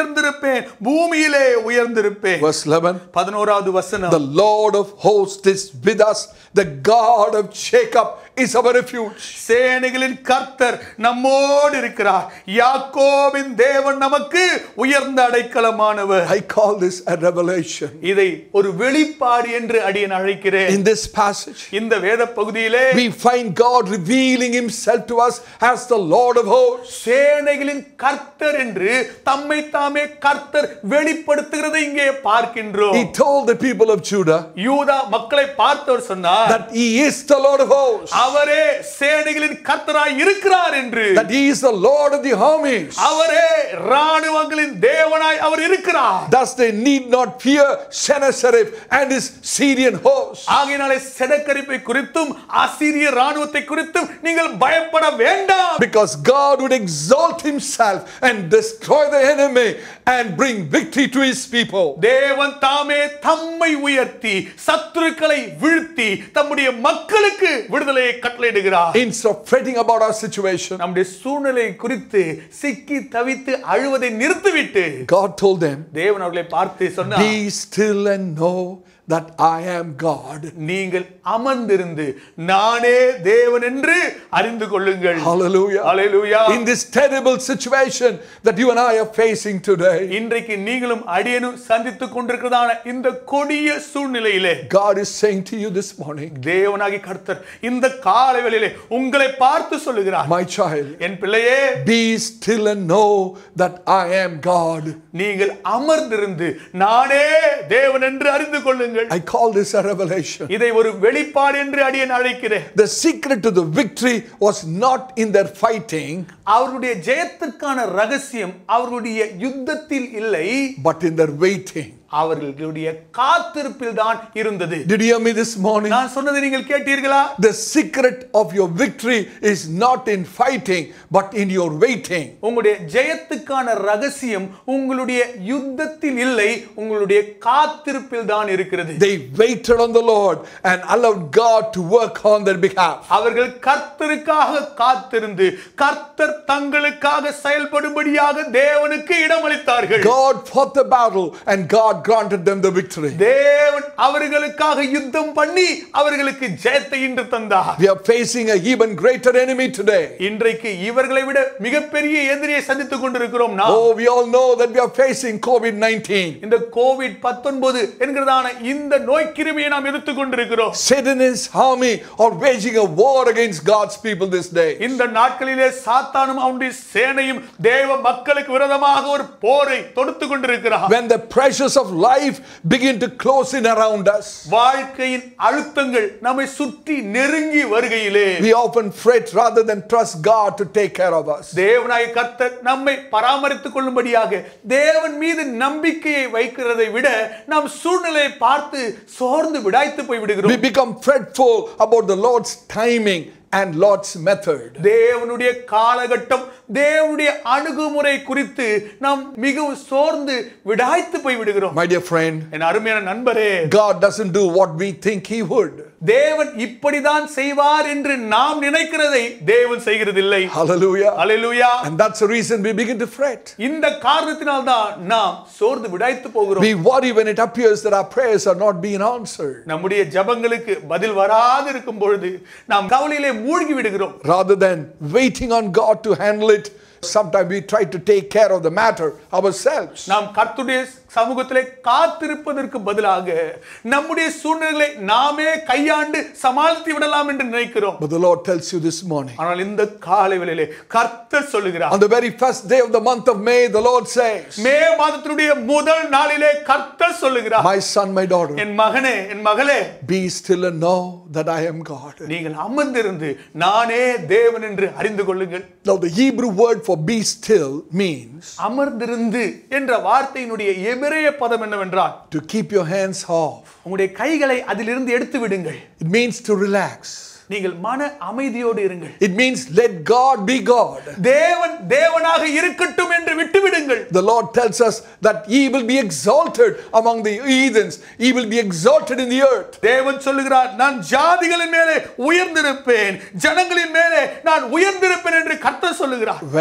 உயர்ந்திருப்பேன் பூமியிலே உயர்ந்திருப்பேன் Verse 11. பதினோராவது வசனம் The Lord of hosts is with us. The God of Jacob is our refuge. சேனைகளின் கர்த்தர் நம்மோடு இருக்கிறார் யாக்கோபின் தேவன் நமக்கு உயர்ந்த அடைக்கலமானவர் I call this a revelation. இதை ஒரு வெளிப்பாடு என்று அடியேன் அழைக்கிறேன் In this passage, இந்த வேத பகுதியிலே we find God revealing himself to us as the Lord of hosts. சேனைகளின் கர்த்தர் என்று தம்மை தாமே கர்த்தர் வெளிப்படுத்துகிறதை இங்கே பார்க்கின்றோம் He told the people of Judah யூதா மக்களை பார்த்தவர் சொன்னார் that he is the Lord of hosts, அவரே சேனைகளின் கர்த்தராய் இருக்கிறார் என்று that he is the Lord of the armies. அவரே ராணுவங்களின் தேவனாய் அவர் இருக்கிறார் Thus they need not fear Sennacherib and his Syrian host. ஆகையினாலே செடக்கரிப்பை குறித்தும் அசிரிய ராணுவத்தை குறித்தும் நீங்கள் பயப்பட வேண்டாம் Because God would exalt himself and destroy the enemy and bring victory to his people. தேவன் தாமே தம்மை உயர்த்தி சத்துருக்களை வீழ்த்தி தம்முடைய மக்களுக்கு விடுதலையை கட்டளையிடுகிறார் Instead of fretting about our situation, நம்முடைய சூழ்நிலை குறித்து சிக்கி தவித்து அழுவதை நிறுத்திவிட்டு God told them, தேவன் அவர்களை பார்த்து சொன்னார் Be still and know that I am God. நீங்கள் அமர்ந்திருந்து நானே தேவன் என்று அறிந்து கொள்ளுங்கள் Hallelujah. Hallelujah. In this terrible situation that you and I are facing today, இன்றைக்கு நீங்களும் அடியனும் சந்தித்துக் கொண்டிருக்கிறதான இந்த கொடிய சூழ்நிலையிலே God is saying to you this morning, தேவனாகி கர்த்தர் இந்த காலை வேளையிலே உங்களை பார்த்து சொல்லுகிறார் My child, என் பிள்ளையே be still and know that I am God. நீங்கள் அமர்ந்திருந்து நானே தேவன் என்று அறிந்து கொள்ளுங்கள் I call this a revelation. இதை ஒரு வெளிப்பாடு என்று அடியேன் அழைக்கிறேன் The secret to the victory was not in their fighting, அவர்களுடைய ஜெயத்துக்கான ரகசியம் அவர்களுடைய யுத்தத்தில் இல்லை but in their waiting. அவர்களுடைய காத்திருப்பில் தான் இருந்தது Did you hear me this morning? நான் சொன்னதை நீங்கள் கேட்டீர்களா The secret of your victory is not in fighting, but in your waiting. உங்களுடைய ஜெயத்துக்கான ரகசியம் உங்களுடைய யுத்தத்தில் இல்லை உங்களுடைய காத்திருப்பில் தான் இருக்கிறது They waited on the Lord and allowed God to work on their behalf. அவர்கள் கர்த்தருக்காக காத்திருந்து கர்த்தர் தங்களுக்காக செயல்படும்படியாக தேவனுக்கு இடமளித்தார்கள் God fought the battle and God granted them the victory. தேவன் அவர்களுக்காக யுத்தம் பண்ணி அவர்களுக்கு ஜெயத்தை இன்று தந்தார் We are facing a even greater enemy today. இன்றைக்கு இவர்களை விட மிகப்பெரிய எதிரியை சந்தித்துக் கொண்டிருக்கிறோம் நாம் Oh, we all know that we are facing COVID 19. இந்த கோவிட் பத்தொன்பது என்கிறதான இந்த நோய் கிருமியை நாம் எதிர்த்துக் கொண்டிருக்கிறோம் Satan and his army are waging a war against God's people this day. இந்த நாட்களிலே சாத்தானும் அவனுடைய சேனையும் தேவ மக்களுக்கு விரோதமாக ஒரு போரை தொடுத்துக் கொண்டிருக்கிறார் When the pressures of life begin to close in around us, வாழ்க்கையின் அழுத்தங்கள் நம்மை சுற்றி நெருங்கி வருகையிலே we often fret rather than trust God to take care of us. தேவனாய கர்த்தர் நம்மை பராமரித்துக் கொள்ளும்படியாக தேவன் மீது நம்பிக்கையை வைக்கிறதை விட நாம் சூழ்நிலையை பார்த்து சோர்ந்து விடாய்த்து போய் We விடுகிறோம் become fretful about the Lord's timing and Lord's method. தேவனுடைய காலகட்டம் தேவனுடைய அணுகுமுறை குறித்து நாம் மிகவும் சோர்ந்து விடாய்த்து போய் விடுகிறோம் My dear friend, என் அருமையான நண்பரே God doesn't do what we think He would. தேவன் இப்படிதான் செய்வார் என்று நாம் நினைக்கிறதை தேவன் செய்கிறதில்லை Hallelujah. Hallelujah And that's the reason we begin to fret. இந்த காரணத்தினால் தான் நாம் சோர்ந்து விடாய்த்து போகிறோம் We worry when it appears that our prayers are not being answered. நம்முடைய ஜபங்களுக்கு பதில் வராது இருக்கும் பொழுது நாம் கவலையிலே மூழ்கி விடுகிறோம் Rather than waiting on God to handle it, sometimes we try to take care of the matter ourselves. நாம் கர்த்துடைய சமூகத்திலே காத்திருப்பதற்கு பதிலாக நம்முடைய சூழ்நிலைகளை நாமே கையாண்டு சமாளித்து விடலாம் என்று நினைக்கிறோம் But the Lord tells you this morning. ஆனால் இந்த காலை வேளையிலே கர்த்தர் சொல்லுகிறார் On the very first day of the month of May, the Lord says, மே மாதத்தினுடைய முதல் நாளிலே கர்த்தர் சொல்லுகிறார் My son, my daughter, என் மகனே என் மகளே be still and know that I am God. நீங்கள் அமர்ந்திருந்து நானே தேவன் என்று அறிந்து கொள்ளுங்கள் Now, the Hebrew word for be still means அமர்ந்திருந்து என்ற வார்த்தையினுடைய எபிரேய பதம் என்னவென்றால் to keep your hands off. உங்களுடைய கைகளை அதிலிருந்து எடுத்து விடுங்கள் It means to relax. நீங்கள் மன அமைதியோடு இருங்கள் It means let God be God. தேவன் தேவனாக இருக்கட்டும் என்று விட்டு விடுங்கள் The Lord tells us that He will be exalted among the heathens, He will be exalted in the earth. தேவன் சொல்லுகிறார் நான் ஜாதிகளின் மேலே உயர்ந்திருப்பேன் ஜனங்களின் மேலே நான் உயர்ந்திருப்பேன் என்று கர்த்தர் சொல்லுகிறார் When?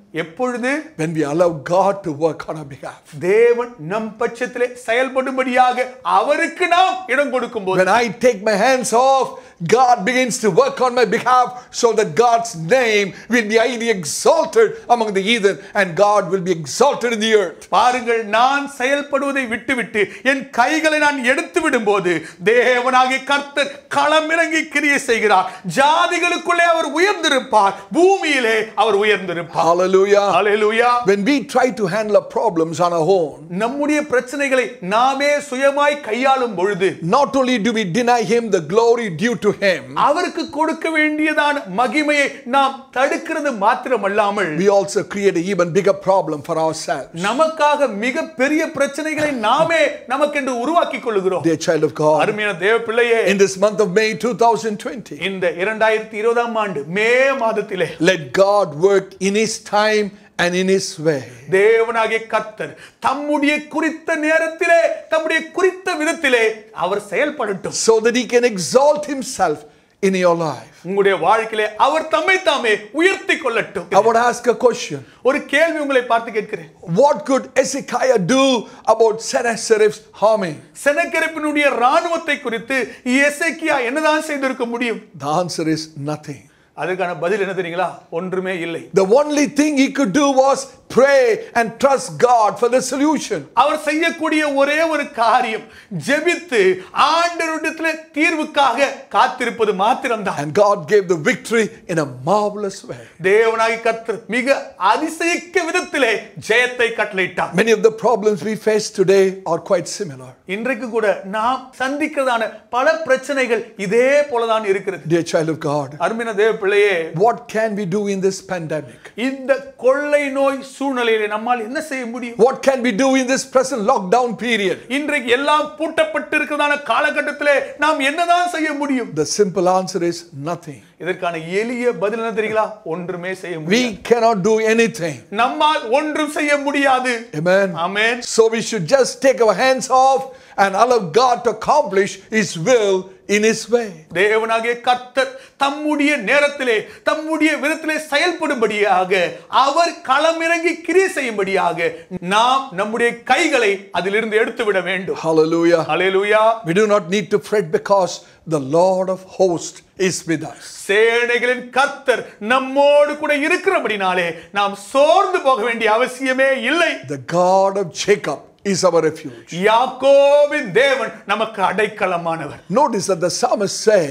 எப்பொழுது When we allow God to work on our behalf. தேவன் நம் பட்சத்திலே செயல்படும்படியாக அவருக்கு நாம் இடம் கொடுக்கும் போது When I take my hands off, God begins to work on my behalf so that God's name will be highly exalted among the heathen and God will be exalted in the earth. பாருங்கள் நான் செயல்படுவதை விட்டுவிட்டு என் கைகளை நான் எடுத்து விடும்போது தேவனாகிய கர்த்தர் களமிறங்கி கிரியை செய்கிறார் ஜாதிகளுக்குள்ளே அவர் உயர்ந்திருப்பார் பூமியிலே அவர் உயர்ந்திருப்பார் Hallelujah. Hallelujah When we try to handle our problems on our own, நம்முடைய பிரச்சனைகளை நாமே சுயமாய் கையாளும் பொழுது not only do we deny Him the glory due to Him, அவருக்கு கொடுக்க வேண்டியதான மகிமையை நாம் தடுக்கிறது மாத்திரமல்லாமல் we also create an even bigger problem for ourselves. நமக்காக மிக பெரிய பிரச்சனைகளை நாமே நமக்கென்று உருவாக்கிக் கொள்ளுகிறோம் Dear child of God, அருமையான தேவ பிள்ளையே in this month of May 2020, இந்த இரண்டாயிரத்தி இருபதாம் ஆண்டு மே மாதத்திலே let God work in His time and in His way. தேவனாகிய கர்த்தர் தம்முடைய குறித்த நேரத்திலே தம்முடைய குறித்த விதத்திலே அவர் செயல்படட்டும் so that he can exalt himself in your life. உங்களுடைய வாழ்க்கையிலே அவர் தம்மை தாமே உயர்த்தி கொள்ளட்டும் I want to ask a question. ஒரு கேள்வி உங்களை பார்த்து கேட்கிறேன் What could Hezekiah do about Sennacherib's army? செனக்கெரப்பினுடைய ராணுவத்தை குறித்து எசேக்கியா என்னதான் செய்திருக்க முடியும் The answer is nothing. அதுக்கான பதில் என்ன தெரியுங்களா ஒன்றுமே இல்லை The only thing he could do was pray and trust God for the solution. அவர் செய்யக்கூடிய ஒரே ஒரு காரியம் ஜெபித்து ஆண்டவரிடத்தில் தீர்வுக்காக காத்திருப்பது மாத்திரம்தான் And God gave the victory in a marvelous way. தேவனாகி கர்த்தர் மிக அதிசயிக்க விதத்திலே ஜெயத்தை கட்டளையிட்டார் Many of the problems we face today are quite similar. இன்றைக்கு கூட நாம் சந்திக்கிறதான பல பிரச்சனைகள் இதே போலதான் இருக்கிறது Dear child of God, அருமையான தேவ பிள்ளையே what can we do in this pandemic? இந்த கொள்ளை நோய் சூழ்நிலையில நம்மால் என்ன செய்ய முடியும் What can we do in this present lockdown period? இன்றைக்கு எல்லாம் பூட்டப்பட்டு இருக்கிறதான காலகட்டத்திலே நாம் என்னதான் செய்ய முடியும் The simple answer is nothing. இதற்கான எளிய பதில் என்ன தெரியுங்களா ஒன்றுமே செய்ய முடியும் We cannot do anything. நம்மால் ஒன்றும் செய்ய முடியாது Amen. Amen So we should just take our hands off and allow God to accomplish His will in His way. தேவனாகிய கர்த்தர் தம்முடைய நேரத்திலே தம்முடைய விதத்திலே செயல்படும்படியாக அவர் களமிறங்கி கிரியை செய்யும்படியாக நாம் நம்முடைய கைகளை அதிலிருந்து எடுத்து விட வேண்டும் Hallelujah. Hallelujah We do not need to fret because the Lord of hosts is with us. சேனைகளின் கர்த்தர் நம்மோடு கூட இருக்கிறபடினாலே நாம் சோர்ந்து போக வேண்டிய அவசியமே இல்லை The God of Jacob is our refuge. யாக்கோபின் தேவன் நமக்கு அடைக்கலமானவர் Notice that the psalmist say,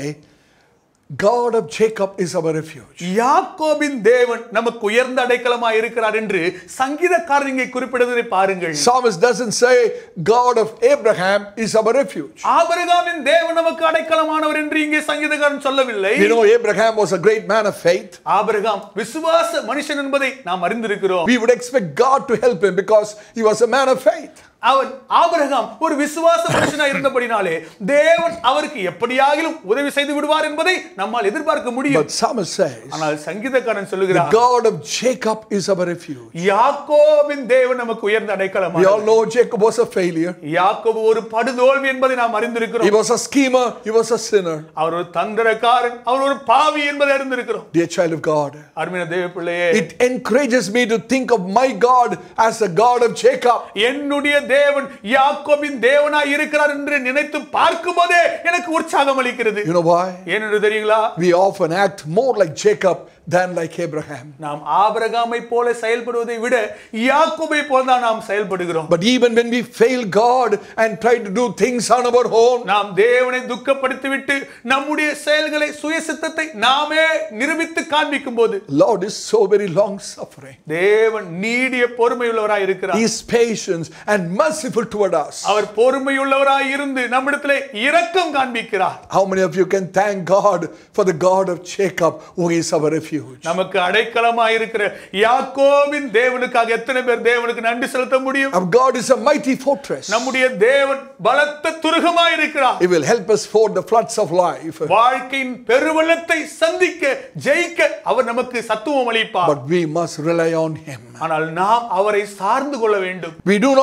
God of Jacob is our refuge. யாக்கோபின் தேவன் நமக்கு உயர்ந்த அடைக்கலமாய் இருக்கிறார் என்று சங்கீதக்காரர் இங்கே குறிப்பிடுவதை பாருங்கள் Psalmist doesn't say God of Abraham is our refuge. ஆபிரகாமின் தேவன் நமக்கு அடைக்கலமானவர் என்று இங்கே சங்கீதக்காரன் சொல்லவில்லை You know, Abraham was a great man of faith. Abraham விசுவாச மனுஷன் என்பதை நாம் அறிந்திருக்கிறோம் We would expect God to help him because he was a man of faith. அவன் ஆபிரகாம் ஒரு விசுவாச மனுஷனா இருந்தபடினாலே தேவன் அவருக்கு எப்படியாகிலும் உதவி செய்து விடுவார் என்பதை நம்மால் எதிர்பார்க்க முடியும் But psalmist says, ஆனால் சங்கீதக்காரன் The சொல்லுகிறார் God of Jacob is our refuge. யாக்கோபின் தேவன் நமக்கு உயர்ந்த We all அடைக்கலம் know Jacob was a failure. யாக்கோபு ஒரு படுதோல்வி என்பதை நாம் He அறிந்திருக்கிறோம் was a schemer, he was a sinner. அவர் ஒரு தந்திரக்காரன் அவர் ஒரு பாவி என்பதை அறிந்திருக்கிறோம் Dear child of God, அருமையான தேவ பிள்ளையே it encourages me to think of my God as the God of Jacob. என்னுடைய தேவன் யாக்கோபின் தேவனாய் இருக்கிறார் என்று நினைத்து பார்க்கும்போதே எனக்கு உற்சாகம் அளிக்கிறது You know why? ஏனென்று தெரியுங்களா We often act more like Jacob than like Abraham. நாம் ஆபிரகாமை போல செயல்படுவதை விட யாக்கோபை போல தான் நாம் செயல்படுகிறோம் But even when we fail God and try to do things on our own, நாம் தேவனை துக்கப்படுத்திவிட்டு நம்முடைய செயல்களை சுயசித்தத்தை நாமே நிரூபித்து காண்பிக்கும் போது Lord is so very long suffering. தேவன் நீடிய பொறுமையுள்ளவராய் He இருக்கிறார் is patient and merciful toward us. அவர் பொறுமையுள்ளவராய் இருந்து நம்மிடத்திலே இரக்கம் காண்பிக்கிறார் How many of you can thank God for the God of Jacob who is our refuge? நமக்கு அடைக்கலமாய் இருக்கிற யாக்கோபின் தேவனுக்காக எத்தனை பேர் தேவனுக்கு நன்றி செலுத்த முடியும் Our God is a mighty fortress. நம்முடைய தேவன் பலத்த துருகமாய் இருக்கிறார் He will help us ford the floods of life. வாழ்க்கையின் பெருவெள்ளத்தை சந்திக்க ஜெயிக்க அவர் நமக்கு சத்துவம் அளிப்பார் But we must rely on Him. ஆனால் நாம் அவரை சார்ந்து கொள்ள வேண்டும் We do not need to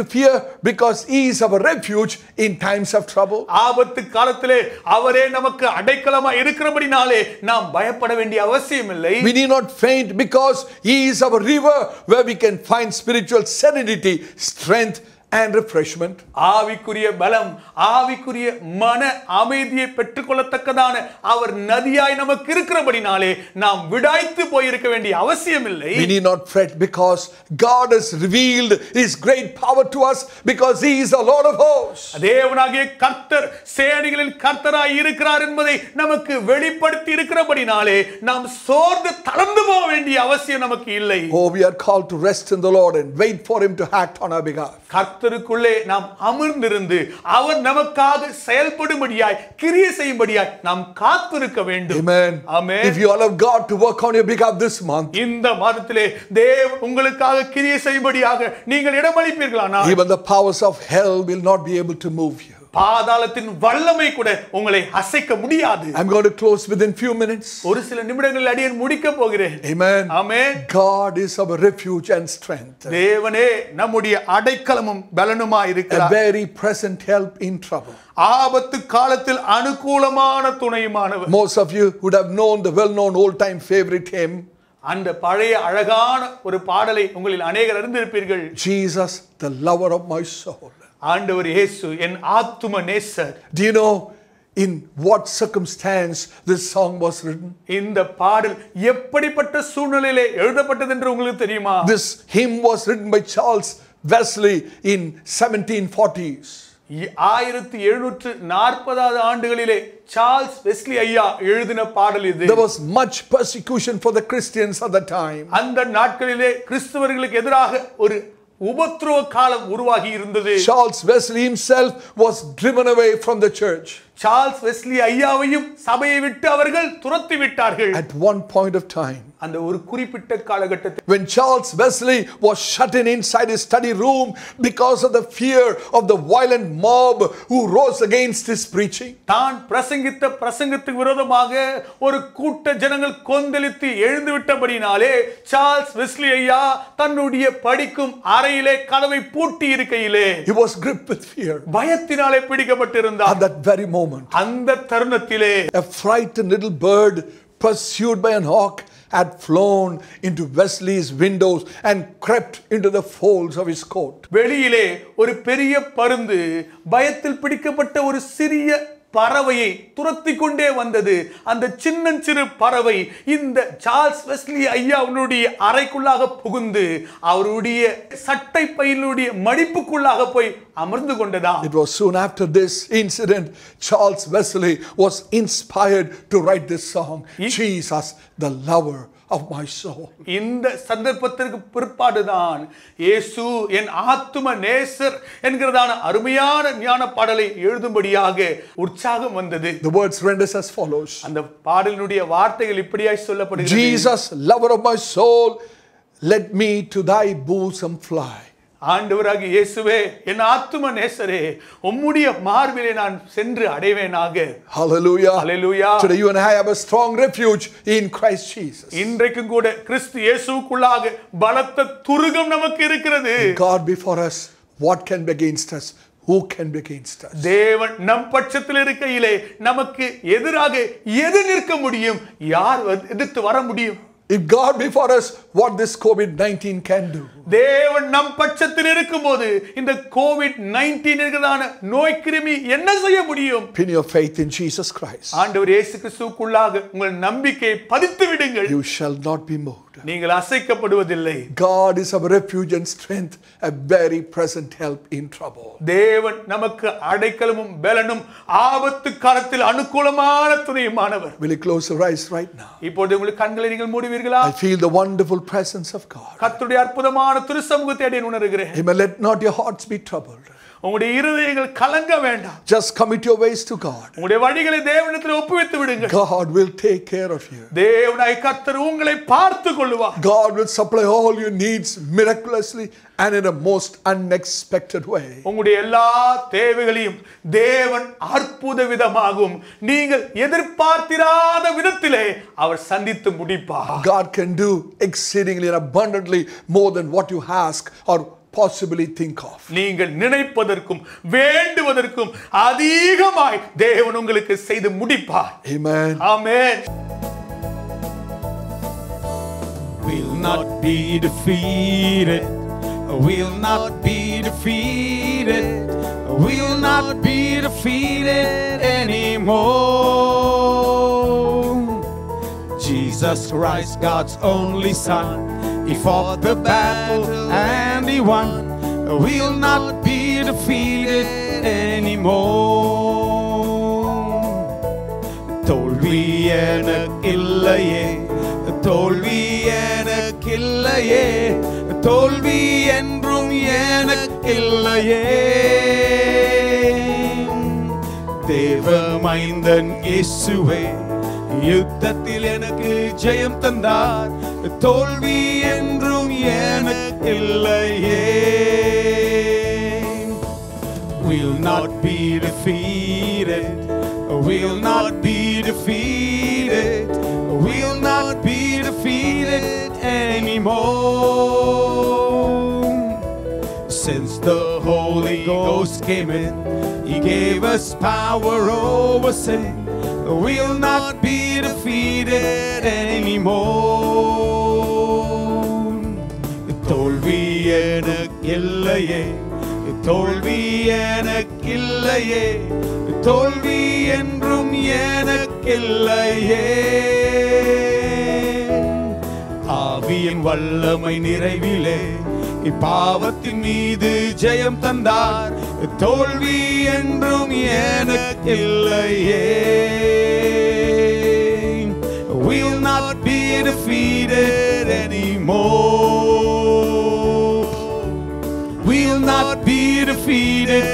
to fear because He is our refuge in times of trouble. ஆபத்து காலத்திலே அவரே நமக்கு அடைக்கலமா இருக்கிறபடினாலே நாம் பயப்பட வேண்டிய அவசியம் இல்லை We need not faint because He is our river where we can find spiritual serenity, strength, and refreshment. ஆவிக்குரிய பலம் ஆவிக்குரிய மன அமைதியை பெற்றுக்கொள்ளத்தக்கதான அவர் நதியாய் நமக்கு இருக்கிறபடினாலே நாம் விடாய்த்து போயிருக்க வேண்டிய அவசியம் இல்லை We need not fret because God has revealed His great power to us because He is the Lord of hosts. தேவனாகிய கர்த்தர் சேனைகளில் கர்த்தராய் இருக்கிறார் என்பதை நமக்கு வெளிப்படுத்தி இருக்கிறபடினாலே நாம் சோர்ந்து தளர்ந்து போக வேண்டிய அவசியம் நமக்கு இல்லை Oh, we are called to rest in the Lord and wait for Him to act on our behalf. கர்த்தருக்குள்ளே நாம் அமர்ந்திருந்து அவர் நமக்காக செயல்படும்படியாய் கிரியை செய்யும்படியாய் நாம் காத்திருக்க வேண்டும் Amen. Amen. If you allow God to work on your behalf this month, இந்த மாதத்திலே தேவ உங்களுக்காக கிரியை செய்யும்படியாக நீங்கள் இடமளிப்பீர்களானால் even the powers of hell will not be able to move you. பாதாளத்தின் வல்லமை கூட உங்களை அசைக்க முடியாது I'm going to close within few minutes. ஒரு சில நிமிடங்களில் அடியேன் முடிக்க போகிறேன் Amen. Amen God is our refuge and strength, தேவனே நம்முடைய அடைக்கலமும் பலனுமா a இருக்கிறார் very present help in trouble. ஆபத்து காலத்தில் அனுகூலமான துணையுமானவர் Most of you would have known the well known old time favorite hymn அந்த பழைய அழகான ஒரு பாடலை உங்களில் அநேகர் அறிந்திருப்பீர்கள் Jesus, the lover of my soul. ஆண்டவர் இயேசு என் ஆத்தும நேசர் Do you know in what circumstance this song was written? இந்த பாடல் எப்படிப்பட்ட சூழ்நிலையிலே எழுதப்பட்டது என்று உங்களுக்கு தெரியுமா This hymn was written by Charles Wesley in 1740s. இ- ஆயிரத்தி எழுநூற்று நாற்பதாவது ஆண்டுகளிலே சார்ல்ஸ் வெஸ்லி ஐயா எழுதின பாடல் இது There was much persecution for the Christians at the time. அந்த நாட்களிலே கிறிஸ்தவர்களுக்கு எதிராக ஒரு உபத்திரவ காலம் உருவாகி இருந்தது Charles Wesley himself was driven away from the church. Charles Wesley ஐயாவையும் சபையை விட்டு அவர்கள் துரத்தி விட்டார்கள் At one point of time, அந்த ஒரு குறிப்பிட்ட காலகட்டத்தில் when Charles Wesley was shut in inside his study room because of the fear of the violent mob who rose against his preaching, தான் பிரசங்கித்த பிரசங்கத்துக்கு விரோதமாக ஒரு கூட்ட ஜனங்கள் கொந்தளித்து எழுந்து விட்டபடினாலே சார்ல்ஸ் வெஸ்லி ஐயா தன்னுடைய படிக்கும் அறையிலே கதவை பூட்டி இருக்கையிலே he was gripped with fear. பயத்தினாலே பிடிக்கப்பட்டிருந்தார் At that very moment, அந்த தருணத்திலே a frightened little bird pursued by an hawk had flown into Wesley's windows and crept into the folds of his coat. வெளியிலே ஒரு பெரிய பருந்து பயத்தில் பிடிக்கப்பட்ட ஒரு சிறிய பறவையை துரத்தி கொண்டே வந்தது அந்த சின்னஞ்சிறு பறவை இந்த சார்ல்ஸ் வெஸ்லி ஐயாவுடைய அறைக்குள்ளாக புகுந்து அவருடைய சட்டை பையினுடைய மடிப்புக்குள்ளாக போய் அமர்ந்து கொண்டதா It was soon after this incident Charles Wesley was inspired to write this song, Jesus, the lover of my soul. இந்த சந்தர்ப்பத்திற்கு பிற்பாடுதான் இயேசு என் ஆத்தும நேசர் என்கிறதான அருமையான ஞான பாடலை எழுதும்படியாக உற்சாகம் வந்தது The words renders as follows அந்த பாடலினுடைய வார்த்தைகள் இப்படியாய் சொல்லப்படுகிறது Jesus, lover of my soul, let me to thy bosom fly. ஆண்டவராகிய இயேசுவே என் ஆத்தும நேசரே உம்முடைய மார்பிலே நான் சென்று அடைவேனாக Hallelujah. Hallelujah. Today you and I have a strong refuge in Christ Jesus. இன்றைக்கும் கூட கிறிஸ்து இயேசுக்குள்ளாக பலத்த துருகம் நமக்கு இருக்கிறது God before us, what can be against us? Who can be against us? தேவன் நம் பட்சத்தில் இருக்கையிலே நமக்கு எதிராக எது நிற்க முடியும் யார் வந்து எதிர்த்து வர முடியும் If God before us, what this COVID 19 can do? தேவன் நம் பட்சத்தில் இருக்கும்போது இந்த கோவிட் நைன்டீன் இருக்கிறதான நோய் கிருமி என்ன செய்ய முடியும் Pin your faith in Jesus Christ. ஆண்டவர் இயேசு கிறிஸ்துவுக்குள்ளாக உங்கள் நம்பிக்கையை பதித்து விடுங்கள் You shall not be moved. நீங்கள் அசைக்கப்படுவதில்லை God is our refuge and strength, a very present help in trouble. தேவன் நமக்கு அடைக்கலமும் பலனும் ஆபத்து காலத்தில் அனுகூலமான துணையுமானவர் Will you close your eyes right now? இப்பொழுது உங்களுக்கு கண்களை நீங்கள் மூடுவீர்களா I feel the wonderful presence of God. கர்த்தருடைய அற்புதமான திருசமூகத்தை அடைய உணர்கிறேன் Amen. Let not your hearts be troubled. உங்களுடைய இருதயங்கள் கலங்க வேண்டாம் Just commit your ways to God. உங்களுடைய வழிகளை தேவனிடத்தில் ஒப்புவித்து விடுங்கள் God will take care of you. தேவனாய் கர்த்தர் உங்களை பார்த்து கொள்ளுவார் God will supply all your needs miraculously and in a most unexpected way. உங்களுடைய எல்லா தேவைகளையும் தேவன் அற்புத விதமாகும் நீங்கள் எதிர்பார்த்திராத விதத்திலே அவர் சந்தித்து முடிப்பார் God can do exceedingly and abundantly more than what you ask or possibly think of. நீங்கள் நினைப்பதற்கும் வேண்டுவதற்கும் அதிகமாய் தேவன் உங்களுக்கு செய்து முடிப்பார் Amen. Amen will not be defeated. Will not be defeated. Will not be defeated anymore. Jesus Christ, God's only Son, He fought the battle and He won. Will not be defeated anymore. தோல்வி எனக்கில்லையே தோல்வி எனக்கில்லையே தோல்வி என்றும் எனக்கில்லையே தேவ மைந்தன் இயேசுவே யுத்தத்தில் எனக்கு ஜெயம் தந்தார் தோல்வி என்றும் எனக்கில்லையே will not be defeated. Will not be defeated. Will not be defeated anymore. Since the Holy Ghost came in, He gave us power over sin. We'll not be defeated anymore. தோல்வி எனக்கில்லையே தோல்வி எனக்கில்லையே தோல்வி என்றும் எனக்கில்லையே ஆவியின் வல்லமை நிறைவிலே இப்பாவத்தின் மீது ஜெயம் தந்தார் தோல்வி என்றும் எனக்கில்லையே will not be defeated anymore. Will not be defeated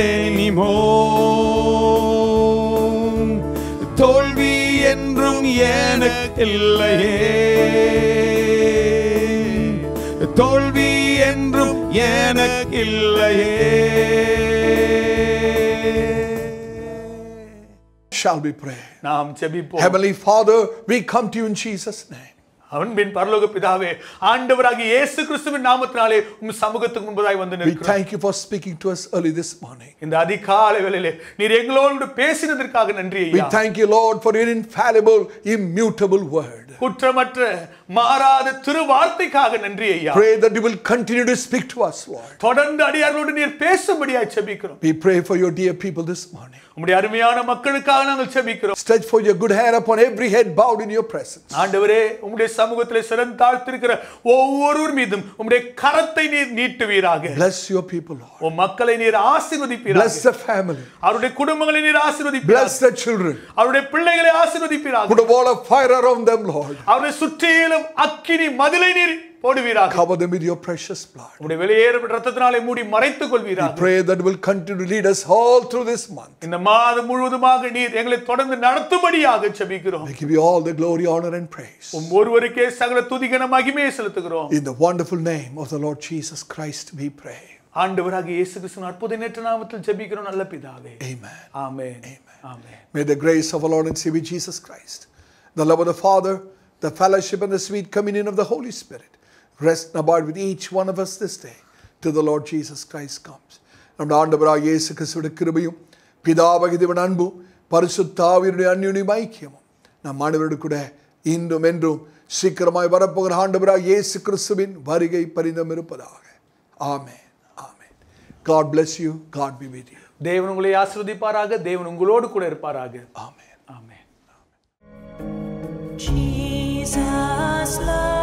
anymore. தோல்வி என்றும் எனக்கில்லையே தோல்வி என்றும் எனக்கில்லையே Shall we pray? நாம் ஜெபிப்போம் Heavenly Father, we come to you in Jesus' name. அன்பின் பரலோக பிதாவே ஆண்டவராகிய இயேசு கிறிஸ்துவின் நாமத்தினாலே உம் சமூகத்துக்கு முன்பதாய் வந்து We நிற்கிறோம் thank you for speaking to us early this morning. இந்த அதிகாலை வேளையிலே நீர் எங்களோடு பேசினதற்காக நன்றி We ஐயா thank you, Lord, for your infallible, immutable word. குற்றமற்ற மாறாத திரு வார்த்தைக்காக நன்றி ஐயா Pray that you will continue to speak to us, Lord. தொடர்ந்து அடியார்களோடு நீர் பேசும்படியாய் செபிக்கிறோம் We pray for your dear people this morning. உம்முடைய அருமையான மக்களுக்காக நாங்கள் செபிக்கிறோம் Stretch for your good hand upon every head bowed in your presence. ஆண்டவரே உம்முடைய சமூகத்திலே சிறந்து தாழ்த்திருக்கிற ஒவ்வொருவர் மீதும் உம்முடைய கரத்தை நீர் நீட்டுவீராக Bless your people, Lord. உம் மக்களை நீர் ஆசீர்வதிப்பீராக Bless the family. அவருடைய குடும்பங்களை நீர் ஆசீர்வதிப்பீராக Bless the children. அவருடைய பிள்ளைகளை ஆசீர்வதிப்பீராக Put a wall of fire around them, Lord. அவருடைய சுற்றிலும் அக்கினி மதிலை நீர் போடுவீராக Cover them with your precious blood. உம்முடைய வெளியேறும் ரத்தத்தினாலே மூடி மறைத்துக் கொள்வீராக Pray that will continue to lead us all through this month. இந்த மாதம் முழுவதுமாக நீர் எங்களை தொடர்ந்து நடத்தும்படியாக செபிக்கிறோம் We give you all the glory, honor, and praise. உம் ஒருவருக்கே சகல துதிகன மகிமையை செலுத்துகிறோம் In the wonderful name of the Lord Jesus Christ, we pray. ஆண்டவராகிய இயேசு கிறிஸ்துவின் அற்புத நேற்று நாமத்தில் ஜெபிக்கிறோம் நல்ல பிதாவே Amen. Amen amen May the grace of our Lord and Savior Jesus Christ, the love of the Father, the fellowship and the sweet communion of the Holy Spirit rest and abide with each one of us this day till the Lord Jesus Christ comes. നമ്മുടെ ആണ്ടവരായ യേശു ക്രിസ്തുവിന്റെ കൃപയും പിതാവഹിതവൻ അൻപും பரிசுத்தாவினுடைய அந்யுனியும் ஐக்கியமும் நம் ஆண்டவரோடு கூட இன்றும் என்றும் சீக்கிரமாய் வரப்போகிற ஆண்டவராக இயேசு கிறிஸ்துவின் வருகை பரிந்தம் இருப்பதாக ஆமென் ஆமென் God bless you. God be with you. தேவன் உங்களை ஆசீர்வதிப்பாராக தேவன் உங்களோடு கூட இருப்பாராக Amen. ஆமென் Jesus loves